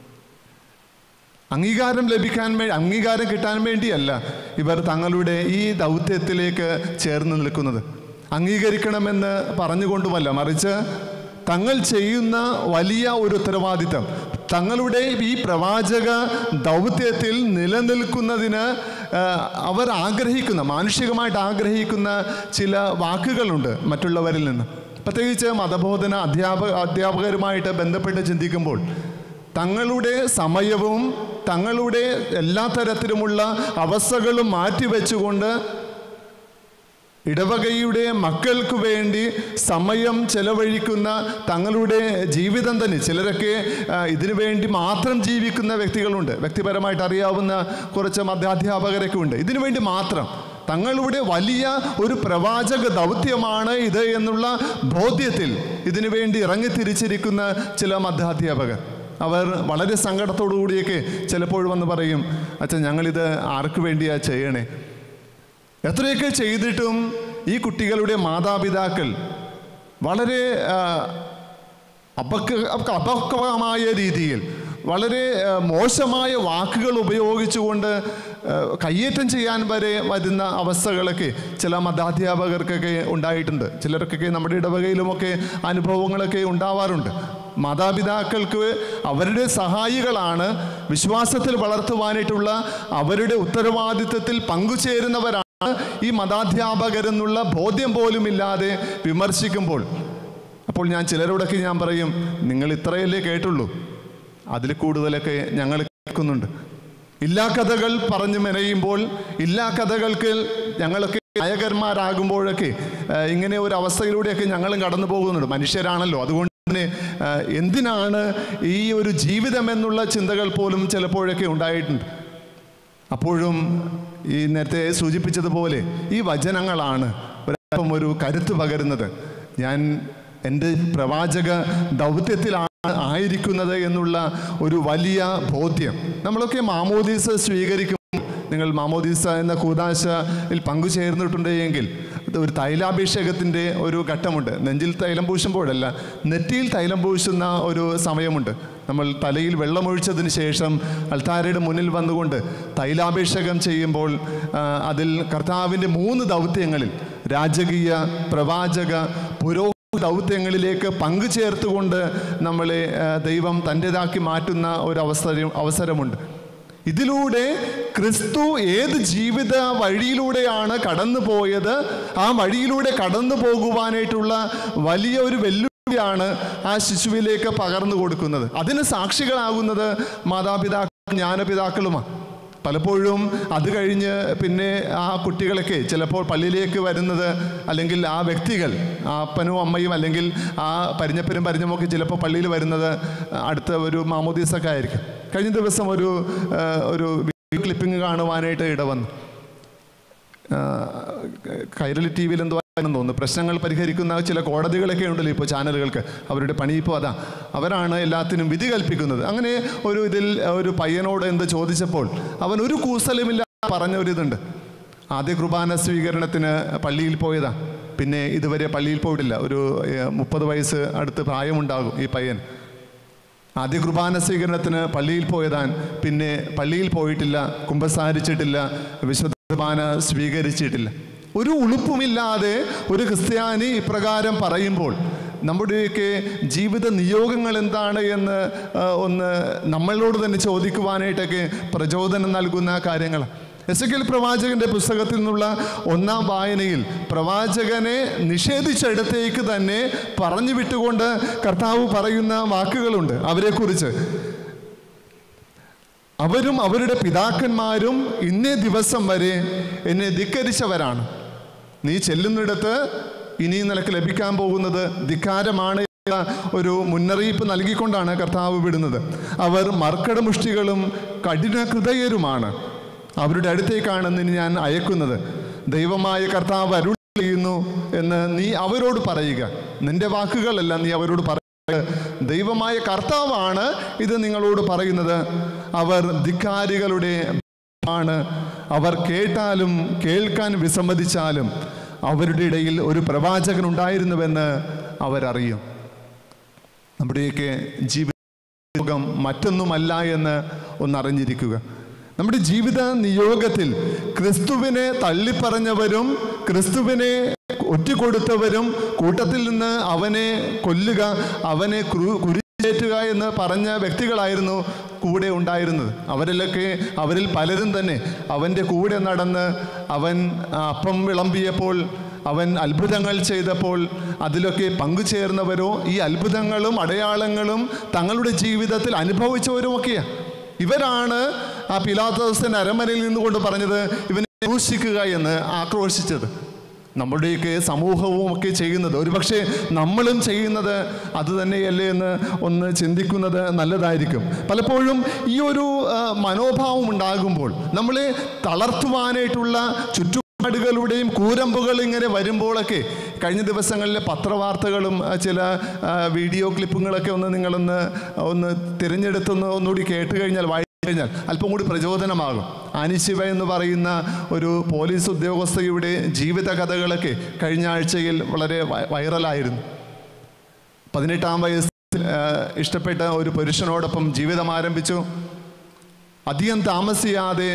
D: അംഗീകാരം ലഭിക്കാൻ വേണ്ടി അംഗീകാരം കിട്ടാൻ വേണ്ടിയല്ല ഇവർ തങ്ങളുടെ ഈ ദൗത്യത്തിലേക്ക് ചേർന്ന് നിൽക്കുന്നത് അംഗീകരിക്കണമെന്ന് പറഞ്ഞുകൊണ്ടുമല്ല മറിച്ച് തങ്ങൾ ചെയ്യുന്ന വലിയ ഒരു ഉത്തരവാദിത്തം തങ്ങളുടെ ഈ പ്രവാചക ദൗത്യത്തിൽ നിലനിൽക്കുന്നതിന് ആ, അവർ ആഗ്രഹിക്കുന്ന മാനുഷികമായിട്ട് ആഗ്രഹിക്കുന്ന ചില വാക്കുകളുണ്ട് മറ്റുള്ളവരിൽ നിന്ന് പ്രത്യേകിച്ച് മതബോധന അധ്യാപക അധ്യാപകരുമായിട്ട് ബന്ധപ്പെട്ട് ചിന്തിക്കുമ്പോൾ തങ്ങളുടെ സമയവും തങ്ങളുടെ എല്ലാ തരത്തിലുമുള്ള അവസ്ഥകളും മാറ്റിവെച്ചുകൊണ്ട് ഇടവകയുടെ മക്കൾക്ക് വേണ്ടി സമയം ചെലവഴിക്കുന്ന തങ്ങളുടെ ജീവിതം തന്നെ ചിലരൊക്കെ ആ, ഇതിനു വേണ്ടി മാത്രം ജീവിക്കുന്ന വ്യക്തികളുണ്ട് വ്യക്തിപരമായിട്ട് അറിയാവുന്ന കുറച്ച് മധ്യാധ്യാപകരൊക്കെ ഉണ്ട് ഇതിനു വേണ്ടി മാത്രം തങ്ങളുടെ വലിയ ഒരു പ്രവാചക ദൗത്യമാണ് ഇത് എന്നുള്ള ബോധ്യത്തിൽ ഇതിനു വേണ്ടി ഇറങ്ങിത്തിരിച്ചിരിക്കുന്ന ചില മധ്യാധ്യാപകർ അവർ വളരെ സങ്കടത്തോടു കൂടിയൊക്കെ ചിലപ്പോൾ വന്ന് പറയും അച്ഛൻ ഞങ്ങളിത് ആർക്ക് വേണ്ടിയാ ചെയ്യണേ എത്രയൊക്കെ ചെയ്തിട്ടും ഈ കുട്ടികളുടെ മാതാപിതാക്കൾ വളരെ ആ, അപക്ക അപക്വമായ രീതിയിൽ വളരെ ആ, മോശമായ വാക്കുകൾ ഉപയോഗിച്ചുകൊണ്ട് ആ, കയ്യേറ്റം ചെയ്യാൻ വരെ വരുന്ന അവസ്ഥകളൊക്കെ ചില മതാധ്യാപകർക്കൊക്കെ ഉണ്ടായിട്ടുണ്ട് ചിലർക്കൊക്കെ നമ്മുടെ ഇടവകയിലുമൊക്കെ അനുഭവങ്ങളൊക്കെ ഉണ്ടാവാറുണ്ട് മാതാപിതാക്കൾക്ക് അവരുടെ സഹായികളാണ് വിശ്വാസത്തിൽ വളർത്തുവാനായിട്ടുള്ള അവരുടെ ഉത്തരവാദിത്വത്തിൽ പങ്കുചേരുന്നവരാണ് ഈ മതാധ്യാപകരെന്നുള്ള ബോധ്യം പോലുമില്ലാതെ വിമർശിക്കുമ്പോൾ അപ്പോൾ ഞാൻ ചിലരോടൊക്കെ ഞാൻ പറയും നിങ്ങൾ ഇത്രയല്ലേ കേട്ടുള്ളൂ അതിൽ കൂടുതലൊക്കെ ഞങ്ങൾ കേൾക്കുന്നുണ്ട് ഇല്ലാ കഥകൾ പറഞ്ഞു മെനയുമ്പോൾ ഇല്ലാ കഥകൾക്ക് ഞങ്ങളൊക്കെ നായകന്മാരാകുമ്പോഴൊക്കെ ആ, ഇങ്ങനെ ഒരു അവസ്ഥയിലൂടെയൊക്കെ ഞങ്ങളും കടന്നു പോകുന്നുണ്ട് മനുഷ്യരാണല്ലോ അതുകൊണ്ട് തന്നെ ആ, എന്തിനാണ് ഈ ഒരു ജീവിതം എന്നുള്ള ചിന്തകൾ പോലും ചിലപ്പോഴൊക്കെ ഉണ്ടായിട്ടുണ്ട് അപ്പോഴും ഈ നേരത്തെ സൂചിപ്പിച്ചതുപോലെ ഈ വചനങ്ങളാണ് ഒരല്പം ഒരു കരുത്ത് പകരുന്നത് ഞാൻ എൻ്റെ പ്രവാചക ദൗത്യത്തിലാണ് ആയിരിക്കുന്നത് എന്നുള്ള ഒരു വലിയ ബോധ്യം നമ്മളൊക്കെ മാമോദീസ സ്വീകരിക്കും നിങ്ങൾ മാമോദീസ എന്ന കൂതാശയിൽ പങ്കുചേർന്നിട്ടുണ്ട് എങ്കിൽ ഇത് ഒരു തൈലാഭിഷേകത്തിൻ്റെ ഒരു ഘട്ടമുണ്ട് നെഞ്ചിൽ തൈലം പൂശുമ്പോഴല്ല നെറ്റിയിൽ തൈലം പൂശുന്ന ഒരു സമയമുണ്ട് നമ്മൾ തലയിൽ വെള്ളമൊഴിച്ചതിന് ശേഷം അൽത്താരയുടെ മുന്നിൽ വന്നുകൊണ്ട് തൈലാഭിഷേകം ചെയ്യുമ്പോൾ ആ, അതിൽ കർത്താവിൻ്റെ മൂന്ന് ദൗത്യങ്ങളിൽ രാജകീയ പ്രവാചക പുരോ ദൗത്യങ്ങളിലേക്ക് പങ്കുചേർത്തുകൊണ്ട് നമ്മളെ ആ, ദൈവം തൻ്റെതാക്കി മാറ്റുന്ന ഒരു അവസരം അവസരമുണ്ട് ഇതിലൂടെ ക്രിസ്തു ഏത് ജീവിത വഴിയിലൂടെയാണ് കടന്നു പോയത് ആ വഴിയിലൂടെ കടന്നു പോകുവാനായിട്ടുള്ള വലിയ ഒരു വെല്ലുവിളിയാണ് ആ ശിശുവിലേക്ക് പകർന്നു കൊടുക്കുന്നത് അതിന് സാക്ഷികളാകുന്നത് മാതാപിതാക്കളും ജ്ഞാനപിതാക്കളുമാണ് പലപ്പോഴും അത് കഴിഞ്ഞ് പിന്നെ ആ കുട്ടികളൊക്കെ ചിലപ്പോൾ പള്ളിയിലേക്ക് വരുന്നത് അല്ലെങ്കിൽ ആ വ്യക്തികൾ ആ അപ്പനും അമ്മയും അല്ലെങ്കിൽ ആ പരിഞ്ഞപ്പനും പരിഞ്ഞമൊക്കെ ചിലപ്പോൾ പള്ളിയിൽ വരുന്നത് അടുത്ത ഒരു മാമോദീസൊക്കെ ആയിരിക്കും കഴിഞ്ഞ ദിവസം ഒരു ആ, ഒരു ക്ലിപ്പിംഗ് കാണുവാനായിട്ട് ഇടവന്നു ആ, കൈരളി ടി വിയിൽ എന്തോ എന്ന് തോന്നുന്നു പ്രശ്നങ്ങൾ പരിഹരിക്കുന്ന ചില കോടതികളൊക്കെ ഉണ്ടല്ലോ ഇപ്പോൾ ചാനലുകൾക്ക് അവരുടെ പണി ഇപ്പോൾ അതാ അവരാണ് എല്ലാത്തിനും വിധി കൽപ്പിക്കുന്നത് അങ്ങനെ ഒരു ഇതിൽ ഒരു പയ്യനോട് എന്ത് ചോദിച്ചപ്പോൾ അവൻ ഒരു കൂസലുമില്ല പറഞ്ഞ ഒരു ഇതുണ്ട് ആദ്യ കുർബാന സ്വീകരണത്തിന് പള്ളിയിൽ പോയതാ പിന്നെ ഇതുവരെ പള്ളിയിൽ പോയിട്ടില്ല ഒരു ഏഹ്, മുപ്പത് വയസ്സ് അടുത്ത് പ്രായമുണ്ടാകും ഈ പയ്യൻ ആദ്യ കുർബാന സ്വീകരണത്തിന് പള്ളിയിൽ പോയതാൻ പിന്നെ പള്ളിയിൽ പോയിട്ടില്ല കുമ്പസാരിച്ചിട്ടില്ല വിശുദ്ധ കുർബാന സ്വീകരിച്ചിട്ടില്ല ഒരു ഉളുപ്പുമില്ലാതെ ഒരു ക്രിസ്ത്യാനി ഇപ്രകാരം പറയുമ്പോൾ നമ്മുടെയൊക്കെ ജീവിത നിയോഗങ്ങൾ എന്താണ് എന്ന് ആ, ഒന്ന് നമ്മളോട് തന്നെ ചോദിക്കുവാനായിട്ടൊക്കെ പ്രചോദനം നൽകുന്ന കാര്യങ്ങൾ എസ് കെൽ പ്രവാചകന്റെ പുസ്തകത്തിൽ നിന്നുള്ള ഒന്നാം വായനയിൽ പ്രവാചകനെ നിഷേധിച്ചിടത്തേക്ക് തന്നെ പറഞ്ഞു വിട്ടുകൊണ്ട് കർത്താവ് പറയുന്ന വാക്കുകളുണ്ട് അവരെക്കുറിച്ച് അവരും അവരുടെ പിതാക്കന്മാരും ഇന്നേ ദിവസം വരെ എന്നെ ധിക്കരിച്ചവരാണ് നീ ചെല്ലുന്നിടത്ത് ഇനി നിനക്ക് ലഭിക്കാൻ പോകുന്നത് ധിക്കാരമാണ് എന്ന ഒരു മുന്നറിയിപ്പ് നൽകിക്കൊണ്ടാണ് കർത്താവ് വിടുന്നത് അവർ മർക്കടമുഷ്ടികളും കഠിന ഹൃദയരുമാണ് അവരുടെ അടുത്തേക്കാണ് നിന്നെ ഞാൻ അയക്കുന്നത് ദൈവമായ കർത്താവ് അരുൾ ചെയ്യുന്നു എന്ന് നീ അവരോട് പറയുക നിന്റെ വാക്കുകളല്ല നീ അവരോട് പറയുക ദൈവമായ കർത്താവാണ് ഇത് നിങ്ങളോട് പറയുന്നത് അവർ ധിക്കാരികളുടെ ആണ് അവർ കേട്ടാലും കേൾക്കാൻ വിസമ്മതിച്ചാലും അവരുടെ ഇടയിൽ ഒരു പ്രവാചകൻ ഉണ്ടായിരുന്നുവെന്ന് അവരറിയും നമ്മുടെയൊക്കെ ജീവിതം മറ്റൊന്നുമല്ല എന്ന് ഒന്നറിഞ്ഞിരിക്കുക നമ്മുടെ ജീവിത നിയോഗത്തിൽ ക്രിസ്തുവിനെ തള്ളിപ്പറഞ്ഞവരും ക്രിസ്തുവിനെ ഒറ്റുകൊടുത്തവരും കൂട്ടത്തിൽ നിന്ന് അവനെ കൊല്ലുക അവനെ ക്രൂ- കുരിശേറ്റുക എന്ന് പറഞ്ഞ വ്യക്തികളായിരുന്നു കൂടെ ഉണ്ടായിരുന്നത് അവരിലൊക്കെ അവരിൽ പലരും തന്നെ അവൻ്റെ കൂടെ നടന്ന് അവൻ അപ്പം വിളമ്പിയപ്പോൾ അവൻ അത്ഭുതങ്ങൾ ചെയ്തപ്പോൾ അതിലൊക്കെ പങ്കുചേർന്നവരോ ഈ അത്ഭുതങ്ങളും അടയാളങ്ങളും തങ്ങളുടെ ജീവിതത്തിൽ അനുഭവിച്ചവരുമൊക്കെയാണ് ഇവരാണ് ആ പിലാത്തോസിന്റെ അരമനയിൽ നിന്നുകൊണ്ട് പറഞ്ഞത് ഇവനെ ക്രൂശിക്കുക എന്ന് ആക്രോശിച്ചത് നമ്മുടെയൊക്കെ സമൂഹവും ഒക്കെ ചെയ്യുന്നത് ഒരുപക്ഷെ നമ്മളും ചെയ്യുന്നത് അത് തന്നെയല്ലേ എന്ന് ഒന്ന് ചിന്തിക്കുന്നത് നല്ലതായിരിക്കും പലപ്പോഴും ഈ ഒരു ആ, മനോഭാവം ഉണ്ടാകുമ്പോൾ നമ്മളെ തളർത്തുവാനായിട്ടുള്ള ചുറ്റുപാടുകളുടെയും കൂരമ്പുകൾ ഇങ്ങനെ വരുമ്പോഴൊക്കെ കഴിഞ്ഞ ദിവസങ്ങളിലെ പത്രവാർത്തകളും ആ, ചില ആ, വീഡിയോ ക്ലിപ്പുകളൊക്കെ ഒന്ന് നിങ്ങളൊന്ന് ഒന്ന് തിരഞ്ഞെടുത്തൊന്ന് ഒന്നുകൂടി കേട്ട് കഴിഞ്ഞാൽ വായിച്ചു കഴിഞ്ഞാൽ അല്പം കൂടി പ്രചോദനമാകും ആനിശിവ എന്ന് പറയുന്ന ഒരു പോലീസ് ഉദ്യോഗസ്ഥയുടെ ജീവിത കഥകളൊക്കെ കഴിഞ്ഞ ആഴ്ചയിൽ വളരെ വൈ- വൈറലായിരുന്നു പതിനെട്ടാം വയസ്സിൽ ആ, ഇഷ്ടപ്പെട്ട ഒരു പുരുഷനോടൊപ്പം ജീവിതം ആരംഭിച്ചു അധികം താമസിയാതെ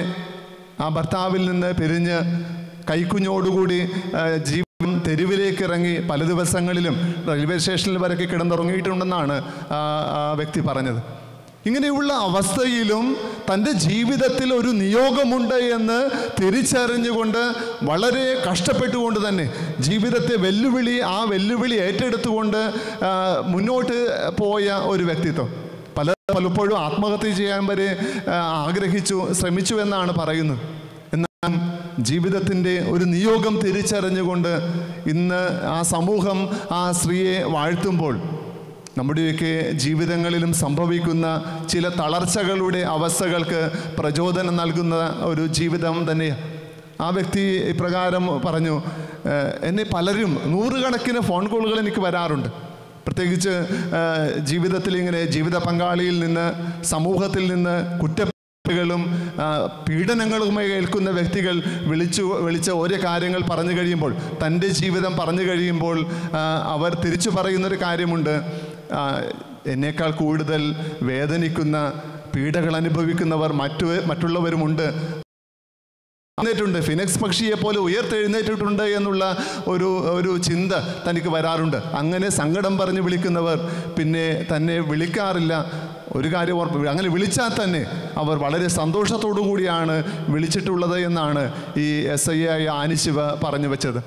D: ആ ഭർത്താവിൽ നിന്ന് പിരിഞ്ഞ് കൈക്കുഞ്ഞോടുകൂടി ആ, ജീവൻ തെരുവിലേക്ക് ഇറങ്ങി പല ദിവസങ്ങളിലും റെയിൽവേ സ്റ്റേഷനിൽ വരെയൊക്കെ കിടന്നുറങ്ങിയിട്ടുണ്ടെന്നാണ് ആ ആ വ്യക്തി പറഞ്ഞത് ഇങ്ങനെയുള്ള അവസ്ഥയിലും തൻ്റെ ജീവിതത്തിൽ ഒരു നിയോഗമുണ്ട് എന്ന് തിരിച്ചറിഞ്ഞുകൊണ്ട് വളരെ കഷ്ടപ്പെട്ടുകൊണ്ട് തന്നെ ജീവിതത്തെ വെല്ലുവിളി ആ വെല്ലുവിളി ഏറ്റെടുത്തുകൊണ്ട് ആ, മുന്നോട്ട് പോയ ഒരു വ്യക്തിത്വം പല പലപ്പോഴും ആത്മഹത്യ ചെയ്യാൻ വരെ ആ, ആഗ്രഹിച്ചു ശ്രമിച്ചു എന്നാണ് പറയുന്നത് എന്നാൽ ജീവിതത്തിൻ്റെ ഒരു നിയോഗം തിരിച്ചറിഞ്ഞുകൊണ്ട് ഇന്ന് ആ സമൂഹം ആ സ്ത്രീയെ വാഴ്ത്തുമ്പോൾ നമ്മുടെയൊക്കെ ജീവിതങ്ങളിലും സംഭവിക്കുന്ന ചില തളർച്ചകളുടെ അവസ്ഥകൾക്ക് പ്രചോദനം നൽകുന്ന ഒരു ജീവിതം തന്നെയാണ് ആ വ്യക്തി ഇപ്രകാരം പറഞ്ഞു "ഏഹ്, എന്നെ പലരും നൂറുകണക്കിന് ഫോൺ കോളുകൾ എനിക്ക് വരാറുണ്ട് പ്രത്യേകിച്ച് ഏഹ്, ജീവിതത്തിൽ ഇങ്ങനെ ജീവിത പങ്കാളിയിൽ നിന്ന് സമൂഹത്തിൽ നിന്ന് കുറ്റപ്പെടുത്തലുകളും ആ, പീഡനങ്ങളുമായി ഏൽക്കുന്ന വ്യക്തികൾ വിളിച്ചു വിളിച്ച ഓരോ കാര്യങ്ങൾ പറഞ്ഞു കഴിയുമ്പോൾ തൻ്റെ ജീവിതം പറഞ്ഞു കഴിയുമ്പോൾ ആ, അവർ തിരിച്ചു പറയുന്നൊരു കാര്യമുണ്ട് ആ, എന്നേക്കാൾ കൂടുതൽ വേദനിക്കുന്ന പീഡകൾ അനുഭവിക്കുന്നവർ മറ്റു മറ്റുള്ളവരുമുണ്ട് എഴുന്നേറ്റുണ്ട് ഫിനിക്സ് പക്ഷിയെ പോലെ ഉയർത്തെഴുന്നേറ്റിട്ടുണ്ട് എന്നുള്ള ഒരു ഒരു ചിന്ത തനിക്ക് വരാറുണ്ട് അങ്ങനെ സങ്കടം പറഞ്ഞ് വിളിക്കുന്നവർ പിന്നെ തന്നെ വിളിക്കാറില്ല ഒരു കാര്യം ഓർപ്പ് അങ്ങനെ വിളിച്ചാൽ തന്നെ അവർ വളരെ സന്തോഷത്തോടു കൂടിയാണ് വിളിച്ചിട്ടുള്ളത് എന്നാണ് ഈ എസ് ഐ ആയ ആനിശിവ പറഞ്ഞു വെച്ചത്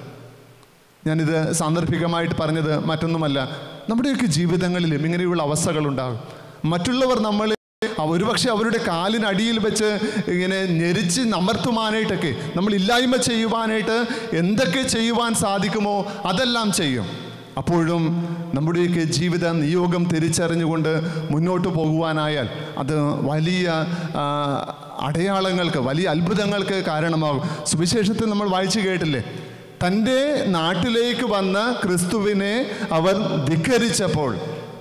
D: ഞാനിത് സാന്ദർഭികമായിട്ട് പറഞ്ഞത് മറ്റൊന്നുമല്ല നമ്മുടെയൊക്കെ ജീവിതങ്ങളിലും ഇങ്ങനെയുള്ള അവസ്ഥകളുണ്ടാകും മറ്റുള്ളവർ നമ്മളെ ഒരുപക്ഷെ അവരുടെ കാലിനടിയിൽ വെച്ച് ഇങ്ങനെ ഞെരിച്ച് നമർത്തുവാനായിട്ടൊക്കെ നമ്മൾ ഇല്ലായ്മ ചെയ്യുവാനായിട്ട് എന്തൊക്കെ ചെയ്യുവാൻ സാധിക്കുമോ അതെല്ലാം ചെയ്യും അപ്പോഴും നമ്മുടെയൊക്കെ ജീവിത നിയോഗം തിരിച്ചറിഞ്ഞുകൊണ്ട് മുന്നോട്ട് പോകുവാനായാൽ അത് വലിയ ആ, അടയാളങ്ങൾക്ക് വലിയ അത്ഭുതങ്ങൾക്ക് കാരണമാകും സുവിശേഷത്തിൽ നമ്മൾ വായിച്ചു കേട്ടില്ലേ തൻ്റെ നാട്ടിലേക്ക് വന്ന ക്രിസ്തുവിനെ അവർ ധിക്കരിച്ചപ്പോൾ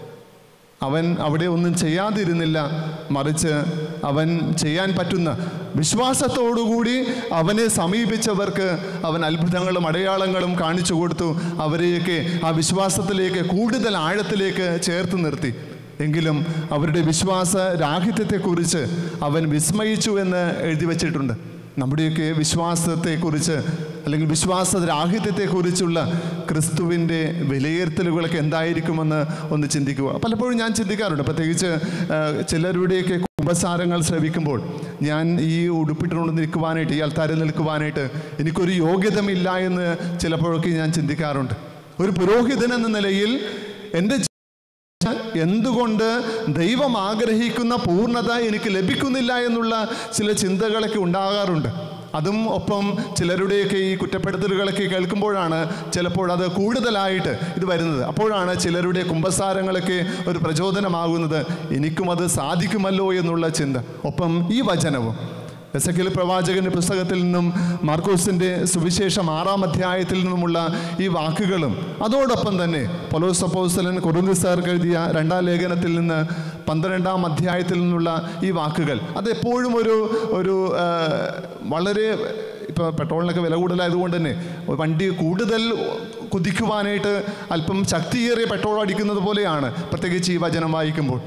D: അവൻ അവിടെ ഒന്നും ചെയ്യാതിരുന്നില്ല മറിച്ച് അവൻ ചെയ്യാൻ പറ്റുന്ന വിശ്വാസത്തോടുകൂടി അവനെ സമീപിച്ചവർക്ക് അവൻ അത്ഭുതങ്ങളും അടയാളങ്ങളും കാണിച്ചു കൊടുത്തു അവരെയൊക്കെ ആ വിശ്വാസത്തിലേക്ക് കൂടുതൽ ആഴത്തിലേക്ക് ചേർത്ത് നിർത്തി എങ്കിലും അവരുടെ വിശ്വാസ രാഹിത്യത്തെക്കുറിച്ച് അവൻ വിസ്മയിച്ചു എന്ന് എഴുതി വച്ചിട്ടുണ്ട് നമ്മുടെയൊക്കെ വിശ്വാസത്തെക്കുറിച്ച് അല്ലെങ്കിൽ വിശ്വാസ രാഹിത്യത്തെക്കുറിച്ചുള്ള ക്രിസ്തുവിൻ്റെ വിലയിരുത്തലുകളൊക്കെ എന്തായിരിക്കുമെന്ന് ഒന്ന് ചിന്തിക്കുക പലപ്പോഴും ഞാൻ ചിന്തിക്കാറുണ്ട് പ്രത്യേകിച്ച് ആ, ചിലരുടെയൊക്കെ കുമ്പസാരങ്ങൾ ശ്രവിക്കുമ്പോൾ ഞാൻ ഈ ഉടുപ്പിട്ടുകൊണ്ട് നിൽക്കുവാനായിട്ട് ഈ അൽത്താരിൽ നിൽക്കുവാനായിട്ട് എനിക്കൊരു യോഗ്യതമില്ല എന്ന് ചിലപ്പോഴൊക്കെ ഞാൻ ചിന്തിക്കാറുണ്ട് ഒരു പുരോഹിതൻ എന്ന നിലയിൽ എൻ്റെ എന്തുകൊണ്ട് ദൈവം ആഗ്രഹിക്കുന്ന പൂർണ്ണത എനിക്ക് ലഭിക്കുന്നില്ല എന്നുള്ള ചില ചിന്തകളൊക്കെ ഉണ്ടാകാറുണ്ട് അതും ഒപ്പം ചിലരുടെയൊക്കെ ഈ കുറ്റപ്പെടുത്തലുകളൊക്കെ കേൾക്കുമ്പോഴാണ് ചിലപ്പോൾ അത് കൂടുതലായിട്ട് ഇത് വരുന്നത് അപ്പോഴാണ് ചിലരുടെ കുമ്പസാരങ്ങളൊക്കെ ഒരു പ്രചോദനമാകുന്നത് എനിക്കും അത് സാധിക്കുമല്ലോ എന്നുള്ള ചിന്ത ഒപ്പം ഈ വചനവും എസ് എ പ്രവാചകന്റെ പുസ്തകത്തിൽ നിന്നും മാർക്കോസിന്റെ സുവിശേഷം ആറാം അധ്യായത്തിൽ നിന്നുമുള്ള ഈ വാക്കുകളും അതോടൊപ്പം തന്നെ പൊലോസ് അപ്പോസ്തലൻ കൊറുന്തിസാർക്ക് എഴുതിയ രണ്ടാം ലേഖനത്തിൽ നിന്ന് പന്ത്രണ്ടാം അധ്യായത്തിൽ നിന്നുള്ള ഈ വാക്കുകൾ അത് എപ്പോഴും ഒരു ഒരു ആ, വളരെ ഇപ്പോൾ പെട്രോളിനൊക്കെ വില കൂടുതലായതുകൊണ്ട് തന്നെ വണ്ടി കൂടുതൽ കുതിക്കുവാനായിട്ട് അല്പം ശക്തിയേറിയ പെട്രോൾ അടിക്കുന്നത് പോലെയാണ് പ്രത്യേകിച്ച് ഈ വചനം വായിക്കുമ്പോൾ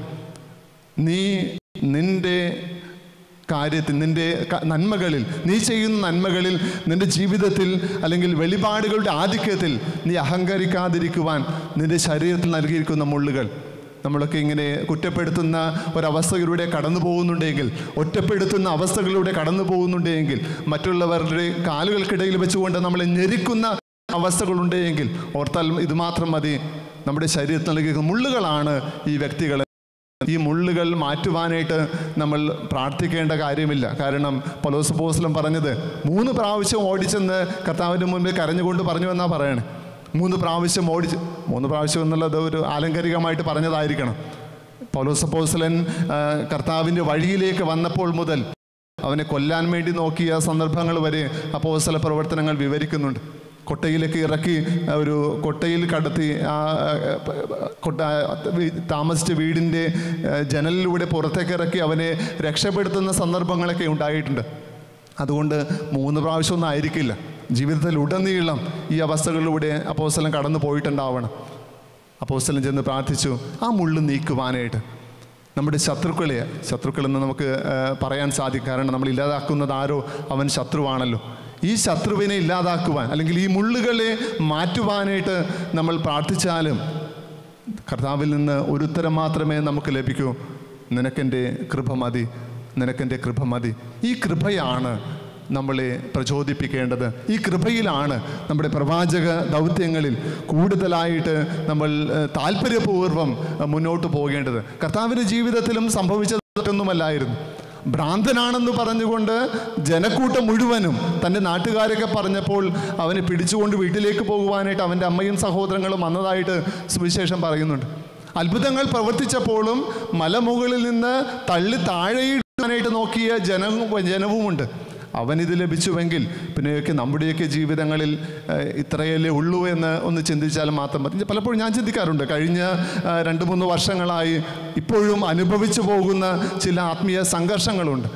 D: നീ നിന്റെ കാര്യത്തിൽ നിന്റെ ക- നന്മകളിൽ നീ ചെയ്യുന്ന നന്മകളിൽ നിന്റെ ജീവിതത്തിൽ അല്ലെങ്കിൽ വെളിപാടുകളുടെ ആധിക്യത്തിൽ നീ അഹങ്കരിക്കാതിരിക്കുവാൻ നിന്റെ ശരീരത്തിൽ നൽകിയിരിക്കുന്ന മുള്ളുകൾ നമ്മളൊക്കെ ഇങ്ങനെ കുറ്റപ്പെടുത്തുന്ന ഒരവസ്ഥയിലൂടെ കടന്നു പോകുന്നുണ്ടെങ്കിൽ ഒറ്റപ്പെടുത്തുന്ന അവസ്ഥകളിലൂടെ കടന്നു പോകുന്നുണ്ടെങ്കിൽ മറ്റുള്ളവരുടെ കാലുകൾക്കിടയിൽ വെച്ചുകൊണ്ട് നമ്മളെ ഞെരിക്കുന്ന അവസ്ഥകളുണ്ടെങ്കിൽ ഓർത്താൽ ഇത് മാത്രം മതി നമ്മുടെ ശരീരത്തിൽ നൽകിയിരിക്കുന്ന മുള്ളുകളാണ് ഈ വ്യക്തികളെ ഈ മുള്ളുകൾ മാറ്റുവാനായിട്ട് നമ്മൾ പ്രാർത്ഥിക്കേണ്ട കാര്യമില്ല കാരണം പലോസ് പോസ്ലം പറഞ്ഞത് മൂന്ന് പ്രാവശ്യം ഓടിച്ചെന്ന് കർത്താവിൻ്റെ മുൻപിൽ കരഞ്ഞുകൊണ്ട് പറഞ്ഞു എന്നാ പറയണേ മൂന്ന് പ്രാവശ്യം ഓടിച്ച് മൂന്ന് പ്രാവശ്യം എന്നുള്ളത് ഒരു ആലങ്കാരികമായിട്ട് പറഞ്ഞതായിരിക്കണം പൗലോസ് പോസ്ലൻ കർത്താവിൻ്റെ വഴിയിലേക്ക് വന്നപ്പോൾ മുതൽ അവനെ കൊല്ലാൻ വേണ്ടി നോക്കിയ സന്ദർഭങ്ങൾ വരെ അപ്പോസ്തല പ്രവർത്തനങ്ങൾ വിവരിക്കുന്നുണ്ട് കൊട്ടയിലേക്ക് ഇറക്കി ആ, ഒരു കൊട്ടയിൽ കടത്തി ആ ആ, കൊട്ട ആ, വീ- താമസിച്ച വീടിൻ്റെ ആ, ജനലിലൂടെ പുറത്തേക്ക് ഇറക്കി അവനെ രക്ഷപ്പെടുത്തുന്ന സന്ദർഭങ്ങളൊക്കെ ഉണ്ടായിട്ടുണ്ട് അതുകൊണ്ട് മൂന്ന് പ്രാവശ്യമൊന്നും ആയിരിക്കില്ല ജീവിതത്തിൽ ഉടനീളം ഈ അവസ്ഥകളിലൂടെ അപ്പോസ്തലൻ കടന്നു പോയിട്ടുണ്ടാവണം അപ്പോസ്തലൻ ചെന്ന് പ്രാർത്ഥിച്ചു ആ മുള്ളു നീക്കുവാനായിട്ട് നമ്മുടെ ശത്രുക്കളെ ശത്രുക്കളെന്ന് നമുക്ക് ആ, പറയാൻ സാധിക്കും കാരണം നമ്മൾ ഇല്ലാതാക്കുന്നത് ആരോ അവൻ ശത്രുവാണല്ലോ ഈ ശത്രുവിനെ ഇല്ലാതാക്കുവാൻ അല്ലെങ്കിൽ ഈ മുള്ളുകളെ മാറ്റുവാനായിട്ട് നമ്മൾ പ്രാർത്ഥിച്ചാലും കർത്താവിൽ നിന്ന് ഒരു ഉത്തരം മാത്രമേ നമുക്ക് ലഭിക്കൂ നിനക്കെൻ്റെ കൃപ മതി നിനക്കെൻ്റെ കൃപ മതി ഈ കൃപയാണ് നമ്മളെ പ്രചോദിപ്പിക്കേണ്ടത് ഈ കൃപയിലാണ് നമ്മുടെ പ്രവാചക ദൗത്യങ്ങളിൽ കൂടുതലായിട്ട് നമ്മൾ ഏഹ്, താല്പര്യപൂർവ്വം ഏഹ്, മുന്നോട്ട് പോകേണ്ടത് കർത്താവിൻ്റെ ജീവിതത്തിലും സംഭവിച്ചത് മറ്റൊന്നുമല്ലായിരുന്നു ഭ്രാന്തനാണെന്ന് പറഞ്ഞുകൊണ്ട് ജനക്കൂട്ടം മുഴുവനും തൻ്റെ നാട്ടുകാരൊക്കെ പറഞ്ഞപ്പോൾ അവനെ പിടിച്ചുകൊണ്ട് വീട്ടിലേക്ക് പോകുവാനായിട്ട് അവൻ്റെ അമ്മയും സഹോദരങ്ങളും വന്നതായിട്ട് സുവിശേഷം പറയുന്നുണ്ട് അത്ഭുതങ്ങൾ പ്രവർത്തിച്ചപ്പോഴും മലമുകളിൽ നിന്ന് തള്ളി താഴെയിടാനായിട്ട് നോക്കിയ ജനവും ജനവുമുണ്ട് അവനിത് ലഭിച്ചുവെങ്കിൽ പിന്നെയൊക്കെ നമ്മുടെയൊക്കെ ജീവിതങ്ങളിൽ ഏഹ്, ഇത്രയല്ലേ ഉള്ളൂ എന്ന് ഒന്ന് ചിന്തിച്ചാൽ മാത്രം മതി പലപ്പോഴും ഞാൻ ചിന്തിക്കാറുണ്ട് കഴിഞ്ഞ ഏഹ്, രണ്ട് മൂന്ന് വർഷങ്ങളായി ഇപ്പോഴും അനുഭവിച്ചു പോകുന്ന ചില ആത്മീയ സംഘർഷങ്ങളുണ്ട്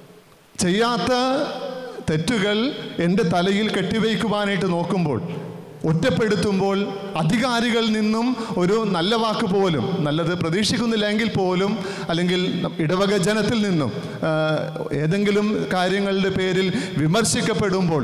D: ചെയ്യാത്ത തെറ്റുകൾ എൻ്റെ തലയിൽ കെട്ടിവയ്ക്കുവാനായിട്ട് നോക്കുമ്പോൾ ഒറ്റപ്പെടുത്തുമ്പോൾ അധികാരികളിൽ നിന്നും ഒരു നല്ല വാക്ക് പോലും നല്ലത് പ്രതീക്ഷിക്കുന്നില്ലെങ്കിൽ പോലും അല്ലെങ്കിൽ ഇടവക ജനത്തിൽ നിന്നും ആ, ഏതെങ്കിലും കാര്യങ്ങളുടെ പേരിൽ വിമർശിക്കപ്പെടുമ്പോൾ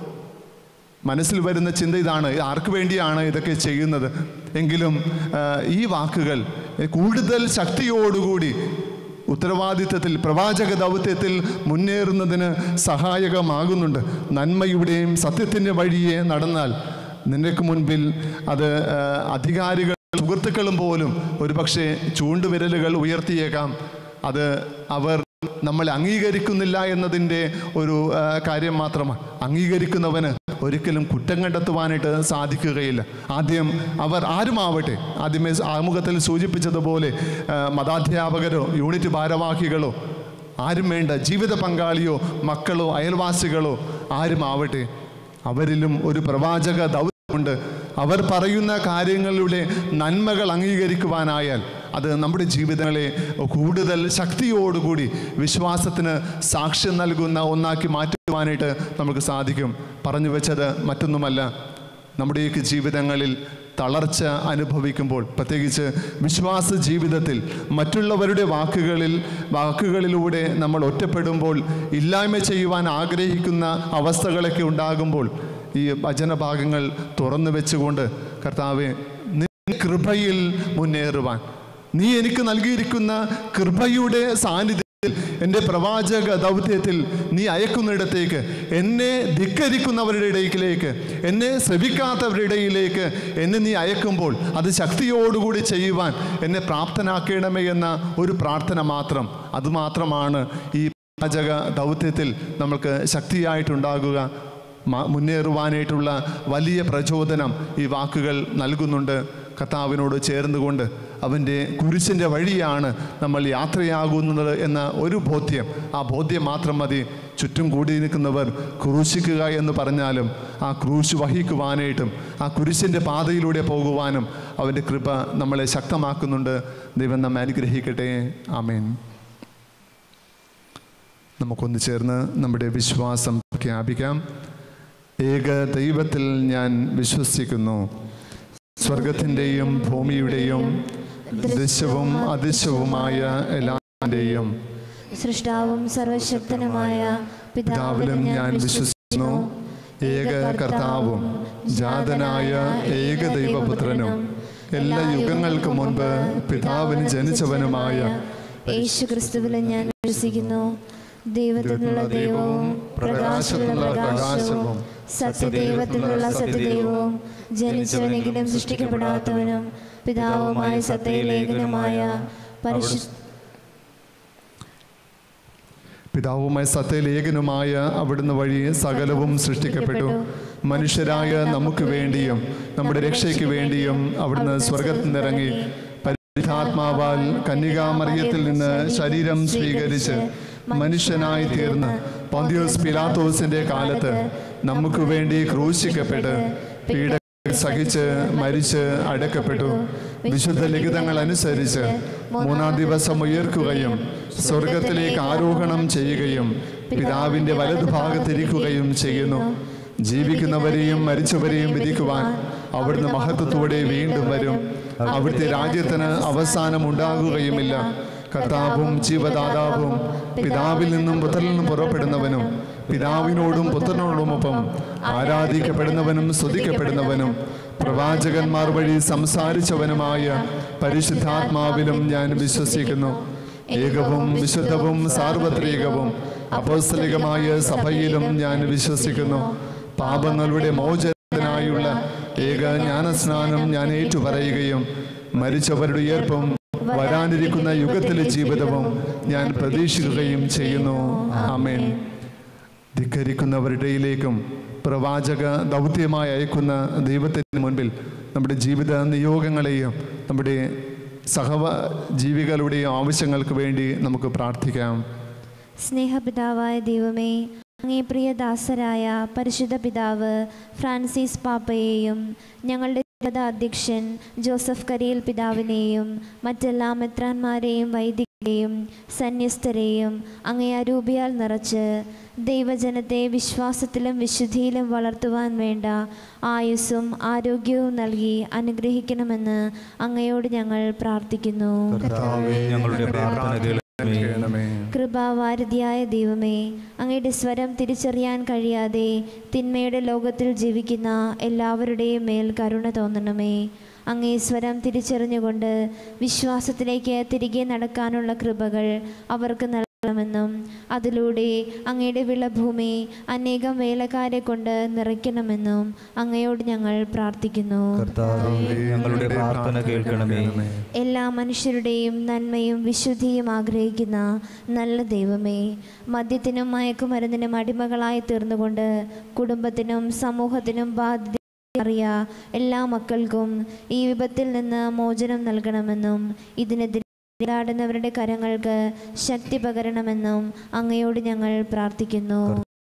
D: മനസ്സിൽ വരുന്ന ചിന്ത ഇതാണ് ഇത് ആർക്ക് വേണ്ടിയാണ് ഇതൊക്കെ ചെയ്യുന്നത് എങ്കിലും ആ, ഈ വാക്കുകൾ കൂടുതൽ ശക്തിയോടുകൂടി ഉത്തരവാദിത്തത്തിൽ പ്രവാചക ദൗത്യത്തിൽ മുന്നേറുന്നതിന് സഹായകമാകുന്നുണ്ട് നന്മയുടെയും സത്യത്തിൻ്റെ വഴിയെ നടന്നാൽ നിനക്ക് മുൻപിൽ അത് ആ, അധികാരികൾ സുഹൃത്തുക്കളും പോലും ഒരുപക്ഷെ ചൂണ്ടുവിരലുകൾ ഉയർത്തിയേക്കാം അത് അവർ നമ്മൾ അംഗീകരിക്കുന്നില്ല എന്നതിൻ്റെ ഒരു ആ, കാര്യം മാത്രമാണ് അംഗീകരിക്കുന്നവന് ഒരിക്കലും കുറ്റം കണ്ടെത്തുവാനായിട്ട് സാധിക്കുകയില്ല ആദ്യം അവർ ആരുമാവട്ടെ ആദ്യമേ ആമുഖത്തിൽ സൂചിപ്പിച്ചതുപോലെ ആ, മതാധ്യാപകരോ യൂണിറ്റ് ഭാരവാഹികളോ ആരും വേണ്ട ജീവിത പങ്കാളിയോ മക്കളോ അയൽവാസികളോ ആരുമാവട്ടെ അവരിലും ഒരു പ്രവാചക ദൗത്യമുണ്ട് അവർ പറയുന്ന കാര്യങ്ങളിലൂടെ നന്മകൾ അംഗീകരിക്കുവാനായാൽ അത് നമ്മുടെ ജീവിതങ്ങളെ കൂടുതൽ ശക്തിയോടുകൂടി വിശ്വാസത്തിന് സാക്ഷ്യം നൽകുന്ന ഒന്നാക്കി മാറ്റുവാനായിട്ട് നമുക്ക് സാധിക്കും പറഞ്ഞു വെച്ചത് മറ്റൊന്നുമല്ല നമ്മുടെയൊക്കെ ജീവിതങ്ങളിൽ തളർച്ച അനുഭവിക്കുമ്പോൾ പ്രത്യേകിച്ച് വിശ്വാസ ജീവിതത്തിൽ മറ്റുള്ളവരുടെ വാക്കുകളിൽ വാക്കുകളിലൂടെ നമ്മൾ ഒറ്റപ്പെടുമ്പോൾ ഇല്ലായ്മ ചെയ്യുവാൻ ആഗ്രഹിക്കുന്ന അവസ്ഥകളൊക്കെ ഉണ്ടാകുമ്പോൾ ഈ വചനഭാഗങ്ങൾ തുറന്നു വെച്ചുകൊണ്ട് കർത്താവെ നിന്റെ കൃപയിൽ മുന്നേറുവാൻ നീ എനിക്ക് നൽകിയിരിക്കുന്ന കൃപയുടെ സാന്നിധ്യത്തിൽ എൻ്റെ പ്രവാചക ദൗത്യത്തിൽ നീ അയക്കുന്നിടത്തേക്ക് എന്നെ ധിക്കരിക്കുന്നവരുടെ ഇടയിലേക്ക് എന്നെ ശ്രവിക്കാത്തവരുടെ ഇടയിലേക്ക് എന്നെ നീ അയക്കുമ്പോൾ അത് ശക്തിയോടുകൂടി ചെയ്യുവാൻ എന്നെ പ്രാപ്തനാക്കണമേ എന്ന ഒരു പ്രാർത്ഥന മാത്രം അതുമാത്രമാണ് ഈ പ്രവാചക ദൗത്യത്തിൽ നമ്മൾക്ക് ശക്തിയായിട്ടുണ്ടാകുക മ- മുന്നേറുവാനായിട്ടുള്ള വലിയ പ്രചോദനം ഈ വാക്കുകൾ നൽകുന്നുണ്ട് കർത്താവിനോട് ചേർന്നുകൊണ്ട് അവൻ്റെ കുരിശിൻ്റെ വഴിയാണ് നമ്മൾ യാത്രയാകുന്നത് എന്ന ഒരു ബോധ്യം ആ ബോധ്യം മാത്രം മതി ചുറ്റും കൂടി നിൽക്കുന്നവർ ക്രൂശിക്കുക എന്ന് പറഞ്ഞാലും ആ ക്രൂശ് വഹിക്കുവാനായിട്ടും ആ കുരിശിൻ്റെ പാതയിലൂടെ പോകുവാനും അവൻ്റെ കൃപ നമ്മളെ ശക്തമാക്കുന്നുണ്ട് ദൈവം നമ്മെ അനുഗ്രഹിക്കട്ടെ ആമേൻ നമുക്കൊന്ന് ചേർന്ന് നമ്മുടെ വിശ്വാസം പ്രഖ്യാപിക്കാം ഏക ദൈവത്തിൽ ഞാൻ വിശ്വസിക്കുന്നു സ്വർഗത്തിൻ്റെയും ഭൂമിയുടെയും ദൃശ്യവും അദൃശ്യവുമായ എല്ലാത്തിൻ്റെയും
B: സൃഷ്ടാവും സർവശക്തനുമായ പിതാവിലും ഞാൻ വിശ്വസിക്കുന്നു
D: ഏക കർത്താവും ജാതനായ ഏക ദൈവപുത്രനും എല്ലാ യുഗങ്ങൾക്കും മുൻപ് പിതാവിന് ജനിച്ചവനുമായ
B: യേശു ക്രിസ്തുവിലും ഞാൻ വിശ്വസിക്കുന്നു ദൈവത്തിനുള്ള ദൈവവും പ്രകാശത്തിലുള്ള പ്രകാശവും സത്യദൈവത്തിലുള്ള സത്യദൈവവും ജനിച്ചവനെങ്കിലും സൃഷ്ടിക്കപ്പെടാത്തവനും പിതാവുമായ സത്യലേഖനമായ പരിശുദ്ധ
D: പിതാവുമായ സത്യലേഖനുമായ അവിടുന്ന് വഴി സകലവും സൃഷ്ടിക്കപ്പെട്ടു മനുഷ്യരായ നമുക്ക് വേണ്ടിയും നമ്മുടെ രക്ഷയ്ക്ക് വേണ്ടിയും അവിടുന്ന് സ്വർഗത്തിൽ നിന്നിറങ്ങി പരിശുദ്ധാത്മാവാൽ കന്യകാമറിയത്തിൽ നിന്ന് ശരീരം സ്വീകരിച്ച് മനുഷ്യനായി തീർന്ന് പൊന്തിയോസ് പിലാത്തോസിന്റെ കാലത്ത് നമുക്ക് വേണ്ടി ക്രൂശിക്കപ്പെട്ട് പീഡ സഹിച്ച് മരിച്ച് അടക്കപ്പെട്ടു വിശുദ്ധ ലിഖിതങ്ങൾ അനുസരിച്ച് മൂന്നാം ദിവസം ഉയർക്കുകയും സ്വർഗത്തിലേക്ക് ആരോഹണം ചെയ്യുകയും പിതാവിന്റെ വലതുഭാഗത്തിരിക്കുകയും ചെയ്യുന്നു ജീവിക്കുന്നവരെയും മരിച്ചവരെയും വിധിക്കുവാൻ അവിടുന്ന് മഹത്വത്തോടെ വീണ്ടും വരും അവിടുത്തെ രാജ്യത്തിന് അവസാനം ഉണ്ടാകുകയുമില്ല കർത്താവും ജീവദാതാവും പിതാവിൽ നിന്നും പുത്രനിൽ നിന്നും പുറപ്പെടുന്നവനും പിതാവിനോടും പുത്രനോടുമൊപ്പം ആരാധിക്കപ്പെടുന്നവനും സ്തുതിക്കപ്പെടുന്നവനും പ്രവാചകന്മാർ വഴി സംസാരിച്ചവനുമായ പരിശുദ്ധാത്മാവിലും ഞാൻ വിശ്വസിക്കുന്നു ഏകവും വിശുദ്ധവും സാർവത്രികവും അപ്പോസ്തലികമായ സഭയിലും ഞാൻ വിശ്വസിക്കുന്നു പാപങ്ങളുടെ മോചനത്തിനായുള്ള ഏക ജ്ഞാനസ്നാനം ഞാൻ ഏറ്റുപറയുകയും മരിച്ചവരുടെ ഉയർപ്പും വരാനിരിക്കുന്ന യുഗത്തിലെ ജീവിതവും ഞാൻ പ്രതീക്ഷിക്കുകയും ചെയ്യുന്നു ആമേൻ ധിക്കരിക്കുന്നവരുടെയിലേക്കും പ്രവാചക ദൗത്യമായി അയക്കുന്ന ദൈവത്തിന് മുൻപിൽ നമ്മുടെ ജീവിത നിയോഗങ്ങളെയും നമ്മുടെ സഹവ ജീവികളുടെയും ആവശ്യങ്ങൾക്ക് വേണ്ടി നമുക്ക് പ്രാർത്ഥിക്കാം
B: സ്നേഹപിതാവായ ദൈവമേ അങ്ങേ പ്രിയദാസരായ പരിശുദ്ധ പിതാവ് ഫ്രാൻസിസ് പാപ്പയെയും ഞങ്ങളുടെ രൂപത അധ്യക്ഷൻ ജോസഫ് കരിയൽ പിതാവിനെയും മറ്റെല്ലാ മെത്രാന്മാരെയും വൈദികരെയും സന്യസ്തരെയും അങ്ങേ അരൂപിയാൽ നിറച്ച് ദൈവജനത്തെ വിശ്വാസത്തിലും വിശുദ്ധിയിലും വളർത്തുവാൻ വേണ്ട ആയുസ്സും ആരോഗ്യവും നൽകി അനുഗ്രഹിക്കണമെന്ന് അങ്ങയോട് ഞങ്ങൾ പ്രാർത്ഥിക്കുന്നു
A: കർത്താവേ ഞങ്ങളുടെ പ്രാർത്ഥന കേൾക്കണമേ
D: കേൾക്കണമേ.
B: കൃപാവാരതിയായ ദൈവമേ അങ്ങയുടെ സ്വരം തിരിച്ചറിയാൻ കഴിയാതെ തിന്മയുടെ ലോകത്തിൽ ജീവിക്കുന്ന എല്ലാവരുടെയും മേൽ കരുണ തോന്നണമേ അങ്ങേ സ്വരം തിരിച്ചറിഞ്ഞുകൊണ്ട് വിശ്വാസത്തിലേക്ക് തിരികെ നടക്കാനുള്ള കൃപകൾ അവർക്ക് നൽകണമെന്നും അതിലൂടെ അങ്ങയുടെ വിളഭൂമി അനേകം വേലക്കാരെ കൊണ്ട് നിറയ്ക്കണമെന്നും അങ്ങയോട് ഞങ്ങൾ പ്രാർത്ഥിക്കുന്നു
A: കർത്താവേ ഞങ്ങളുടെ പ്രാർത്ഥന കേൾക്കണമേ
B: എല്ലാ മനുഷ്യരുടെയും നന്മയും വിശുദ്ധിയും ആഗ്രഹിക്കുന്ന നല്ല ദൈവമേ മദ്യത്തിനും മയക്കുമരുന്നിനും അടിമകളായി തീർന്നുകൊണ്ട് കുടുംബത്തിനും സമൂഹത്തിനും ബാധ്യത അറിയ എല്ലാ മക്കൾക്കും ഈ വിപത്തിൽ നിന്ന് മോചനം നൽകണമെന്നും ഇതിനെതിരെ പോരാടുന്നവരുടെ കരങ്ങൾക്ക് ശക്തി പകരണമെന്നും അങ്ങയോട് ഞങ്ങൾ പ്രാർത്ഥിക്കുന്നു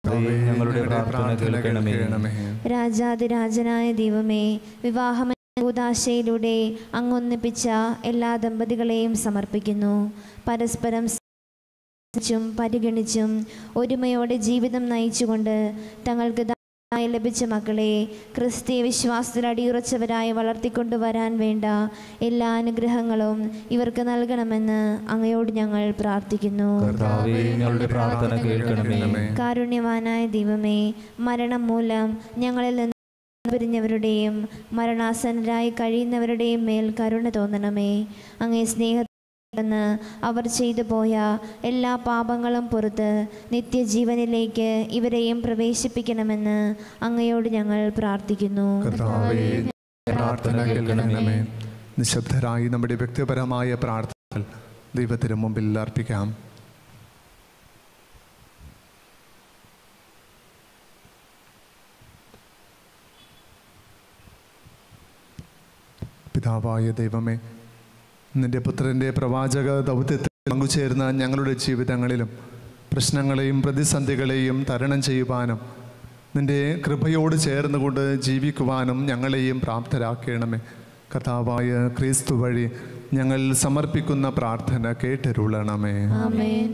A: ഞങ്ങളുടെ പ്രാർത്ഥന കേൾക്കണമേ
B: രാജാതിരാജനായ ദൈവമേ വിവാഹം കൂതാശയിലൂടെ അങ്ങൊന്നിപ്പിച്ച എല്ലാ ദമ്പതികളെയും സമർപ്പിക്കുന്നു പരസ്പരം സ്നേഹിച്ചും പരിഗണിച്ചും ഒരുമയോടെ ജീവിതം നയിച്ചുകൊണ്ട് തങ്ങൾക്ക് ദാനമായി ലഭിച്ച മക്കളെ ക്രിസ്തീയ വിശ്വാസത്തിൽ അടിയുറച്ചവരായി വളർത്തിക്കൊണ്ടുവരാൻ വേണ്ട എല്ലാ അനുഗ്രഹങ്ങളും ഇവർക്ക് നൽകണമെന്ന് അങ്ങയോട് ഞങ്ങൾ പ്രാർത്ഥിക്കുന്നു
A: കർത്താവേ ഞങ്ങളുടെ പ്രാർത്ഥന കേൾക്കണമേ
B: കാരുണ്യവാനായ ദൈവമേ മരണം മൂലം ഞങ്ങളിൽ നിന്ന് പിരിഞ്ഞവരുടെയും മരണാസന്നരായി കഴിയുന്നവരുടെയും മേൽ കരുണ തോന്നണമേ അങ്ങേ സ്നേഹത്തിന് അവർ ചെയ്തു പോയ എല്ലാ പാപങ്ങളും പുറത്ത് നിത്യജീവനിലേക്ക് ഇവരെയും പ്രവേശിപ്പിക്കണമെന്ന് അങ്ങയോട് ഞങ്ങൾ പ്രാർത്ഥിക്കുന്നു
D: കർത്താവേ പ്രാർത്ഥന കേൾക്കണമേ നിശബ്ദരായി നമ്മുടെ വ്യക്തിപരമായ പ്രാർത്ഥനകൾ ദൈവത്തിന് മുമ്പിൽ അർപ്പിക്കാം പിതാവായ ദൈവമേ നിന്റെ പുത്രൻ്റെ പ്രവാചക ദൗത്യത്തിൽ പങ്കുചേർന്ന ഞങ്ങളുടെ ജീവിതങ്ങളിലും പ്രശ്നങ്ങളെയും പ്രതിസന്ധികളെയും തരണം ചെയ്യുവാനും നിന്റെ കൃപയോട് ചേർന്നുകൊണ്ട് ജീവിക്കുവാനും ഞങ്ങളെയും പ്രാപ്തരാക്കണമേ കർത്താവായ ക്രിസ്തു വഴി ഞങ്ങൾ സമർപ്പിക്കുന്ന പ്രാർത്ഥന കേട്ടരുളണമേ
B: ആമേൻ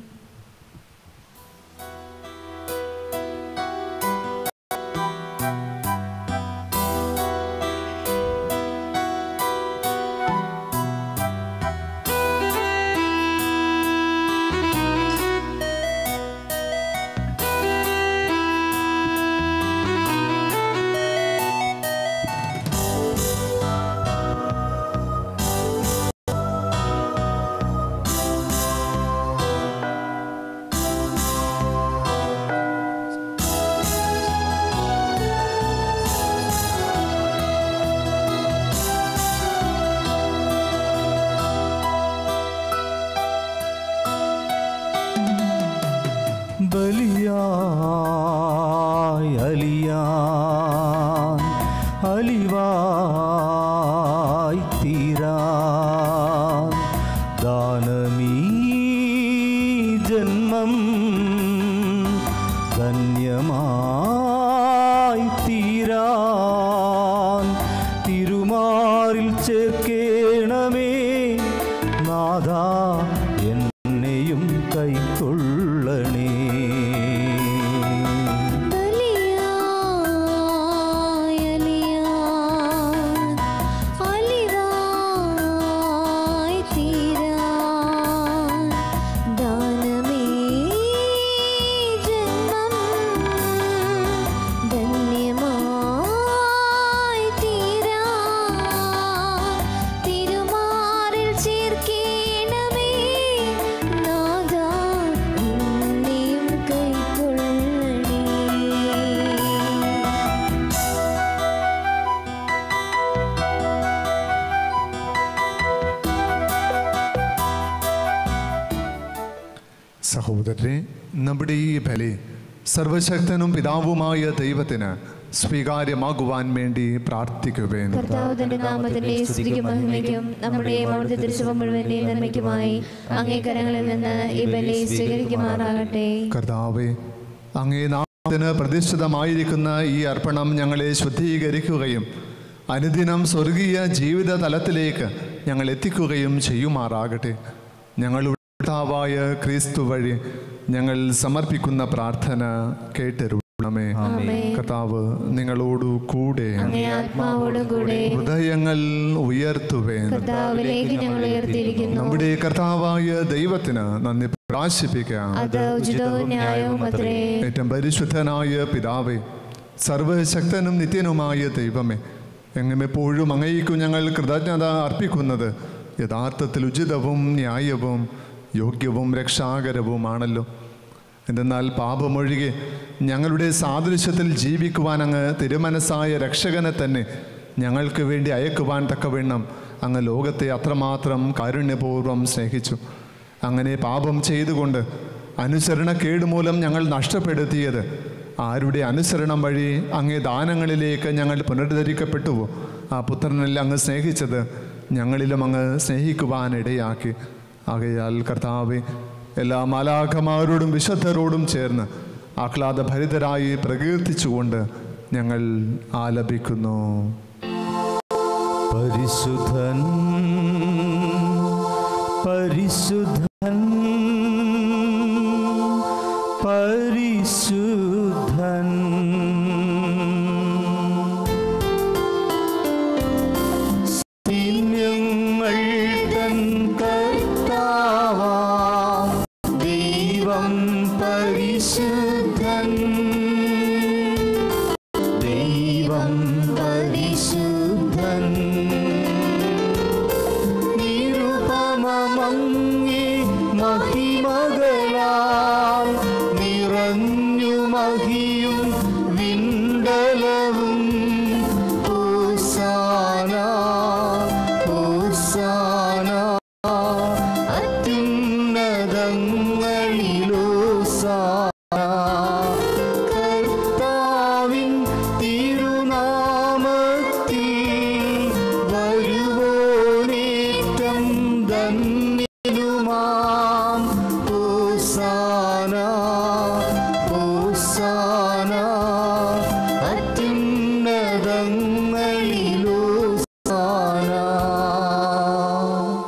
A: ബലിയായി അലിയാൻ അലിവായി തീരാൻ ദാനമീ ജന്മം ധന്യമായി തീരാൻ തിരുമാറിൽ ചേർക്കേണമേ നാഥ എന്നെയും കൈക്കൊള്ളണേ
B: തിരുമാറിൽ ചേർക്കേണമേ നാഥ എന്നെയും കൈക്കൊള്ളണേ
D: സഹോദരരെ നമ്മുടെ ഈ ബലി സർവശക്തനും പിതാവുമായ ദൈവത്തിന് സ്വീകാര്യമാകുവാൻ വേണ്ടി പ്രാർത്ഥിക്കുവേൻ
B: കർത്താവ് തന്റെ നാമത്തിന്റെ സ്തുതിക്കും മഹിമയ്ക്കും നമ്മുടെ അവിടുത്തെ തിരുസഭ മുഴുവന്റെ നന്മയ്ക്കുമായി അങ്ങേ കരങ്ങളിൽ നിന്ന് ഈ ബലി സ്വീകരിക്കുമാറാകട്ടെ
D: കർത്താവെ അങ്ങേ നാമത്തിന് പ്രതിഷ്ഠിതമായിരിക്കുന്ന ഈ അർപ്പണം ഞങ്ങളെ ശുദ്ധീകരിക്കുകയും അനുദിനം സ്വർഗീയ ജീവിത തലത്തിലേക്ക് ഞങ്ങൾ എത്തിക്കുകയും ചെയ്യുമാറാകട്ടെ ഞങ്ങളുടെ കർത്താവായ ക്രിസ്തു വഴി ഞങ്ങൾ സമർപ്പിക്കുന്ന പ്രാർത്ഥന കേട്ടരുണമേ കർത്താവ് നിങ്ങളോടു കൂടെ
B: അങ്ങേ ആത്മാവോടും കൂടെ
D: ഹൃദയങ്ങൾ ഉയർത്തുവേൻ
B: കർത്താവിലേക്ക് ഞങ്ങൾ ഉയർത്തിയിരിക്കുന്നു
D: നമ്മുടെ കർത്താവായ ദൈവത്തിന് നന്ദി പ്രകാശിപ്പിക്കാം
B: അത് ഉചിതവും ന്യായവും അത്രേ
D: ഏറ്റവും പരിശുദ്ധനായ പിതാവേ സർവശക്തനും നിത്യനുമായ ദൈവമേ എങ്ങും എപ്പോഴും അങ്ങേക്കും ഞങ്ങൾ കൃതജ്ഞത അർപ്പിക്കുന്നത് യഥാർത്ഥത്തിൽ ഉചിതവും ന്യായവും യോഗ്യവും രക്ഷാകരവുമാണല്ലോ എന്തെന്നാൽ പാപമൊഴികെ ഞങ്ങളുടെ സാദൃശ്യത്തിൽ ജീവിക്കുവാൻ അങ്ങ് തിരുമനസ്സായ രക്ഷകനെ തന്നെ ഞങ്ങൾക്ക് വേണ്ടി അയക്കുവാൻ തക്കവണ്ണം അങ്ങ് ലോകത്തെ അത്രമാത്രം കാരുണ്യപൂർവ്വം സ്നേഹിച്ചു അങ്ങനെ പാപം ചെയ്തുകൊണ്ട് അനുസരണക്കേട് മൂലം ഞങ്ങൾ നഷ്ടപ്പെടുത്തിയത് ആരുടെ അനുസരണം വഴി അങ്ങേ ദാനങ്ങളിലേക്ക് ഞങ്ങൾ പുനരുദ്ധരിക്കപ്പെട്ടുവോ ആ പുത്രനെല്ലാം അങ്ങ് സ്നേഹിച്ചത് ഞങ്ങളിലും അങ്ങ് സ്നേഹിക്കുവാനിടയാക്കി ആകയാൽ കർത്താവെ എല്ലാ മാലാഖമാരോടും വിശുദ്ധരോടും ചേർന്ന് ആഹ്ലാദഭരിതരായി പ്രകീർത്തിച്ചുകൊണ്ട് ഞങ്ങൾ ആലപിക്കുന്നു
A: പരിശുദ്ധൻ പരിശുദ്ധൻ പരിശുദ്ധൻ സൈന്യങ്ങൾ തൻ കർത്താവാം ദൈവം പരിശുദ്ധൻ ദൈവം പരിശുദ്ധൻ നിരുപമങ്ങി മഹിമകളാൽ നിറഞ്ഞു മഹിയും വിണ്ടലവും ഹോസാന ഹോസാന അത്യുന്നതങ്ങളിലോസാന കർത്താവിൻ തിരുനാമത്തിൽ വരുവോനേറ്റം ധന്യനുമാം ഹോസാന ഹോസാന അത്യുന്നതങ്ങളിലോസാന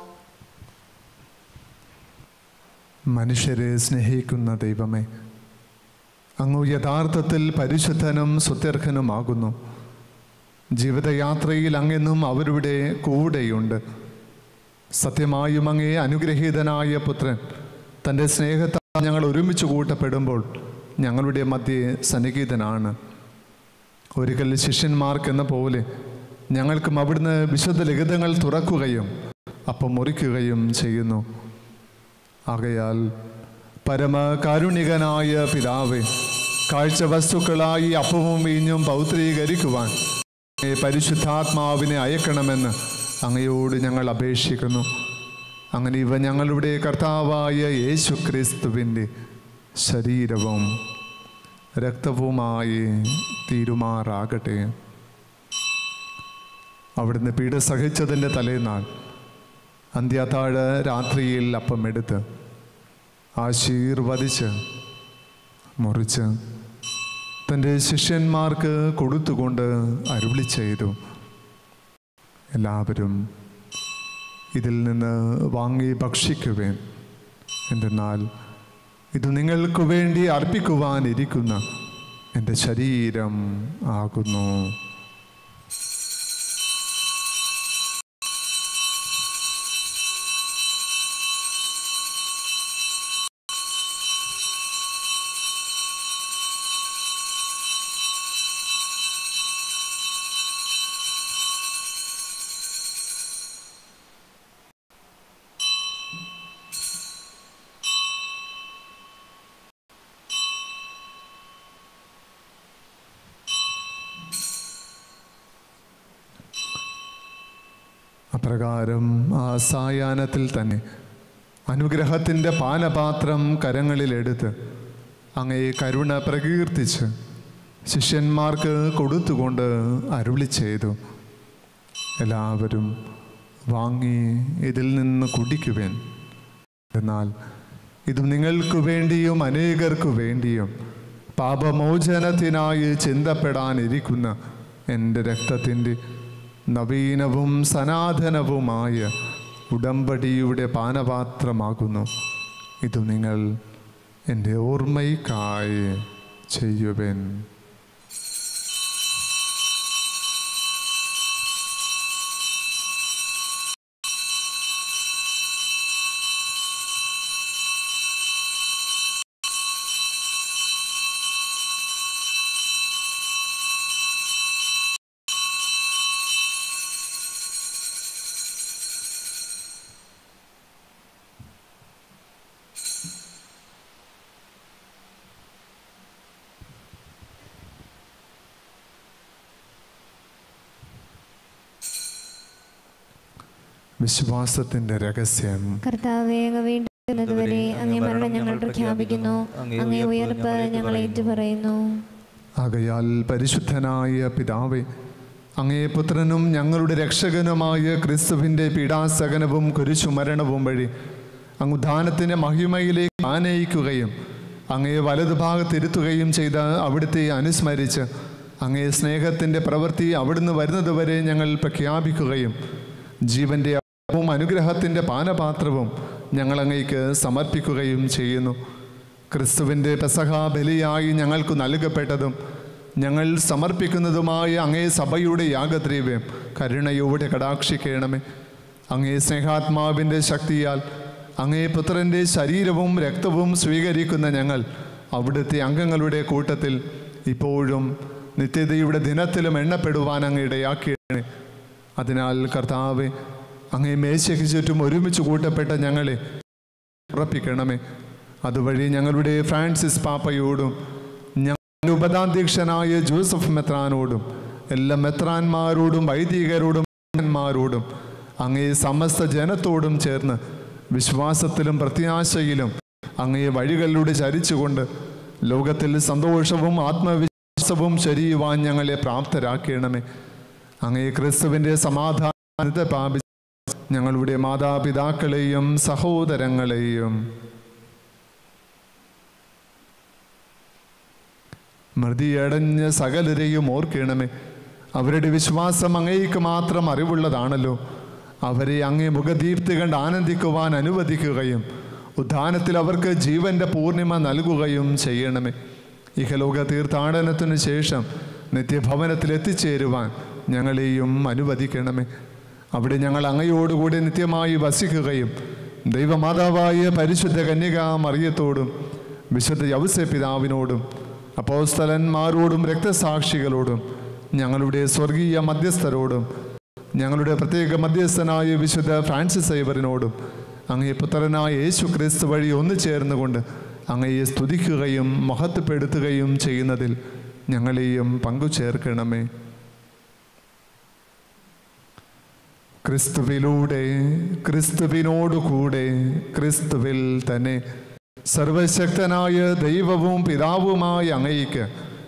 D: മനുഷ്യരെ സ്നേഹിക്കുന്ന ദൈവമേ അങ്ങ് യഥാർത്ഥത്തിൽ പരിശുദ്ധനും സുത്യർഹനുമാകുന്നു ജീവിതയാത്രയിൽ അങ്ങെന്നും അവരുടെ കൂടെയുണ്ട് സത്യമായും അങ്ങേ അനുഗ്രഹീതനായ പുത്രൻ തൻ്റെ സ്നേഹത്താൽ ഞങ്ങൾ ഒരുമിച്ച് കൂട്ടപ്പെടുമ്പോൾ ഞങ്ങളുടെ മധ്യേ സന്നിഹിതനാണ് ഒരിക്കൽ ശിഷ്യന്മാർക്കെന്ന പോലെ ഞങ്ങൾക്കും അവിടുന്ന് വിശുദ്ധ ലിഖിതങ്ങൾ തുറക്കുകയും അപ്പം മുറിക്കുകയും ചെയ്യുന്നു ആകയാൽ പരമകാരുണികനായ പിതാവെ കാഴ്ച വസ്തുക്കളായി അപ്പവും വീഞ്ഞും പൗത്രീകരിക്കുവാൻ അങ്ങേ പരിശുദ്ധാത്മാവിനെ അയക്കണമെന്ന് അങ്ങയോട് ഞങ്ങൾ അപേക്ഷിക്കുന്നു അങ്ങനെ ഇവ ഞങ്ങളുടെ കർത്താവായ യേശു ക്രിസ്തുവിൻ്റെ ശരീരവും രക്തവുമായി തീരുമാറാകട്ടെ അവിടുന്ന് പീഡ സഹിച്ചതിൻ്റെ തലേനാൾ അന്ത്യത്താഴ രാത്രിയിൽ അപ്പം എടുത്ത് ആശീർവദിച്ച് മുറിച്ച് തൻ്റെ ശിഷ്യന്മാർക്ക് കൊടുത്തുകൊണ്ട് അരുളി ചെയ്തു എല്ലാവരും ഇതിൽ നിന്ന് വാങ്ങി ഭക്ഷിക്കുവേൻ എന്തെന്നാൽ ഇത് നിങ്ങൾക്ക് വേണ്ടി അർപ്പിക്കുവാനിരിക്കുന്ന എൻ്റെ ശരീരം ആകുന്നു അപ്രകാരം ആ സായാഹ്നത്തിൽ തന്നെ അനുഗ്രഹത്തിൻ്റെ പാനപാത്രം കരങ്ങളിലെടുത്ത് അങ്ങേ കരുണ പ്രകീർത്തിച്ച് ശിഷ്യന്മാർക്ക് കൊടുത്തുകൊണ്ട് അരുളി ചെയ്തു എല്ലാവരും വാങ്ങി ഇതിൽ നിന്ന് കുടിക്കുവേൻ എന്നാൽ ഇത് നിങ്ങൾക്ക് വേണ്ടിയും അനേകർക്കു വേണ്ടിയും പാപമോചനത്തിനായി ചിന്തപ്പെടാനിരിക്കുന്ന എൻ്റെ രക്തത്തിൻ്റെ നവീനവും സനാതനവുമായ ഉടമ്പടിയുടെ പാനപാത്രമാകുന്നു ഇത് നിങ്ങൾ എൻ്റെ ഓർമ്മയ്ക്കായി ചെയ്യുവൻ വിശ്വാസത്തിൻ്റെ രഹസ്യം
B: കർത്താവെ അങ്ങ് വീണ്ടുന്നതുവരെ അങ്ങേ മരണം ഞങ്ങൾ പ്രഖ്യാപിക്കുന്നു അങ്ങേ ഉയർപ്പ് ഞങ്ങൾ ഏറ്റുപറയുന്നു
D: ആകയാൽ പരിശുദ്ധനായ പിതാവേ അങ്ങേ പുത്രനും ഞങ്ങളുടെ രക്ഷകനുമായ ക്രിസ്തുവിൻ്റെ പീഡാസകനവും കുരിശുമരണവും വഴി അങ്ങ് ഉദ്ധാനത്തിൻ്റെ മഹിമയിലേക്ക് ആനയിക്കുകയും അങ്ങയെ വലതുഭാഗത്തിരുത്തുകയും ചെയ്ത അവിടുത്തെ അനുസ്മരിച്ച് അങ്ങേ സ്നേഹത്തിൻ്റെ പ്രവൃത്തി അവിടുന്ന് വരുന്നതുവരെ ഞങ്ങൾ പ്രഖ്യാപിക്കുകയും ജീവൻ്റെ അപ്പവും അനുഗ്രഹത്തിൻ്റെ പാനപാത്രവും ഞങ്ങൾ അങ്ങേക്ക് സമർപ്പിക്കുകയും ചെയ്യുന്നു ക്രിസ്തുവിൻ്റെ പെസഹ ബലിയായി ഞങ്ങൾക്ക് നൽകപ്പെട്ടതും ഞങ്ങൾ സമർപ്പിക്കുന്നതുമായ അങ്ങേ സഭയുടെ യാഗദ്രവ്യം കരുണയോടെ കടാക്ഷിക്കണമേ അങ്ങേ സ്നേഹാത്മാവിൻ്റെ ശക്തിയാൽ അങ്ങേ പുത്രൻ്റെ ശരീരവും രക്തവും സ്വീകരിക്കുന്ന ഞങ്ങൾ അവിടുത്തെ അംഗങ്ങളുടെ കൂട്ടത്തിൽ ഇപ്പോഴും നിത്യതയുടെ ദിനത്തിലും എണ്ണപ്പെടുവാൻ അങ്ങ് ഇടയാക്കിയണേ അതിനാൽ കർത്താവെ അങ്ങേ മേശയ്ക്ക് ചുറ്റും ഒരുമിച്ച് കൂട്ടപ്പെട്ട ഞങ്ങളെ ഉറപ്പിക്കണമേ അതുവഴി ഞങ്ങളുടെ ഫ്രാൻസിസ് പാപ്പയോടും ഞങ്ങളുടെ ഉപതാധ്യക്ഷനായ ജോസഫ് മെത്രാനോടും എല്ലാ മെത്രാന്മാരോടും വൈദികരോടും മാരോടും അങ്ങേ സമസ്ത ജനത്തോടും ചേർന്ന് വിശ്വാസത്തിലും പ്രത്യാശയിലും അങ്ങേ വഴികളിലൂടെ ചരിച്ചുകൊണ്ട് ലോകത്തിൽ സന്തോഷവും ആത്മവിശ്വാസവും ശരിയുവാൻ ഞങ്ങളെ പ്രാപ്തരാക്കണമേ അങ്ങേ ക്രിസ്തുവിൻ്റെ സമാധാനത്തെ പ്രാപിച്ച് ഞങ്ങളുടെ മാതാപിതാക്കളെയും സഹോദരങ്ങളെയും മൃതിയടഞ്ഞ സകലരെയും ഓർക്കണമേ അവരുടെ വിശ്വാസം അങ്ങേക്ക് മാത്രം അറിവുള്ളതാണല്ലോ അവരെ അങ്ങേ മുഖദീപ്തി കണ്ട് ആനന്ദിക്കുവാൻ അനുവദിക്കുകയും ഉദ്ധാനത്തിൽ അവർക്ക് ജീവന്റെ പൂർണിമ നൽകുകയും ചെയ്യണമേ ഇഹലോക തീർത്ഥാടനത്തിനു ശേഷം നിത്യഭവനത്തിൽ എത്തിച്ചേരുവാൻ ഞങ്ങളെയും അനുവദിക്കണമേ അവിടെ ഞങ്ങൾ അങ്ങയോടുകൂടി നിത്യമായി വസിക്കുകയും ദൈവമാതാവായ പരിശുദ്ധ കന്യകാ മറിയത്തോടും വിശുദ്ധ യൗസ പിതാവിനോടും അപ്പോസ്തലന്മാരോടും രക്തസാക്ഷികളോടും ഞങ്ങളുടെ സ്വർഗീയ മധ്യസ്ഥരോടും ഞങ്ങളുടെ പ്രത്യേക മധ്യസ്ഥനായ വിശുദ്ധ ഫ്രാൻസിസ് ഐവറിനോടും അങ്ങേ പുത്രനായ യേശു ക്രിസ്തു വഴി ഒന്നു ചേർന്നുകൊണ്ട് അങ്ങയെ സ്തുതിക്കുകയും മഹത്വപ്പെടുത്തുകയും ചെയ്യുന്നതിൽ ഞങ്ങളെയും പങ്കുചേർക്കണമേ ക്രിസ്തുവിലൂടെ ക്രിസ്തുവിനോടുകൂടെ ക്രിസ്തുവിൽ തന്നെ സർവശക്തനായ ദൈവവും പിതാവുമായ അങ്ങയ്ക്ക്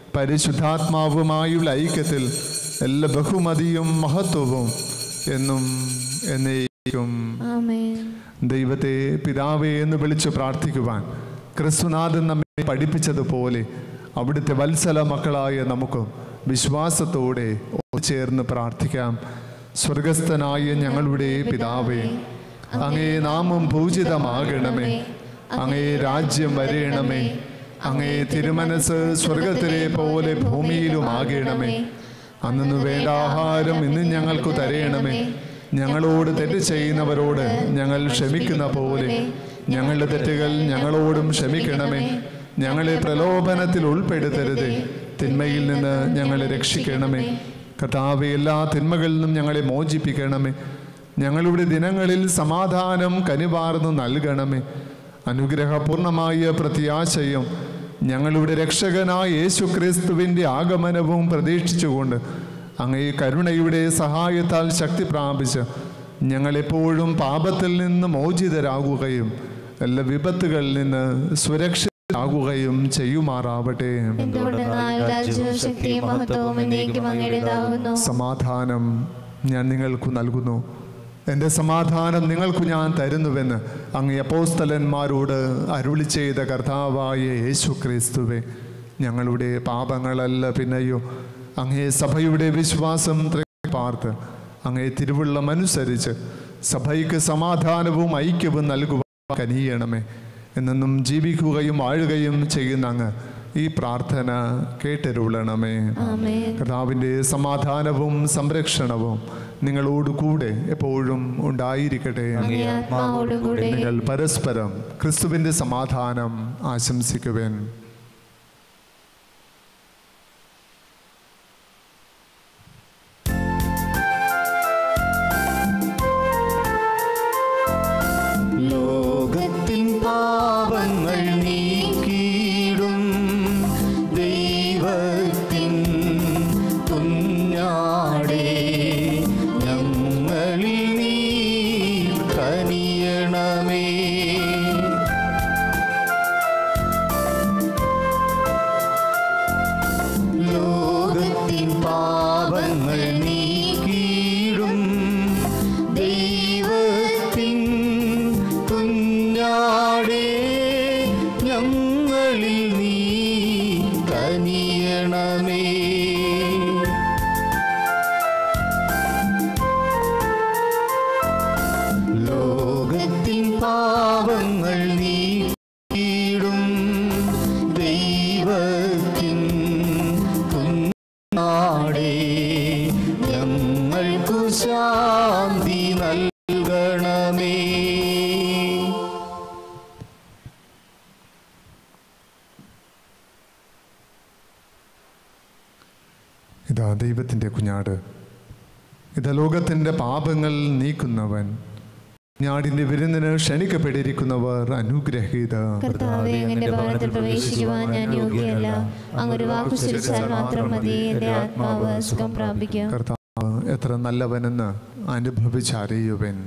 D: പരിശുദ്ധാത്മാവുമായുള്ള ഐക്യത്തിൽ എല്ലാ ബഹുമതിയും മഹത്വവും എന്നും എന്നേക്കും
B: ആമേൻ
D: ദൈവത്തെ പിതാവേ എന്ന് വിളിച്ച് പ്രാർത്ഥിക്കുവാൻ ക്രിസ്തുനാഥൻ നമ്മെ പഠിപ്പിച്ചതുപോലെ അവിടുത്തെ വത്സല മക്കളായ നമുക്കും വിശ്വാസത്തോടെ ചേർന്ന് പ്രാർത്ഥിക്കാം സ്വർഗസ്ഥനായ ഞങ്ങളുടെ പിതാവേ അങ്ങേ നാമം പൂജിതമാകണമേ അങ്ങേ രാജ്യം വരേണമേ അങ്ങേ തിരുമനസ് സ്വർഗത്തിലെ പോലെ ഭൂമിയിലുമാകണമേ അന്നു വേണ്ട ആഹാരം ഇന്ന് ഞങ്ങൾക്ക് തരയണമേ ഞങ്ങളോട് തെറ്റ് ചെയ്യുന്നവരോട് ഞങ്ങൾ ക്ഷമിക്കുന്ന പോലെ ഞങ്ങളുടെ തെറ്റുകൾ ഞങ്ങളോടും ക്ഷമിക്കണമേ ഞങ്ങളെ പ്രലോഭനത്തിൽ ഉൾപ്പെടുത്തരുത് തിന്മയിൽ നിന്ന് ഞങ്ങളെ രക്ഷിക്കണമേ കർത്താവെ എല്ലാ തിന്മകളിൽ നിന്നും ഞങ്ങളെ മോചിപ്പിക്കണമേ ഞങ്ങളുടെ ദിനങ്ങളിൽ സമാധാനം കനിവാർന്നു നൽകണമേ അനുഗ്രഹപൂർണമായ പ്രത്യാശയും ഞങ്ങളുടെ രക്ഷകനായ യേശു ക്രിസ്തുവിൻ്റെ ആഗമനവും പ്രതീക്ഷിച്ചുകൊണ്ട് അങ്ങേ കരുണയുടെ സഹായത്താൽ ശക്തി പ്രാപിച്ച് ഞങ്ങളെപ്പോഴും പാപത്തിൽ നിന്ന് മോചിതരാകുകയും എല്ലാ വിപത്തുകളിൽ നിന്ന് സുരക്ഷിതരാകുകയും ചെയ്യുമാറാവട്ടെ
B: എന്തുകൊണ്ടെന്നാൽ രാജ്യവും ശക്തിയും മഹത്വവും എന്നേക്കും അങ്ങയുടേതാകുന്നു
D: സമാധാനം ഞാൻ നിങ്ങൾക്ക് നൽകുന്നു എൻ്റെ സമാധാനം നിങ്ങൾക്ക് ഞാൻ തരുന്നുവെന്ന് അങ്ങ് അപ്പോസ്തലന്മാരോട് അരുളി ചെയ്ത കർത്താവായ യേശു ക്രിസ്തുവെ ഞങ്ങളുടെ പാപങ്ങളല്ല പിന്നെയോ അങ്ങേ സഭയുടെ വിശ്വാസം ത്രെ- പാർത്ത് അങ്ങേ തിരുവുള്ളമനുസരിച്ച് സഭയ്ക്ക് സമാധാനവും ഐക്യവും നൽകുവാൻ കനിയണമേ എന്നെന്നും ജീവിക്കുകയും വാഴുകയും ചെയ്യുന്ന അങ്ങ് ഈ പ്രാർത്ഥന കേട്ടരുളണമേ
B: ആമേൻ
D: കർത്താവിൻ്റെ സമാധാനവും സംരക്ഷണവും നിങ്ങളോട് കൂടെ എപ്പോഴും ഉണ്ടായിരിക്കട്ടെ
B: അങ്ങേ ആത്മാവോടുകൂടെ
D: നിങ്ങൾ പരസ്പരം ക്രിസ്തുവിൻ്റെ സമാധാനം ആശംസിക്കുവേൻ
A: ലോകത്തിൻ പാപങ്ങൾ നീക്കിയിടും ദൈവത്തിൻ കുഞ്ഞാടേ ഞങ്ങളിൽ നീ കനിയണമേ ലോകത്തിൻ പാവങ്ങൾ നീക്കിയിടും ദൈവത്തിൻ കുഞ്ഞാടേ ഞങ്ങൾക്കു ശാന്തി നൽകണമേ
D: ഇതാ ദൈവത്തിൻ്റെ കുഞ്ഞാട് ഇതാ ലോകത്തിൻ്റെ പാപങ്ങൾ നീക്കുന്നവൻ ഞാടിൻ്റെ വിരുന്നിന് ക്ഷണിക്കപ്പെട്ടിരിക്കുന്നവർ അനുഗ്രഹീത
B: കർത്താവെ അങ്ങന്റെ ഭവനത്തിൽ പ്രവേശിക്കുവാൻ ഞാൻ യോഗ്യയല്ല അങ്ങൊരു വാക്കു ചിരിച്ചാൽ മാത്രം മതി എന്റെ ആത്മാവ് സുഖം പ്രാപിക്കും
D: കർത്താവ് എത്ര നല്ലവനെന്ന് അനുഭവിച്ചറിയുവൻ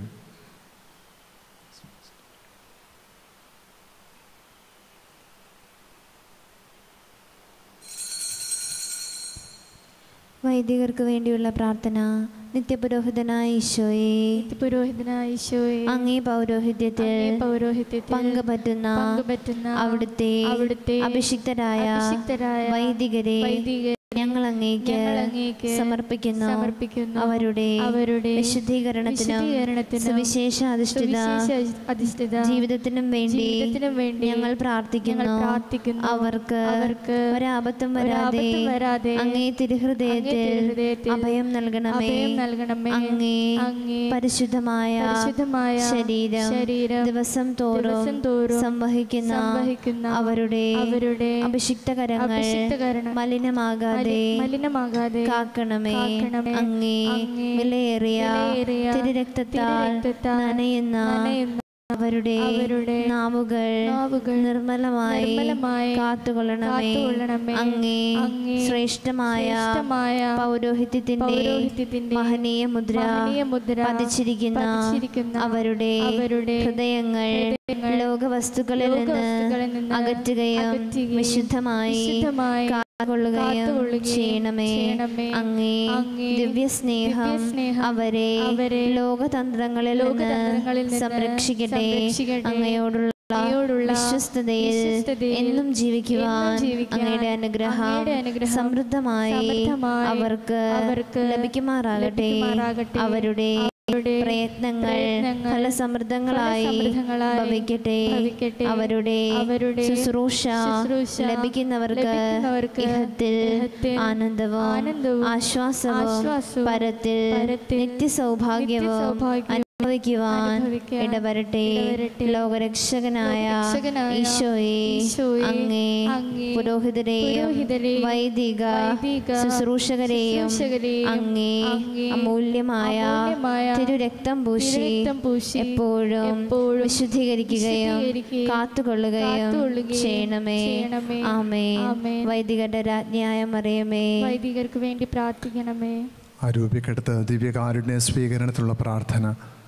B: വൈദികർക്ക് വേണ്ടിയുള്ള പ്രാർത്ഥന നിത്യപുരോഹിതനായ ഈശോയെ
C: പുരോഹിതനായ ഈശോയെ
B: അങ്ങേ പൗരോഹിത്യത്തിൽ
C: അങ്ങേ പൗരോഹിത്യത്തിൽ
B: പങ്കുപറ്റുന്ന
C: പങ്കുപറ്റുന്ന
B: അവിടുത്തെ
C: അവിടുത്തെ
B: അഭിഷിക്തരായ
C: അഭിഷിക്തരായ
B: വൈദികരെ
C: വൈദികരെ
B: ഞങ്ങൾ അങ്ങേക്ക്
C: ഞങ്ങൾ അങ്ങേക്ക്
B: സമർപ്പിക്കുന്നു
C: സമർപ്പിക്കുന്നു.
B: അവരുടെ
C: അവരുടെ
B: വിശുദ്ധീകരണത്തിനും
C: വിശുദ്ധീകരണത്തിനും
B: സുവിശേഷാധിഷ്ഠിത
C: സുവിശേഷ അധിഷ്ഠിത
B: ജീവിതത്തിനും വേണ്ടി
C: ജീവിതത്തിനും വേണ്ടി
B: ഞങ്ങൾ പ്രാർത്ഥിക്കുന്നു
C: ഞങ്ങൾ പ്രാർത്ഥിക്കുന്നു.
B: അവർക്ക്
C: അവർക്ക്
B: ഒരാപത്തും വരാതെ
C: ഒരാപത്തും വരാതെ
B: അങ്ങേ തിരുഹൃദയത്തിൽ
C: അങ്ങേ തിരുഹൃദയത്തിൽ
B: അഭയം നൽകണമേ
C: അഭയം നൽകണമേ.
B: അങ്ങേ
C: അങ്ങേ
B: പരിശുദ്ധമായ
C: പരിശുദ്ധമായ
B: ശരീരം
C: ശരീരം
B: ദിവസം തോറും
C: ദിവസം തോറും
B: സംവഹിക്കുന്ന
C: സംവഹിക്കുന്ന
B: അവരുടെ
C: അവരുടെ
B: അഭിഷിക്ത കരങ്ങൾ
C: അഭിഷിക്തകരണം
B: മലിനമാകാതെ
C: മലി- മലിനമാകാതെ
B: കാക്കണമേ
C: കാക്കണമേ.
B: അങ്ങേ
C: അങ്ങേ
B: വിലയേറിയ
C: വിലയേറിയ
B: തിരുരക്തത്താൽ
C: തിരുരക്തത്താൽ
B: നനയുന്ന
C: നനയുന്ന
B: അവരുടെ
C: അവരുടെ
B: നാവുകൾ
C: നാവുകൾ
B: നിർമ്മലമായി
C: നിർമ്മലമായി
B: കാത്തുകൊള്ളണമേ
C: കാത്തുകൊള്ളണമേ.
B: അങ്ങേ
C: അങ്ങേ
B: ശ്രേഷ്ഠമായ
C: ശ്രേഷ്ഠമായ
B: പൗരോഹിത്യത്തിന്റെ
C: പൗരോഹിത്യത്തിന്റെ
B: മഹനീയ മുദ്ര
C: മഹനീയ മുദ്ര
B: പതിച്ചിരിക്കുന്ന
C: പതിച്ചിരിക്കുന്ന
B: അവരുടെ
C: അവരുടെ
B: ഹൃദയങ്ങൾ
C: ഹൃദയങ്ങൾ
B: ലോകവസ്തുക്കളിൽ നിന്ന്
C: ലോകവസ്തുക്കളിൽ നിന്ന്
B: അകറ്റുകയും
C: അകറ്റുകയും
B: വിശുദ്ധമായി
C: വിശുദ്ധമായി
B: കാത്തുകൊള്ളുകയും
C: കാത്തുകൊള്ളുകയും
B: ചെയ്യണമേ
C: ചെയ്യണമേ.
B: അങ്ങേ
C: അങ്ങേ
B: ദിവ്യസ്നേഹം
C: ദിവ്യസ്നേഹം
B: അവരെ
C: അവരെ
B: ലോകതന്ത്രങ്ങളിൽ
C: ലോകതന്ത്രങ്ങളിൽ
B: നിന്ന്
C: നിന്ന്
B: സംരക്ഷിക്കട്ടെ
C: സംരക്ഷിക്കട്ടെ.
B: അങ്ങയോടുള്ള
C: അങ്ങയോടുള്ള
B: വിശ്വസ്തതയിൽ
C: വിശ്വസ്തതയിൽ
B: എന്നും ജീവിക്കുവാൻ
C: എന്നും ജീവിക്കുവാൻ
B: അങ്ങയുടെ അനുഗ്രഹം
C: അങ്ങയുടെ അനുഗ്രഹം
B: സമൃദ്ധമായി
C: സമൃദ്ധമായി
B: അവർക്ക്
C: അവർക്ക്
B: ലഭിക്കുമാറാകട്ടെ
C: ലഭിക്കുമാറാകട്ടെ.
B: അവരുടെ
C: അവരുടെ
B: പ്രയത്നങ്ങൾ
C: പ്രയത്നങ്ങൾ
B: ഫലസമൃദ്ധങ്ങളായി
C: ഫലസമൃദ്ധങ്ങളായി
B: ഭവിക്കട്ടെ
C: ഭവിക്കട്ടെ.
B: അവരുടെ
C: അവരുടെ
B: ശുശ്രൂഷ
C: ശുശ്രൂഷ
B: ലഭിക്കുന്നവർക്ക്
C: ലഭിക്കുന്നവർക്ക്
B: ഇഹത്തിൽ
C: ഇഹത്തിൽ
B: ആനന്ദവും
C: ആനന്ദവും
B: ആശ്വാസവും
C: ആശ്വാസവും
B: പരത്തിൽ
C: പരത്തിൽ
B: നിത്യസൗഭാഗ്യവും
C: നിത്യസൗഭാഗ്യവും
B: അനുഭവിക്കുവാൻ
C: അനുഭവിക്കാൻ
B: ഇടവരട്ടെ
C: ഇടവരട്ടെ.
B: ലോകരക്ഷകനായ
C: ലോകരക്ഷകനായ
B: ഈശോയെ
C: ഈശോയെ
B: അങ്ങേ
C: അങ്ങേ
B: പുരോഹിതരെയും
C: പുരോഹിതരെയും
B: വൈദിക
C: വൈദിക
B: ശുശ്രൂഷകരെയും
C: ശുശ്രൂഷകരെയും
B: അങ്ങേ
C: അങ്ങേ
B: അമൂല്യമായ
C: അമൂല്യമായ
B: തിരുരക്തം പൂശി
C: തിരുരക്തം പൂശി
B: എപ്പോഴും
C: എപ്പോഴും
B: വിശുദ്ധീകരിക്കുകയും
C: വിശുദ്ധീകരിക്കുകയും
B: കാത്തുകൊള്ളുകയും
C: കാത്തുകൊള്ളുകയും
B: ചെയ്യണമേ
C: ചെയ്യണമേ.
B: ആമേൻ
C: ആമേൻ.
B: വൈദികരുടെ രാജ്ഞിയായ മറിയമേ
C: വൈദികർക്ക് വേണ്ടി പ്രാർത്ഥിക്കണമേ
D: ആരോപിക്കടുത്ത് ദിവ്യകാരുണ്യ സ്വീകരണത്തിലുള്ള പ്രാർത്ഥന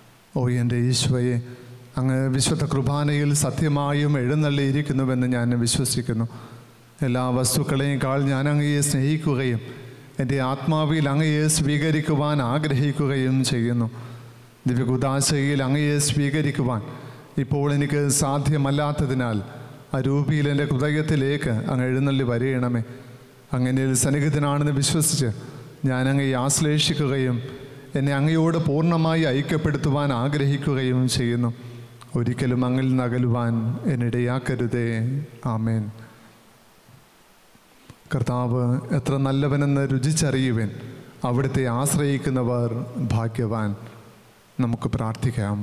D: ഓ എൻ്റെ ഈശോയെ അങ്ങ് വിശുദ്ധ കുർബാനയിൽ സത്യമായും എഴുന്നള്ളിയിരിക്കുന്നുവെന്ന് ഞാൻ വിശ്വസിക്കുന്നു എല്ലാ വസ്തുക്കളെയും ഞാൻ അങ്ങയെ സ്നേഹിക്കുകയും എൻ്റെ ആത്മാവിൽ അങ്ങയെ സ്വീകരിക്കുവാൻ ആഗ്രഹിക്കുകയും ചെയ്യുന്നു ദിവ്യകുദാശയിൽ അങ്ങയെ സ്വീകരിക്കുവാൻ ഇപ്പോൾ എനിക്ക് സാധ്യമല്ലാത്തതിനാൽ അരൂപിയിൽ എൻ്റെ ഹൃദയത്തിലേക്ക് അങ്ങ് എഴുന്നള്ളി വരയണമേ അങ്ങനെ സന്നിഹിതനാണെന്ന് വിശ്വസിച്ച് ഞാൻ അങ്ങയെ ആശ്ലേഷിക്കുകയും എന്നെ അങ്ങയോട് പൂർണ്ണമായി ഐക്യപ്പെടുത്തുവാൻ ആഗ്രഹിക്കുകയും ചെയ്യുന്നു ഒരിക്കലും അങ്ങിൽ നകലുവാൻ എന്നിടയാക്കരുതേ ആമേൻ കർത്താവ് എത്ര നല്ലവനെന്ന് രുചിച്ചറിയുവൻ അവിടുത്തെ ആശ്രയിക്കുന്നവർ ഭാഗ്യവാൻ നമുക്ക് പ്രാർത്ഥിക്കാം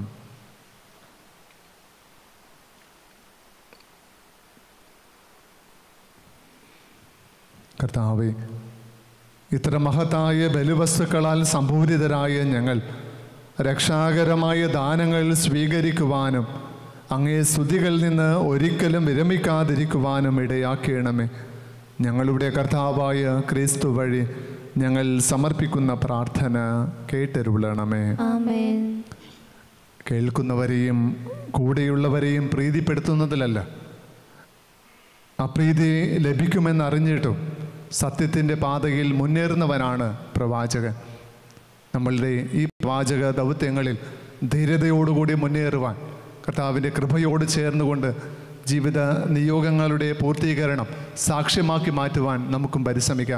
D: കർത്താവെ ഇത്ര മഹത്തായ ബലിവസ്തുക്കളാൽ സംഭൂരിതരായ ഞങ്ങൾ രക്ഷാകരമായ ദാനങ്ങൾ സ്വീകരിക്കുവാനും അങ്ങേ സ്തുതികളിൽ നിന്ന് ഒരിക്കലും വിരമിക്കാതിരിക്കുവാനും ഇടയാക്കണമേ ഞങ്ങളുടെ കർത്താവായ ക്രിസ്തു വഴി ഞങ്ങൾ സമർപ്പിക്കുന്ന പ്രാർത്ഥന കേട്ടരുളണമേ
B: ആമേൻ
D: കേൾക്കുന്നവരെയും കൂടെയുള്ളവരെയും പ്രീതിപ്പെടുത്തുന്നതിലല്ല അപ്രീതി ലഭിക്കുമെന്നറിഞ്ഞിട്ടും സത്യത്തിൻ്റെ പാതയിൽ മുന്നേറുന്നവനാണ് പ്രവാചകൻ നമ്മളുടെ ഈ പ്രവാചക ദൗത്യങ്ങളിൽ ധീരതയോടുകൂടി മുന്നേറുവാൻ കർത്താവിൻ്റെ കൃപയോട് ചേർന്നുകൊണ്ട് ജീവിത നിയോഗങ്ങളുടെ പൂർത്തീകരണം സാക്ഷ്യമാക്കി മാറ്റുവാൻ നമുക്കും പരിശ്രമിക്കാം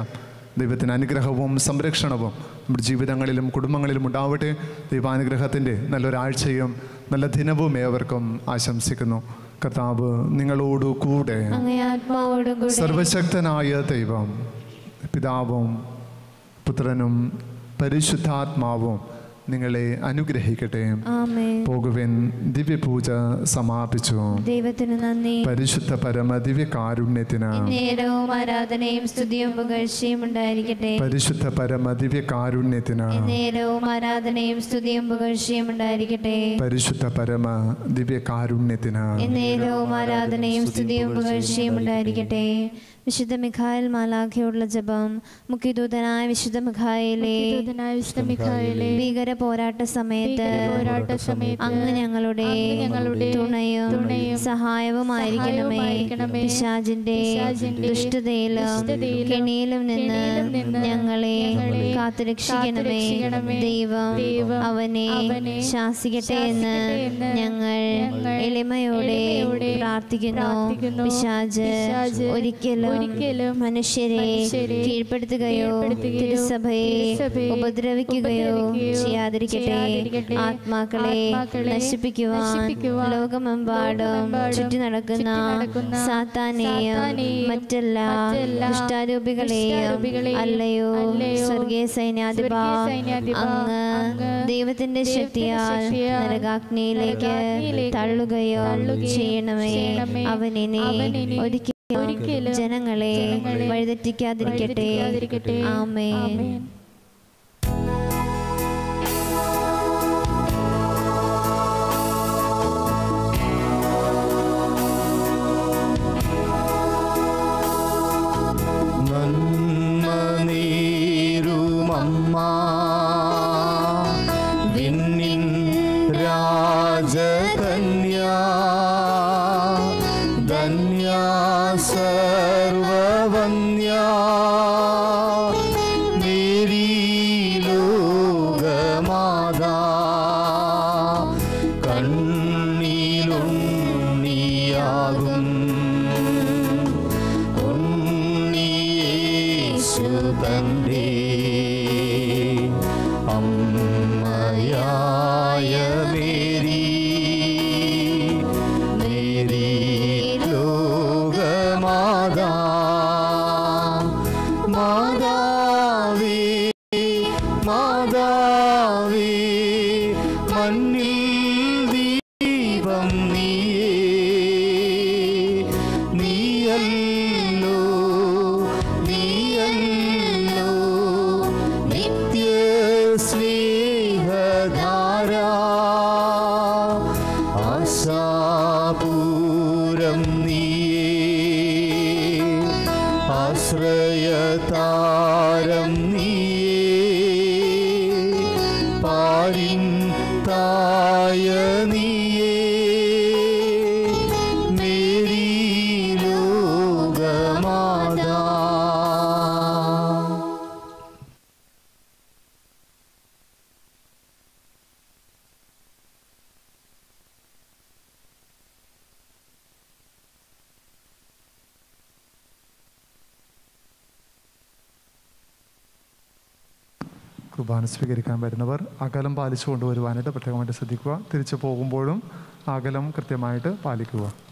D: ദൈവത്തിൻ്റെ അനുഗ്രഹവും സംരക്ഷണവും നമ്മുടെ ജീവിതങ്ങളിലും കുടുംബങ്ങളിലും ഉണ്ടാവട്ടെ ദൈവാനുഗ്രഹത്തിൻ്റെ നല്ലൊരാഴ്ചയും നല്ല ദിനവും ഏവർക്കും ആശംസിക്കുന്നു കർത്താവ് നിങ്ങളോടു കൂടെ
B: അങ്ങേ ആത്മാവോടും കൂടെ
D: സർവശക്തനായ ദൈവം പിതാവും പുത്രനും പരിശുദ്ധാത്മാവും നിങ്ങളെ അനുഗ്രഹിക്കട്ടെ
B: ആമേൻ
D: പോകുവിൻ ദിവ്യപൂജ സമാപിച്ചു
B: ദൈവത്തിന് നന്ദി
D: പരിശുദ്ധ പരമ ദിവ്യ കാരുണ്യത്തിന്
B: നേരവും ആരാധനയും സ്തുതിയും പുകഴ്ചയും ഉണ്ടായിരിക്കട്ടെ
D: പരിശുദ്ധ പരമ ദിവ്യ കാരുണ്യത്തിന്
B: നേരവും ആരാധനയും സ്തുതിയും പുകഴ്ചയും ഉണ്ടായിരിക്കട്ടെ
D: പരിശുദ്ധ പരമ ദിവ്യ കാരുണ്യത്തിന്
B: നേരവും ആരാധനയും സ്തുതിയും പുകഴ്ചയും ഉണ്ടായിരിക്കട്ടെ വിശുദ്ധ മിഖായൽ മാലാഖയോടുള്ള ജപം മുഖ്യദൂതനായ വിശുദ്ധ മിഖായിലെ
C: ദൂതനായ വിശുദ്ധ മിഖായേലേ,
B: ഭീകര പോരാട്ട സമയത്ത്
C: പോരാട്ട സമയത്ത്
B: അങ്ങ് ഞങ്ങളുടെ
C: അങ്ങ് ഞങ്ങളുടെ
B: തുണയും
C: തുണയും
B: സഹായവുമായിരിക്കണമേ
C: സഹായവുമായിരിക്കണമേ.
B: പിശാചിന്റെ
C: പിശാചിന്റെ
B: ദുഷ്ടതയിലും
C: ദുഷ്ടതയിലും
B: കെണിയിലും നിന്ന്
C: കെണിയിലും നിന്ന്
B: ഞങ്ങളെ
C: ഞങ്ങളെ
B: കാത്തുരക്ഷിക്കണമേ
C: കാത്തുരക്ഷിക്കണമേ.
B: ദൈവം
C: ദൈവം
B: അവനെ
C: അവനെ
B: ശാസിക്കട്ടെ എന്ന്
C: ശാസിക്കട്ടെ എന്ന്
B: ഞങ്ങൾ
C: ഞങ്ങൾ
B: എളിമയോടെ
C: എളിമയോടെ
B: പ്രാർത്ഥിക്കുന്നു
C: പ്രാർത്ഥിക്കുന്നു.
B: പിശാജ്
C: പിശാച്
B: ഒരിക്കലും
C: ഒരിക്കലും
B: മനുഷ്യരെ
C: മനുഷ്യരെ
B: കീഴ്പ്പെടുത്തുകയോ
C: കീഴ്പ്പെടുത്തുകയോ
B: തിരുസഭയെ
C: തിരുസഭയെ
B: ഉപദ്രവിക്കുകയോ
C: ഉപദ്രവിക്കുകയോ
B: ചെയ്യാതിരിക്കട്ടെ
C: ചെയ്യാതിരിക്കട്ടെ.
B: ആത്മാക്കളെ
C: ആത്മാക്കളെ
B: നശിപ്പിക്കുവാൻ
C: നശിപ്പിക്കുവാൻ
B: ലോകമെമ്പാടും
C: ലോകമെമ്പാടും
B: ചുറ്റി നടക്കുന്ന
C: ചുറ്റി നടക്കുന്ന
B: സാത്താനെയും
C: സാത്താനെയും
B: മറ്റെല്ലാ
C: മറ്റെല്ലാ
B: ദുഷ്ടാരൂപികളെയും
C: ദുഷ്ടാരൂപികളെയും
B: അല്ലയോ
C: അല്ലയോ
B: സ്വർഗീയ സൈന്യാധിപ
C: സ്വർഗീയ സൈന്യാധിപ
B: അങ്ങ്
C: അങ്ങ്
B: ദൈവത്തിന്റെ
C: ദൈവത്തിന്റെ
B: ശക്തിയാൽ
C: ശക്തിയാൽ
B: നരകാഗ്നിയിലേക്ക്
C: നരകാഗ്നിയിലേക്ക്
B: തള്ളുകയോ
C: തള്ളുകയും
B: ചെയ്യണമേ
C: ചെയ്യണമേ.
B: അവനിനെ
C: അവനിനി
B: ഒരിക്കലും
C: ഒരിക്കലും
B: ജനങ്ങളെ
C: ജനങ്ങളെ
B: വഴിതെറ്റിക്കാതിരിക്കട്ടെ
C: വഴിതെറ്റിക്കാതിരിക്കട്ടെ.
B: ആമേൻ
C: ആമേൻ.
A: നന്മ നീരുമമ്മ വിണ്ണിൻ രാജകന്യ ധന്യ സർവവന്യ മേരീ ലോകമാതാ കണ്ണിലുണ്ണിയാകും ഉണ്ണിയേശു തന്റെ അമ്മയായ മേരി മേരി ലോകമാതാ മാതാവേ മാതാവേ മണ്ണിൽ ദീപം നീയേ നീയല്ലോ നീയല്ലോ നിത്യ സ്നേഹധാര ആശാപൂരം നീയേ ആശ്രയതാരം നീയേ പാരിൻ തായ നീയേ മേരി ലോകമാതാ
D: കുർബാന സ്വീകരിക്കാൻ വരുന്നവർ അകലം പാലിച്ചു കൊണ്ടുവരുവാനായിട്ട് പ്രത്യേകമായിട്ട് ശ്രദ്ധിക്കുക തിരിച്ചു പോകുമ്പോഴും അകലം കൃത്യമായിട്ട് പാലിക്കുക